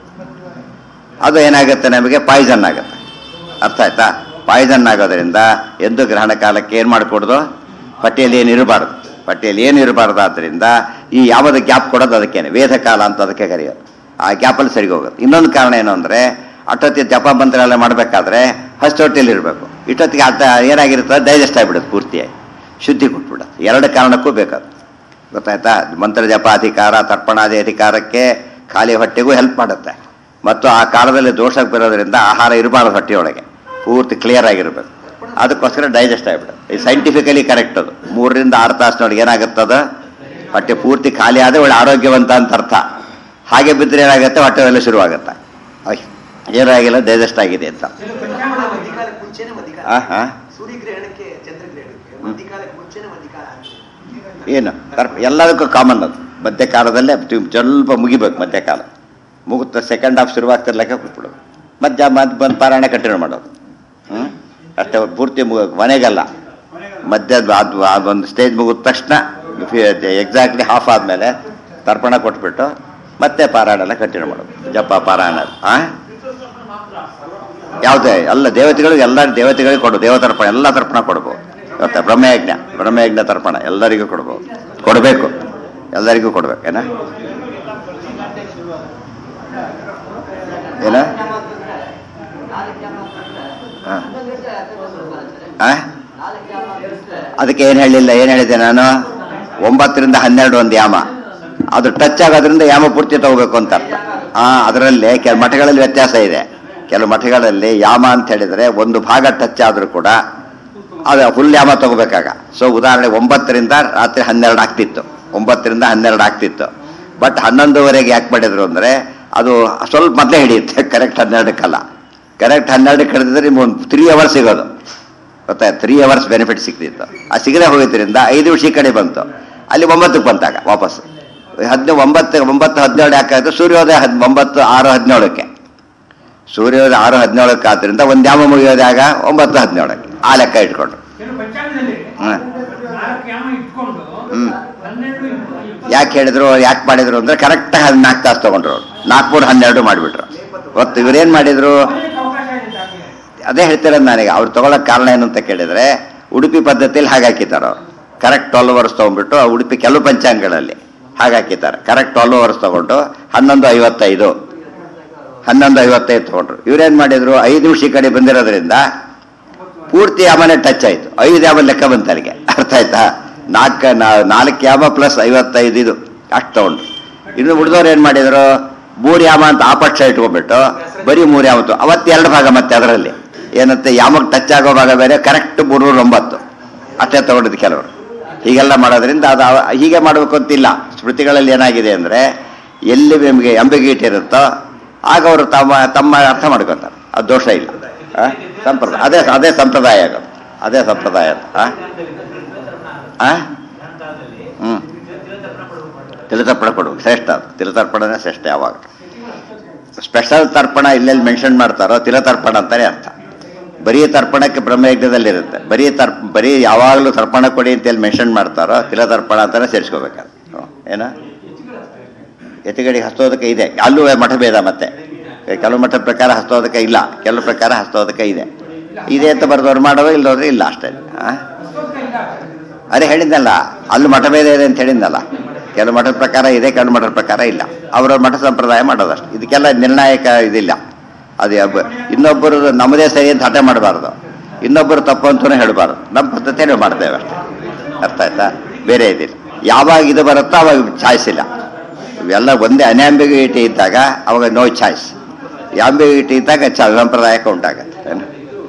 ಅದು ಏನಾಗುತ್ತೆ ನಮಗೆ ಪಾಯ್ಸನ್ ಆಗುತ್ತೆ ಅರ್ಥ ಆಯ್ತಾ ಪಾಯ್ಸನ್ ಆಗೋದ್ರಿಂದ ಎಂದು ಗ್ರಹಣ ಕಾಲಕ್ಕೆ ಏನು ಮಾಡಿಕೊಡ್ದು ಹೊಟ್ಟೆಯಲ್ಲಿ ಏನು ಇರಬಾರ್ದು ಹೊಟ್ಟೆಯಲ್ಲಿ ಏನು ಇರಬಾರ್ದು ಆದ್ದರಿಂದ ಈ ಯಾವುದು ಗ್ಯಾಪ್ ಕೊಡೋದು ಅದಕ್ಕೇನೆ ವೇದ ಕಾಲ ಅಂತ ಅದಕ್ಕೆ ಕರೆಯೋದು ಆ ಗ್ಯಾಪಲ್ಲಿ ಸರಿಗೆ ಹೋಗೋದು ಇನ್ನೊಂದು ಕಾರಣ ಏನು ಅಂದರೆ ಅಷ್ಟೊತ್ತಿಗೆ ಜಪ ಮಂತ್ರ ಎಲ್ಲ ಮಾಡಬೇಕಾದ್ರೆ ಹಸಿ ಹೊಟ್ಟೆಯಲ್ಲಿ ಇರಬೇಕು ಇಷ್ಟೊತ್ತಿಗೆ ಅರ್ಥ ಏನಾಗಿರ್ತದೆ ಡೈಜೆಸ್ಟ್ ಆಗಿಬಿಡುತ್ತೆ ಪೂರ್ತಿಯಾಗಿ ಶುದ್ಧಿ ಕೊಟ್ಬಿಡುತ್ತೆ ಎರಡು ಕಾರಣಕ್ಕೂ ಬೇಕದು ಗೊತ್ತಾಯ್ತಾ ಮಂತ್ರ ಜಪ ಅಧಿಕಾರ ತರ್ಪಣಾದಿ ಅಧಿಕಾರಕ್ಕೆ ಖಾಲಿ ಹೊಟ್ಟೆಗೂ ಹೆಲ್ಪ್ ಮಾಡುತ್ತೆ ಮತ್ತು ಆ ಕಾಲದಲ್ಲಿ ದೋಷ ಬರೋದ್ರಿಂದ ಆಹಾರ ಇರಬಾರ್ದು ಹೊಟ್ಟೆಯೊಳಗೆ ಪೂರ್ತಿ ಕ್ಲಿಯರ್ ಆಗಿರ್ಬೇಕು ಅದಕ್ಕೋಸ್ಕರ ಡೈಜೆಸ್ಟ್ ಆಗಿಬಿಡುತ್ತೆ ಇದು ಸೈಂಟಿಫಿಕಲಿ ಕರೆಕ್ಟ್ ಅದು ಮೂರರಿಂದ ಆರು ತಾಸಿನೊಳಗೆ ಏನಾಗುತ್ತದ ಹೊಟ್ಟೆ ಪೂರ್ತಿ ಖಾಲಿ ಆದರೆ ಒಳ್ಳೆ ಆರೋಗ್ಯವಂತ ಅಂತ ಅರ್ಥ ಹಾಗೆ ಬಿದ್ದರೆ ಏನಾಗುತ್ತೆ ಹೊಟ್ಟೆ ಎಲ್ಲ ಶುರುವಾಗುತ್ತೆ ಅಯ್ಯ್, ಏನಾಗಿಲ್ಲ ಡೈಜೆಸ್ಟ್ ಆಗಿದೆ ಅಂತ ಮಧ್ಯಕಾಲಕ್ಕೆ ಮುಂಚೆನೆ ಮಧ್ಯಕಾಲ ಆ ಹಾ ಸೂರ್ಯಗ್ರಹಣಕ್ಕೆ ಚಂದ್ರಗ್ರಹಣಕ್ಕೆ ಮಧ್ಯಕಾಲಕ್ಕೆ ಮುಂಚೆನೆ ಮಧ್ಯಕಾಲ ಏನು ತರ್ಪ ಎಲ್ಲದಕ್ಕೂ ಕಾಮನ್ ಅದು ಮಧ್ಯಕಾಲದಲ್ಲೇ ತು- ಸ್ವಲ್ಪ ಮುಗಿಬೇಕು ಮಧ್ಯಕಾಲ ಮುಗಿದ ಸೆಕೆಂಡ್ ಹಾಫ್ ಶುರುವಾಗ್ತಿರ್ಲಕ್ಕ ಕೂತ್ಬಿಡೋದು ಮಧ್ಯ ಮಧ್ಯ ಬಂದು ಪಾರಾಯಣ ಕಂಟಿನ್ಯೂ ಮಾಡೋದು ಹ್ಞೂ ಅಷ್ಟೇ ಪೂರ್ತಿ ಮುಗ ಮನೆಗಲ್ಲ ಮಧ್ಯ ಅದು ಒಂದು ಸ್ಟೇಜ್ ಮುಗಿದ ತಕ್ಷಣ ಎಕ್ಸಾಕ್ಟ್ಲಿ ಹಾಫ್ ಆದಮೇಲೆ ತರ್ಪಣ ಕೊಟ್ಬಿಟ್ಟು ಮತ್ತೆ ಪಾರಾಯಣ ಎಲ್ಲ ಕಂಟಿನ್ಯೂ ಮಾಡೋದು ಜಪ ಪಾರಾಯಣ ಆ ಯಾವುದೇ ಎಲ್ಲ ದೇವತೆಗಳು ಎಲ್ಲ ದೇವತೆಗಳಿಗೆ ಕೊಡು ದೇವತರ್ಪಣ ಎಲ್ಲ ತರ್ಪಣ ಕೊಡ್ಬೋದು ಗೊತ್ತಾ ಬ್ರಹ್ಮಯಜ್ಞ ಬ್ರಹ್ಮಯಜ್ಞ ತರ್ಪಣ ಎಲ್ಲರಿಗೂ ಕೊಡ್ಬೋದು ಕೊಡಬೇಕು ಎಲ್ಲರಿಗೂ ಕೊಡ್ಬೇಕು ಏನ ಏನ ಹಾ. ಆ? ಅದಕ್ಕೆ ಏನು ಹೇಳಿಲ್ಲ ಏನು ಹೇಳಿದೆ ನಾನು ಒಂಬತ್ತರಿಂದ ಹನ್ನೆರಡು ಒಂದು ಯಾಮ ಅದು ಟಚ್ ಆಗೋದ್ರಿಂದ ಯಾಮ ಪೂರ್ತಿ ತಗೋಬೇಕು ಅಂತ ಅರ್ಥ ಹಾ ಅದರಲ್ಲಿ ಕೆಲವು ಮಠಗಳಲ್ಲಿ ವ್ಯತ್ಯಾಸ ಇದೆ ಕೆಲವು ಮಠಗಳಲ್ಲಿ ಯಾಮ ಅಂತ ಹೇಳಿದ್ರೆ ಒಂದು ಭಾಗ ಟಚ್ ಆದ್ರೂ ಕೂಡ ಅದು ಫುಲ್ ಯಾಮ ತಗೋಬೇಕಾಗ ಸೊ ಉದಾಹರಣೆ ಒಂಬತ್ತರಿಂದ ರಾತ್ರಿ ಹನ್ನೆರಡು ಆಗ್ತಿತ್ತು ಒಂಬತ್ತರಿಂದ ಹನ್ನೆರಡು ಆಗ್ತಿತ್ತು ಬಟ್ ಹನ್ನೊಂದುವರೆಗೆ ಯಾಕೆ ಮಾಡಿದ್ರು ಅಂದ್ರೆ ಅದು ಸ್ವಲ್ಪ ಮೊದಲೇ ಹಿಡಿಯುತ್ತೆ ಕರೆಕ್ಟ್ ಹನ್ನೆರಡಕ್ಕಲ್ಲ ಕರೆಕ್ಟ್ ಹನ್ನೆರಡಕ್ಕೆ ಹಿಡಿದಿದ್ರೆ ನಿಮ್ಗೆ ಒಂದು ತ್ರೀ ಅವರ್ಸ್ ಸಿಗೋದು ಗೊತ್ತಾಯ್ತು ತ್ರೀ ಅವರ್ಸ್ ಬೆನಿಫಿಟ್ ಸಿಗ್ತಿತ್ತು ಆ ಸಿಗದೆ ಹೋಗಿದ್ದರಿಂದ ಐದು ನಿಮಿಷ ಈ ಕಡೆ ಬಂತು ಅಲ್ಲಿ ಒಂಬತ್ತಕ್ಕೆ ಬಂತಾಗ ವಾಪಸ್ ಹದಿನ ಒಂಬತ್ತು ಒಂಬತ್ತು ಹದಿನೇಳು ಯಾಕಾಯ್ತು ಸೂರ್ಯೋದಯ ಹದ್ ಒಂಬತ್ತು ಆರು ಹದಿನೇಳಕ್ಕೆ ಸೂರ್ಯೋದಯ ಆರು ಹದಿನೇಳಕ್ಕೆ ಆದ್ರಿಂದ ಒಂದು ಯಾಮ ಮುಗಿಯೋದಾಗ ಒಂಬತ್ತು ಹದಿನೇಳಕ್ಕೆ ಆ ಲೆಕ್ಕ ಇಟ್ಕೊಂಡ್ರು ಕೆಲವು ಪಂಚಾಂಗದಲ್ಲಿ ಹ್ಮ್. ನಾಲ್ಕು ಯಾಮ ಇಟ್ಕೊಂಡು ಹ್ಮ್. ಹನ್ನೆರಡು ಇಪ್ಪತ್ತು ಯಾಕೆ ಹೇಳಿದ್ರು ಯಾಕೆ ಮಾಡಿದ್ರು ಅಂದ್ರೆ ಕರೆಕ್ಟ್ ನಾಲ್ಕು ತಾಸು ತಗೊಂಡ್ರು ಅವ್ರು ನಾಲ್ಕು ಮೂರು ಹನ್ನೆರಡು ಮಾಡಿಬಿಟ್ರು ಗೊತ್ತು ಇವ್ರೇನ್ ಮಾಡಿದ್ರು ಕೊನೆಗೆ ಅವಕಾಶ ಇದೆ ಸಾಕು. ಅದೇ ಹೇಳ್ತಿರೋದು ನನಗೆ ಅವ್ರು ತಗೊಳಕ್ ಕಾರಣ ಏನು ಅಂತ ಕೇಳಿದ್ರೆ ಉಡುಪಿ ಪದ್ಧತಿಯಲ್ಲಿ ಹಾಗಾಕಿದ್ದಾರೆ ಅವ್ರು ಕರೆಕ್ಟ್ ಟ್ವೆಲ್ ಅವರ್ಸ್ ತಗೊಂಡ್ಬಿಟ್ಟು ಆ ಉಡುಪಿ ಕೆಲವು ಪಂಚಾಂಗಗಳಲ್ಲಿ ಹಾಗಾಕಿದ್ದಾರೆ ಕರೆಕ್ಟ್ ಟ್ವೆಲ್ ಅವರ್ಸ್ ತಗೊಂಡು ಹನ್ನೊಂದು ಐವತ್ತೈದು ಹನ್ನೊಂದು ಐವತ್ತೈದು ತಗೊಂಡ್ರು ಇವ್ರೇನ್ ಮಾಡಿದ್ರು ಐದು ನಿಮಿಷ ಈ ಕಡೆ ಬಂದಿರೋದ್ರಿಂದ ಪೂರ್ತಿ ಯಾಮನೆ ಟಚ್ ಆಯ್ತು ಐದು ಯಾಮ ಲೆಕ್ಕ ಬಂತು ಅಲ್ಲಿಗೆ ಅರ್ಥ ಆಯ್ತಾ ನಾಲ್ಕು ನಾಲ್ಕು ಯಾಮ ಪ್ಲಸ್ ಐವತ್ತೈದು ಇದು ಅಷ್ಟು ತಗೊಂಡ್ರು ಇನ್ನು ಉಳಿದವ್ರು ಏನ್ ಮಾಡಿದ್ರು ಮೂರು ಯಾಮ ಅಂತ ಆ ಪಕ್ಷ ಇಟ್ಕೊಂಡ್ಬಿಟ್ಟು ಬರೀ ಮೂರು ಯಾಮತ್ತು ಅವತ್ತು ಎರಡು ಭಾಗ ಮತ್ತೆ ಅದರಲ್ಲಿ ಏನಂತೆ ಯಾಮಕ್ಕೆ ಟಚ್ ಆಗೋ ಭಾಗ ಬೇರೆ ಕರೆಕ್ಟ್ ಮೂರ್ನೂರ ಒಂಬತ್ತು ಅಷ್ಟೇ ತಗೊಂಡಿದ್ದು ಕೆಲವರು ಹೀಗೆಲ್ಲ ಮಾಡೋದ್ರಿಂದ ಅದು ಅವ- ಹೀಗೆ ಮಾಡಬೇಕು ಅಂತಿಲ್ಲ ಸ್ಮೃತಿಗಳಲ್ಲಿ ಏನಾಗಿದೆ ಅಂದ್ರೆ ಎಲ್ಲಿ ನಿಮಗೆ ಅಂಬಿಗೀಟ್ ಇರುತ್ತೋ ಆಗ ಅವರು ತಮ್ಮ ತಮ್ಮ ಅರ್ಥ ಮಾಡ್ಕೊತಾರೆ ಅದು ದೋಷ ಇಲ್ಲ ಆ? ಸಂಪ್ರದಾಯ ಅದೇ ಅದೇ ಸಂಪ್ರದಾಯ ಅದು ಅದೇ ಸಂಪ್ರದಾಯ ಅದು ಆ? ಆ? ಹ್ಮ್ ತಿಲತರ್ಪಣ ಕೊಡ್ಬೇಕು ಶ್ರೇಷ್ಠ ಅದು ತಿಲತರ್ಪಣನೇ ಶ್ರೇಷ್ಠ ಯಾವಾಗ ಸ್ಪೆಷಲ್ ತರ್ಪಣ ಇಲ್ಲೆಲ್ಲಿ ಮೆನ್ಷನ್ ಮಾಡ್ತಾರೋ ತಿಲತರ್ಪಣ ಅಂತಾನೆ ಅರ್ಥ ಬರೀ ತರ್ಪಣಕ್ಕೆ ಬ್ರಹ್ಮಯಜ್ಞದಲ್ಲಿ ಇರುತ್ತೆ ಬರೀ ತರ್ ಬರೀ ಯಾವಾಗಲೂ ತರ್ಪಣ ಕೊಡಿ ಅಂತೇಳಿ ಮೆನ್ಷನ್ ಮಾಡ್ತಾರೋ ತಿಲತರ್ಪಣ ಅಂತಾನೆ ಸೇರಿಸ್ಕೋಬೇಕಾದ್ರೆ ಏನ ಎತ್ತಿಗಡಿಗೆ ಹಸ್ತೋದಕ ಇದೆ ಅಲ್ಲೂ ಮಠಭೇದ ಮತ್ತೆ ಕೆಲವು ಮಠದ ಪ್ರಕಾರ ಹಸ್ತೋದಕ ಇಲ್ಲ ಕೆಲವು ಪ್ರಕಾರ ಹಸ್ತೋದಕ ಇದೆ ಇದೆ ಅಂತ ಬರ್ದವ್ರು ಮಾಡೋದು ಇಲ್ಲದವ್ರು ಇಲ್ಲ ಅಷ್ಟೇ ಆ? ಅಷ್ಟೊತ್ತಿಗೆ ಇಲ್ಲ ಅದೇ ಹೇಳಿದ್ನಲ್ಲ ಅಲ್ಲಿ ಮಠಭೇದ ಇದೆ ಅಂತ ಹೇಳಿದ್ನಲ್ಲ ಕೆಲವು ಮಠದ ಪ್ರಕಾರ ಇದೆ ಕೆಲವು ಮಠದ ಪ್ರಕಾರ ಇಲ್ಲ ಅವರ ಮಠ ಸಂಪ್ರದಾಯ ಮಾಡೋದಷ್ಟು ಇದಕ್ಕೆಲ್ಲ ನಿರ್ಣಾಯಕ ಇದಿಲ್ಲ ಅದು ಒಬ್ಬ ಇನ್ನೊಬ್ಬರು ನಮ್ಮದೇ ಸರಿ ಅಂತ ಹಠ ಮಾಡಬಾರ್ದು ಇನ್ನೊಬ್ಬರು ತಪ್ಪು ಅಂತಲೂ ಹೇಳಬಾರ್ದು ನಮ್ಮ ಪದ್ಧತಿಯನ್ನು ಮಾಡ್ತೇವೆ ಅಷ್ಟೇ ಅರ್ಥ ಆಯ್ತಾ ಬೇರೆ ಇದಿಲ್ಲ ಯಾವಾಗ ಇದು ಬರುತ್ತೋ ಅವಾಗ ಚಾಯ್ಸ್ ಇಲ್ಲ ಇವೆಲ್ಲ ಒಂದೇ ಅನ್ಯಾಂಬಿಗಿಟಿ ಇದ್ದಾಗ ಅವಾಗ ನೋ ಚಾಯ್ಸ್ ಯಾಂಬಿಗಿಟಿ ಇದ್ದಾಗ ಚ ಸಂಪ್ರದಾಯಕ್ಕೆ ಉಂಟಾಗತ್ತೆ ಏನು?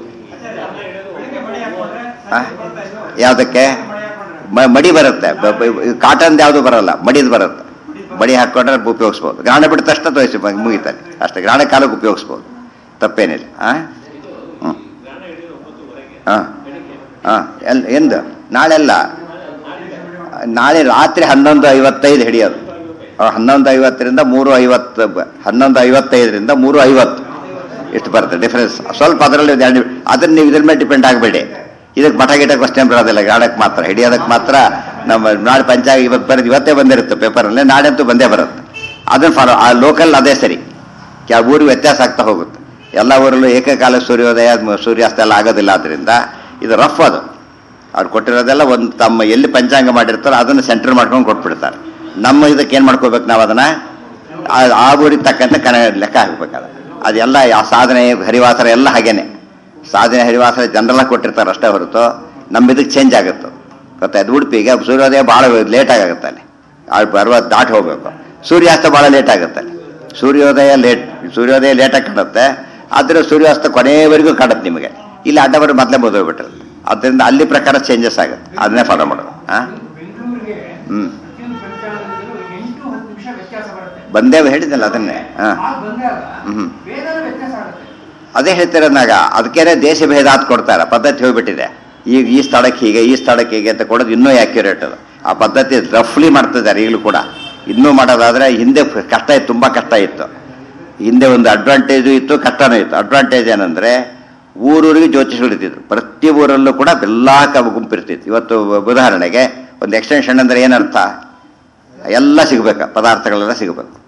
ಆ? ಯಾವುದಕ್ಕೆ ಮ- ಮಡಿ ಬರುತ್ತೆ ಕಾಟನ್ ಯಾವುದು ಬರಲ್ಲ ಮಡಿದು ಬರುತ್ತೆ ಮಡಿ ಹಾಕೊಂಡ್ರೆ ಉಪಯೋಗಿಸ್ಬೋದು ಗ್ರಹಣ ಬಿಟ್ಟ ತಕ್ಷಣ ತೋರಿಸಿ ಮುಗಿತಾರೆ ಅಷ್ಟೇ ಗ್ರಹಣ ಕಾಲಕ್ಕೆ ಉಪಯೋಗಿಸ್ಬೋದು ತಪ್ಪೇನಿಲ್ಲ ಆ ಹ್ಞೂ ಹಾಂ ಹಾಂ ಎಲ್ ಎಂದು ನಾಳೆಲ್ಲ ನಾಳೆ ರಾತ್ರಿ ಹನ್ನೊಂದು ಐವತ್ತೈದು ಹಿಡಿಯೋದು ಆ, ಹನ್ನೊಂದು ಐವತ್ತರಿಂದ ಮೂರು ಐವತ್ತು ಬ- ಹನ್ನೊಂದು ಐವತ್ತೈದರಿಂದ ಮೂರು ಐವತ್ತು ಎಷ್ಟು ಬರುತ್ತೆ ಡಿಫ್ರೆನ್ಸ್ ಸ್ವಲ್ಪ ಅದರಲ್ಲಿ ಒಂದು ಎರಡು ಅದನ್ನ ನೀವು ಇದ್ರ ಮೇಲೆ ಡಿಪೆಂಡ್ ಆಗಬೇಡಿ ಇದಕ್ಕೆ ಮಠ ಗಿಟಕ್ಕೆ ಅಷ್ಟೇ ಬರೋದಿಲ್ಲ ಗಾಡಕ್ಕೆ ಮಾತ್ರ ಹಿಡಿಯೋದಕ್ಕೆ ಮಾತ್ರ ನಮ್ಮ ನಾಳೆ ಪಂಚಾಂಗ ಇವತ್ತು ಬರೋದು ಇವತ್ತೇ ಬಂದಿರುತ್ತೆ ಪೇಪರಲ್ಲಿ ನಾಳೆ ಅಂತೂ ಬಂದೇ ಬರುತ್ತೆ ಅದನ್ನ ಫಾಲೋ ಆ ಲೋಕಲ್ ಅದೇ ಸರಿ ಯಾವ ಊರಿಗೆ ವ್ಯತ್ಯಾಸ ಆಗ್ತಾ ಹೋಗುತ್ತೆ ಎಲ್ಲ ಊರಲ್ಲೂ ಏಕಕಾಲ ಸೂರ್ಯೋದಯ ಮ- ಸೂರ್ಯಾಸ್ತ ಎಲ್ಲ ಆಗೋದಿಲ್ಲ ಆದ್ದರಿಂದ ಇದು ರಫ್ ಅದು ಅವ್ರು ಕೊಟ್ಟಿರೋದೆಲ್ಲ ಒಂದು ತಮ್ಮ ಎಲ್ಲಿ ಪಂಚಾಂಗ ಮಾಡಿರ್ತಾರೋ ಅದನ್ನು ಸೆಂಟರ್ ಮಾಡ್ಕೊಂಡು ಕೊಟ್ಬಿಡ್ತಾರೆ ನಮ್ಮ ಇದಕ್ಕೆ ಏನು ಮಾಡ್ಕೋಬೇಕು ನಾವು ಅದನ್ನ ಆ- ಆ ಊರಿಗೆ ತಕ್ಕಂತೆ ಕಣ ಲೆಕ್ಕ ಹಾಕ್ಬೇಕದ ಅದೆಲ್ಲ ಆ ಸಾಧನೆ ಹರಿವಾಸರ ಎಲ್ಲ ಹಾಗೇನೆ ಸಾಧನೆ ಹರಿವಾಸರ ಜನರೆಲ್ಲ ಕೊಟ್ಟಿರ್ತಾರೆ ಅಷ್ಟೇ ಹೊರತು ನಮ್ಮ ಇದಕ್ಕೆ ಚೇಂಜ್ ಆಗುತ್ತೆ ಗೊತ್ತಾಯ್ತು ಉಡುಪಿಗೆ ಸೂರ್ಯೋದಯ ಭಾಳ ಲೇಟ್ ಆಗುತ್ತೆ ಅಲ್ಲಿ ಅರವತ್ತು ದಾಟಿ ಹೋಗ್ಬೇಕು ಸೂರ್ಯಾಸ್ತ ಭಾಳ ಲೇಟ್ ಆಗುತ್ತೆ ಅಲ್ಲಿ ಸೂರ್ಯೋದಯ ಲೇಟ್ ಸೂರ್ಯೋದಯ ಲೇಟಾಗಿ ಕಾಣುತ್ತೆ ಆದ್ರೆ ಸೂರ್ಯಾಸ್ತ ಕೊನೆಯವರೆಗೂ ಕಾಣುತ್ತೆ ನಿಮಗೆ ಇಲ್ಲಿ ಅಡ್ಡಬರ ಮೊದಲೇ ಬೋದೋಗ್ಬಿಟ್ಟಿರುತ್ತೆ ಅದರಿಂದ ಅಲ್ಲಿ ಪ್ರಕಾರ ಚೇಂಜಸ್ ಆಗುತ್ತೆ ಅದನ್ನೇ ಫಾಲೋ ಮಾಡೋದು ಹಾಂ ಬೆಂಗಳೂರಿಗೆ ಹ್ಮ್. ಪ್ರತಿಯೊಂದು ಪಂಚಾಂಗದಲ್ಲೂ ಎಂಟು ಹತ್ತು ನಿಮಿಷ ವ್ಯತ್ಯಾಸ ಬರುತ್ತೆ ಬಂದೇವು ಹೇಳಿದ್ನಲ್ಲ ಅದನ್ನೇ ಹಾಂ ಆ ಬಂದಾಗ ಹ್ಮ್. ವೇದನ ವ್ಯತ್ಯಾಸ ಆಗುತ್ತೆ ಅದೇ ಹೇಳ್ತಿರೋದ್ನಾಗ ಅದಕ್ಕೇನೆ ದೇಶ ಭೇದ ಅಂತ ಕೊಡ್ತಾರೆ ಪದ್ಧತಿ ಹೋಗ್ಬಿಟ್ಟಿದೆ ಈಗ ಈ ಸ್ಥಳಕ್ಕೆ ಹೀಗೆ ಈ ಸ್ಥಳಕ್ಕೆ ಹೀಗೆ ಅಂತ ಕೊಡೋದು ಇನ್ನೂ ಆಕ್ಯುರೇಟ್ ಅದು ಆ ಪದ್ಧತಿ ರಫ್ಲಿ ಮಾಡ್ತಿದ್ದಾರೆ ಈಗಲೂ ಕೂಡ ಇನ್ನೂ ಮಾಡೋದಾದ್ರೆ ಹಿಂದೆ ಕಷ್ಟ ಇತ್ತು ತುಂಬ ಕಷ್ಟ ಇತ್ತು ಹಿಂದೆ ಒಂದು ಅಡ್ವಾಂಟೇಜು ಇತ್ತು ಕಷ್ಟನೂ ಇತ್ತು ಅಡ್ವಾಂಟೇಜ್ ಏನಂದ್ರೆ ಊರೂರಿಗೆ ಜ್ಯೋತಿಷರು ಇರ್ತಿದ್ರು ಪ್ರತಿ ಊರಲ್ಲೂ ಕೂಡ ಎಲ್ಲ ಕ- ಗುಂಪು ಇರ್ತಿತ್ತು ಇವತ್ತು ಉದಾಹರಣೆಗೆ ಒಂದು ಎಕ್ಸ್ಟೆನ್ಷನ್ ಅಂದ್ರೆ ಏನರ್ಥ ಎಲ್ಲ ಸಿಗ್ಬೇಕು ಪದಾರ್ಥಗಳೆಲ್ಲ ಸಿಗಬೇಕು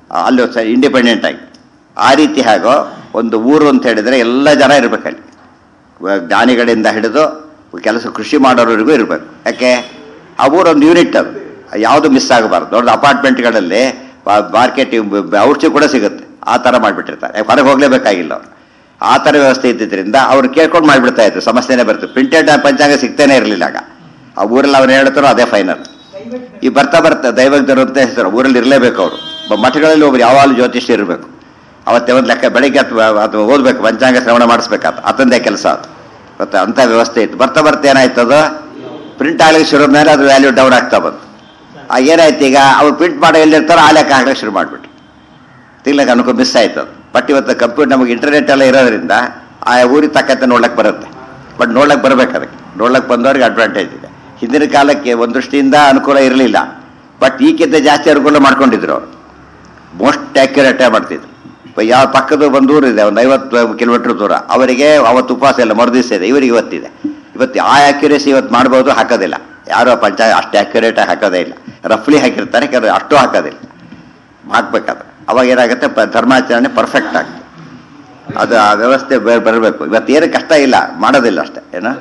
ಅಲ್ಲಿ ಸ ಇಂಡಿಪೆಂಡೆಂಟ್ ಆಗಿ ಆ ರೀತಿ ಹಾಗೋ ಒಂದು ಊರು ಅಂತ ಹೇಳಿದರೆ ಎಲ್ಲ ಜನ ಇರಬೇಕಲ್ಲಿ ಜ್ಞಾನಿಗಳಿಂದ ಹಿಡಿದು ಕೆಲಸ ಕೃಷಿ ಮಾಡೋರವರೆಗೂ ಇರಬೇಕು ಯಾಕೆ ಆ ಊರೊಂದು ಯೂನಿಟ್ ಅದು ಯಾವುದು ಮಿಸ್ ಆಗಬಾರ್ದು ದೊಡ್ಡ ಅಪಾರ್ಟ್ಮೆಂಟ್ಗಳಲ್ಲಿ ಮಾರ್ಕೆಟ್ ಔಷಧಿ ಕೂಡ ಸಿಗುತ್ತೆ ಆ ಥರ ಮಾಡಿಬಿಟ್ಟಿರ್ತಾರೆ ಹೊರಗೆ ಹೋಗಲೇಬೇಕಾಗಿಲ್ಲ ಅವ್ರು ಆ ಥರ ವ್ಯವಸ್ಥೆ ಇದ್ದಿದ್ದರಿಂದ ಅವ್ರು ಕೇಳ್ಕೊಂಡು ಮಾಡಿಬಿಡ್ತಾ ಇದ್ರು ಸಮಸ್ಯೆನೇ ಬರ್ತದೆ ಪ್ರಿಂಟೆಡ್ ಪಂಚಾಂಗ ಸಿಗ್ತಾನೆ ಇರಲಿಲ್ಲ ಆಗ ಆ ಊರಲ್ಲಿ ಅವ್ರು ಹೇಳ್ತಾರೋ ಅದೇ ಫೈನಲ್ ಈ ಬರ್ತಾ ಬರ್ತಾ ದೈವಜ್ಞರು ಅಂತ ಹೆಸರು ಊರಲ್ಲಿ ಇರಲೇಬೇಕು ಅವರು ಮಠಗಳಲ್ಲಿ ಒಬ್ರು ಯಾವಾಗಲೂ ಜ್ಯೋತಿಷ್ಯ ಇರಬೇಕು ಅವತ್ತೇ ಒಂದು ಲೆಕ್ಕ ಬೆಳಿಗ್ಗೆ ಅಥವಾ ಅದು ಓದಬೇಕು ಪಂಚಾಂಗ ಶ್ರವಣ ಮಾಡಿಸ್ಬೇಕಾತ ಅತಂದೇ ಕೆಲಸ ಅದು ಮತ್ತೆ ಅಂಥ ವ್ಯವಸ್ಥೆ ಇತ್ತು ಬರ್ತಾ ಬರ್ತಾ ಏನಾಯ್ತು ಅದು ಪ್ರಿಂಟ್ ಆಗ್ಲಿಕ್ಕೆ ಶುರು ಮೇಲೆ ಅದು ವ್ಯಾಲ್ಯೂ ಡೌನ್ ಆಗ್ತಾ ಬಂತು ಆ ಏನಾಯ್ತು ಈಗ ಅವ್ರು ಪ್ರಿಂಟ್ ಮಾಡೋ ಎಲ್ಲಿರ್ತಾರೋ ಆ ಲೆಕ್ಕ ಹಾಕ್ಲಿಕ್ಕೆ ಶುರು ಮಾಡಿಬಿಟ್ರು ತಿರ್ಲಕ್ಕೆ ಅನುಕೂಲ ಮಿಸ್ ಆಯ್ತು ಅದು ಬಟ್ ಇವತ್ತು ಕಂಪ್ಯೂಟರ್ ನಮಗೆ ಇಂಟರ್ನೆಟ್ ಎಲ್ಲ ಇರೋದ್ರಿಂದ ಆ ಊರಿಗೆ ತಕ್ಕಂತೆ ನೋಡ್ಲಕ್ಕೆ ಬರುತ್ತೆ ಬಟ್ ನೋಡ್ಲಕ್ಕೆ ಬರ್ಬೇಕು ಅದಕ್ಕೆ ನೋಡ್ಲಕ್ಕೆ ಬಂದವ್ರಿಗೆ ಅಡ್ವಾಂಟೇಜ್ ಇದೆ ಹಿಂದಿನ ಕಾಲಕ್ಕೆ ಒಂದು ದೃಷ್ಟಿಯಿಂದ ಅನುಕೂಲ ಇರಲಿಲ್ಲ ಬಟ್ ಈಗಿಂತ ಜಾಸ್ತಿ ಅನುಕೂಲ ಮಾಡ್ಕೊಂಡಿದ್ರು ಅವರು ಮೋಸ್ಟ್ ಆಕ್ಯುರೇಟೇ ಮಾಡ್ತಿದ್ರು ಇപ്പൊ ಯಾವ ಪಕ್ಕದ ಒಂದು ಊರು ಇದೆ ಒಂದು ಐವತ್ತು ಕಿಲೋಮೀಟರ್ ದೂರ ಅವರಿಗೆ ಅವತ್ತು ಉಪವಾಸ ಇಲ್ಲ ಮರುದಿವಸ ಇದೆ ಇವರಿಗೆ ಇವತ್ತಿದೆ ಇವತ್ತು ಆ ಆಕ್ಯುರೇಸಿ ಇವತ್ತು ಮಾಡ್ಬೋದು ಹಾಕೋದಿಲ್ಲ ಯಾರೋ ಪಂಚಾಯತ್ ಅಷ್ಟು ಆಕ್ಯುರೇಟಾಗಿ ಹಾಕೋದೇ ಇಲ್ಲ ರಫ್ಲಿ ಹಾಕಿರ್ತಾರೆ ಕೆಲವರು ಅಷ್ಟು ಹಾಕೋದಿಲ್ಲ ಹಾಕ್ಬೇಕಾದ್ರೆ ಅವಾಗ ಏನಾಗುತ್ತೆ ಪ ಧರ್ಮಾಚರಣೆ ಪರ್ಫೆಕ್ಟ್ ಆಗ್ತದೆ ಅದು ಆ ವ್ಯವಸ್ಥೆ ಬರಬೇಕು ಇವತ್ತು ಏನು ಕಷ್ಟ ಇಲ್ಲ ಮಾಡೋದಿಲ್ಲ ಅಷ್ಟೇ ಏನೋ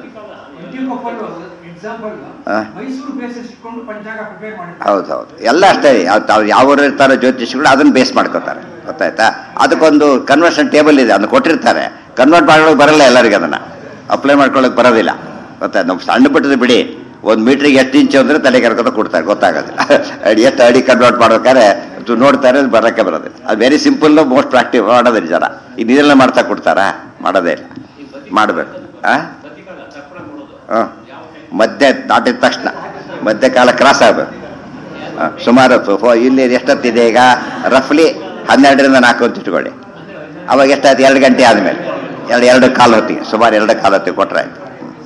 ಎಕ್ಸಾಂಪಲ್ ಹಾ. ಮೈಸೂರು ಬೇಸಸ್ ಇಟ್ಕೊಂಡು ಪಂಚಾಂಗ ಪ್ರಿಪೇರ್ ಮಾಡಿದ್ದಾರೆ ಹೌದು ಹೌದು ಎಲ್ಲ ಅಷ್ಟೇ ಯಾವ- ತಾವು ಯಾವ ಊರು ಇರ್ತಾರೋ ಜ್ಯೋತಿಷಿಗಳು ಅದನ್ನ ಬೇಸ್ ಮಾಡ್ಕೋತಾರೆ ಗೊತ್ತಾಯ್ತಾ ಅದಕ್ಕೊಂದು ಕನ್ವರ್ಷನ್ ಟೇಬಲ್ ಇದೆ ಅದನ್ನ ಕೊಟ್ಟಿರ್ತಾರೆ ಕನ್ವರ್ಟ್ ಮಾಡೋಕೆ ಬರಲ್ಲ ಎಲ್ಲರಿಗೆ ಅದನ್ನ ಅಪ್ಲೈ ಮಾಡ್ಕೊಳ್ಳೋಕೆ ಬರೋದಿಲ್ಲ ಗೊತ್ತಾಯ್ತು ನಾವು ಸಣ್ಣ ಬಿಟ್ಟದ್ದು ಬಿಡಿ ಒಂದು ಮೀಟ್ರಿಗೆ ಎಷ್ಟು ಇಂಚು ಅಂದ್ರೆ ತಲೆ ಕರ್ಕೊತ ಕೊಡ್ತಾರೆ ಗೊತ್ತಾಗೋದಿಲ್ಲ ಅಡಿ ಎಷ್ಟು ಅಡಿ ಕನ್ವರ್ಟ್ ಮಾಡ್ಬೇಕಾದ್ರೆ ಅದು ನೋಡ್ತಾರೆ ಅದು ಬರೋಕ್ಕೆ ಬರೋದಿಲ್ಲ ಅದು ವೆರಿ ಸಿಂಪಲ್ ಮೋಸ್ಟ್ ಪ್ರಾಕ್ಟಿವ್ ಮಾಡೋದಿಲ್ಲ ಜನ ಇದು ಇದೆಲ್ಲ ಮಾಡ್ತಾ ಕೊಡ್ತಾರಾ ಮಾಡೋದೇ ಇಲ್ಲ ಮಾಡಬೇಕು ಆ ಹಾಂ ಮಧ್ಯ ದಾಟಿದ ತಕ್ಷಣ ಮಧ್ಯಕಾಲ ಕ್ರಾಸ್ ಆಗಬೇಕು ಸುಮಾರು ಫ- ಫ- ಇಲ್ಲಿ ಎಷ್ಟೊತ್ತಿದೆ ಈಗ ರಫ್ಲಿ ಹನ್ನೆರಡರಿಂದ ನಾಲ್ಕು ಅಂತ ಇಟ್ಕೊಳ್ಳಿ ಅವಾಗ ಎಷ್ಟಾಯ್ತು ಎರಡು ಗಂಟೆ ಆದಮೇಲೆ ಎರಡು ಎರಡು ಕಾಲು ಹೊತ್ತಿಗೆ ಸುಮಾರು ಎರಡು ಕಾಲು ಹೊತ್ತಿಗೆ ಕೊಟ್ಟರೆ ಆಯ್ತು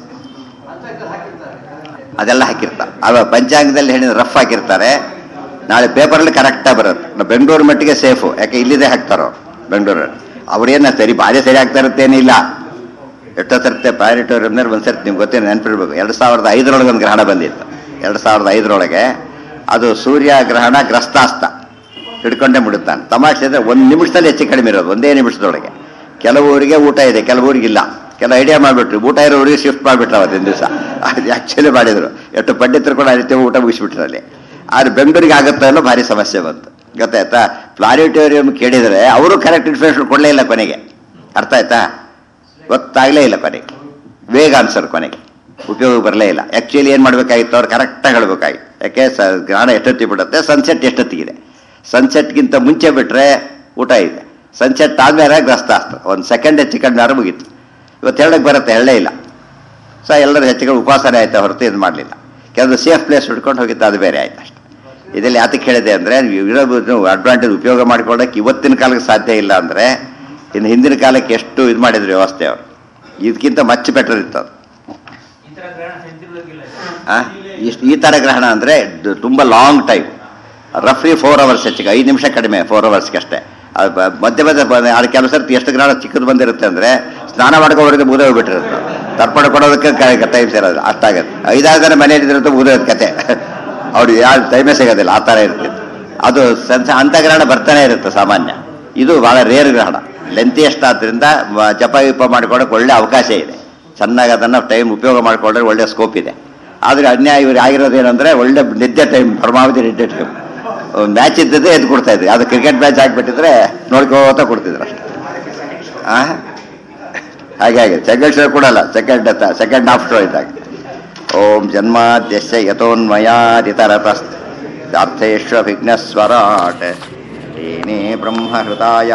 ಅದೆಲ್ಲ ಹಾಕಿರ್ತಾರೆ ಅವಾಗ ಪಂಚಾಂಗದಲ್ಲಿ ಹೇಳಿದ ರಫ್ ಹಾಕಿರ್ತಾರೆ ನಾಳೆ ಪೇಪರಲ್ಲಿ ಕರೆಕ್ಟಾಗಿ ಬರುತ್ತೆ ನಾವು ಬೆಂಗಳೂರು ಮಟ್ಟಿಗೆ ಸೇಫು ಯಾಕೆ ಇಲ್ಲಿದೆ ಹಾಕ್ತಾರೋ ಬೆಂಗಳೂರಲ್ಲಿ ಅವ್ರೇನ ಸರಿ ಭಾರಿ ಸರಿ ಆಗ್ತಾ ಇರುತ್ತೇನಿಲ್ಲ ಎಷ್ಟೋ ಸರ್ತೆ ಪ್ಯಾರಿಟೋರಿಯಂನಲ್ಲಿ ಒಂದು ಸರ್ತಿ ನಿಮ್ಗೆ ಗೊತ್ತೇನು ನೆನಪಿರ್ಬೇಕು ಎರಡು ಸಾವಿರದ ಐದರೊಳಗೆ ಒಂದು ಗ್ರಹಣ ಬಂದಿತ್ತು ಎರಡು ಸಾವಿರದ ಐದರೊಳಗೆ ಅದು ಸೂರ್ಯ ಗ್ರಹಣ ಗ್ರಸ್ತಾಸ್ತ ಹಿಡ್ಕೊಂಡೇ ಮುಡುತ್ತಾನೆ ತಮಾಷೆ ಅಂದರೆ ಒಂದು ನಿಮಿಷದಲ್ಲಿ ಹೆಚ್ಚು ಕಡಿಮೆ ಇರೋದು ಒಂದೇ ನಿಮಿಷದೊಳಗೆ ಕೆಲವು ಊರಿಗೆ ಊಟ ಇದೆ ಕೆಲವು ಊರಿಗೆ ಇಲ್ಲ ಕೆಲವು ಐಡಿಯಾ ಮಾಡಿಬಿಟ್ರು ಊಟ ಇರೋರಿಗೆ ಶಿಫ್ಟ್ ಮಾಡಿಬಿಟ್ರು ಅವತ್ತಿನ ದಿವಸ ಅದು ಆ್ಯಕ್ಚುಲಿ ಮಾಡಿದರು ಎಷ್ಟು ಪಂಡಿತರು ಕೂಡ ಆ ರೀತಿ ಊಟ ಮುಗಿಸ್ಬಿಟ್ರು ಅಲ್ಲಿ ಆದ್ರೆ ಬೆಂಗಳೂರಿಗೆ ಆಗುತ್ತೋ ಅನ್ನೋ ಭಾರಿ ಸಮಸ್ಯೆ ಬಂತು ಗೊತ್ತಾಯ್ತಾ ಪ್ಲಾನಿಟೋರಿಯಂ ಕೇಳಿದರೆ ಅವರು ಕರೆಕ್ಟ್ ಇನ್ಫಾರ್ಮೇಷನ್ ಕೊಡಲೇ ಇಲ್ಲ ಕೊನೆಗೆ ಅರ್ಥ ಆಯ್ತಾ ಗೊತ್ತಾಗಲೇ ಇಲ್ಲ ಕೊನೆಗೆ ಬೇಗ ಆನ್ಸರ್ ಕೊನೆಗೆ ಉಪಯೋಗ ಬರಲೇ ಇಲ್ಲ ಆ್ಯಕ್ಚುಲಿ ಏನು ಮಾಡಬೇಕಾಗಿತ್ತು ಅವ್ರು ಕರೆಕ್ಟಾಗಿ ಹೇಳಬೇಕಾಗಿತ್ತು ಯಾಕೆ ಸ ಗ್ರಹಣ ಎಷ್ಟೊತ್ತಿಗೆ ಬಿಡುತ್ತೆ ಸನ್ಸೆಟ್ ಎಷ್ಟೊತ್ತಿಗಿದೆ ಸನ್ಸೆಟ್ಗಿಂತ ಮುಂಚೆ ಬಿಟ್ಟರೆ ಊಟ ಇದೆ ಸನ್ಸೆಟ್ ಆದಮೇಲೆ ಗ್ರಸ್ತಾಸ್ತ್ರ ಒಂದು ಸೆಕೆಂಡ್ ಹೆಚ್ಚು ಕಡಿಮೆ ಮುಗೀತು ಇವತ್ತು ಹೇಳಕ್ಕೆ ಬರುತ್ತೆ ಹೇಳಲೇ ಇಲ್ಲ ಸೊ ಎಲ್ಲರೂ ಹೆಚ್ಚಿಗೆ ಉಪವಾಸನೆ ಆಯ್ತಾ ಹೊರತು ಇದು ಮಾಡಲಿಲ್ಲ ಕೆಲವು ಸೇಫ್ ಪ್ಲೇಸ್ ಹಿಡ್ಕೊಂಡು ಹೋಗಿತ್ತು ಅದು ಬೇರೆ ಆಯ್ತು ಅಷ್ಟೆ ಇದರಲ್ಲಿ ಯಾತಕ್ಕೆ ಹೇಳಿದೆ ಅಂದರೆ ಇರೋದು ಅಡ್ವಾಂಟೇಜ್ ಉಪಯೋಗ ಮಾಡ್ಕೊಳ್ಳೋಕೆ ಇವತ್ತಿನ ಕಾಲಕ್ಕೆ ಸಾಧ್ಯ ಇಲ್ಲ ಅಂದರೆ ಇನ್ನು ಹಿಂದಿನ ಕಾಲಕ್ಕೆ ಎಷ್ಟು ಇದು ಮಾಡಿದ್ರು ವ್ಯವಸ್ಥೆ ಅವರು ಇದಕ್ಕಿಂತ ಮಚ್ಚ ಬೆಟರ್ ಇತ್ತು ಅದು ಈ ತರ ಗ್ರಹಣ ಸೆಂಚುರಿಯಾಗಿಲ್ಲ ಆ? ಇಷ್ಟು ಈ ಥರ ಗ್ರಹಣ ಅಂದರೆ ತುಂಬ ಲಾಂಗ್ ಟೈಮ್ ರಫ್ಲಿ ಫೋರ್ ಅವರ್ಸ್ ಹೆಚ್ಚಿಗೆ ಐದು ನಿಮಿಷ ಕಡಿಮೆ ಫೋರ್ ಅವರ್ಸ್ಗೆ ಅಷ್ಟೇ ಅದು ಬ- ಮಧ್ಯೆ ಮಧ್ಯೆ ಬ- ಅದು ಕೆಲವು ಸರ್ತಿ ಎಷ್ಟು ಗ್ರಹಣ ಚಿಕ್ಕದು ಬಂದಿರುತ್ತೆ ಅಂದರೆ ಸ್ನಾನ ಮಾಡ್ಕೋವರೆಗೆ ಮುಗಿದೇ ಹೋಗ್ಬಿಟ್ಟಿರುತ್ತೆ ತರ್ಪಣ ಕೊಡೋದಕ್ಕೆ ಟೈಮ್ ಸೇರೋದು ಅಷ್ಟಾಗತ್ತೆ ಐದಾರು ಜನ ಮನೆಯಲ್ಲಿದ್ದಿರುತ್ತೆ ಮುಗಿದೋದು ಕತೆ ಅವ್ರಿಗೆ ಯಾವ ಟೈಮೇ ಸಿಗೋದಿಲ್ಲ ಆ ಥರ ಇರ್ತಿತ್ತು ಅದು ಸಂಸ ಅಂಥ ಗ್ರಹಣ ಬರ್ತಾನೆ ಇರುತ್ತೆ ಸಾಮಾನ್ಯ ಇದು ಭಾಳ ರೇರ್ ಗ್ರಹಣ ಲೆಂತಿಯಸ್ಟ್ ಆದ್ದರಿಂದ ಮ- ಜಪ ವಿಪ ಮಾಡ್ಕೊಳಕ್ಕೆ ಒಳ್ಳೆ ಅವಕಾಶ ಇದೆ ಚೆನ್ನಾಗಿ ಅದನ್ನು ಟೈಮ್ ಉಪಯೋಗ ಮಾಡಿಕೊಂಡ್ರೆ ಒಳ್ಳೆ ಸ್ಕೋಪ್ ಇದೆ ಆದರೆ ಅನ್ಯಾಯ ಇವ್ರು ಆಗಿರೋದೇನೆಂದರೆ ಒಳ್ಳೆ ನಿದ್ದೆ ಟೈಮ್ ಪರಮಾವಧಿ ನಿದ್ದೆ ಟೈಮ್ ಮ್ಯಾಚ್ ಇದ್ದದ್ದೇ ಎದ್ದು ಕೊಡ್ತಾ ಇದ್ವಿ ಅದು ಕ್ರಿಕೆಟ್ ಮ್ಯಾಚ್ ಆಗಿಬಿಟ್ಟಿದ್ರೆ ನೋಡ್ಕೋತ ಕೊಡ್ತಿದ್ರು ಅಷ್ಟೇ ಆ ಹಾಗೆ ಹಾಗೆ ಸೆಕೆಂಡ್ ಶೋ ಕೊಡಲ್ಲ ಸೆಕೆಂಡ್ ಸೆಕೆಂಡ್ ಹಾಫ್ ಶೋ ಇದ್ದಾಗ ಓಂ ಜನ್ಮಾದ್ಯಸ್ಯ ಯಥೋನ್ಮಯಾದಿತರತಸ್ಥಾರ್ಥೇಶ್ವ ವಿಘ್ನಸ್ವರಾಟ್ ಏನೇ ಬ್ರಹ್ಮಹೃದಾಯ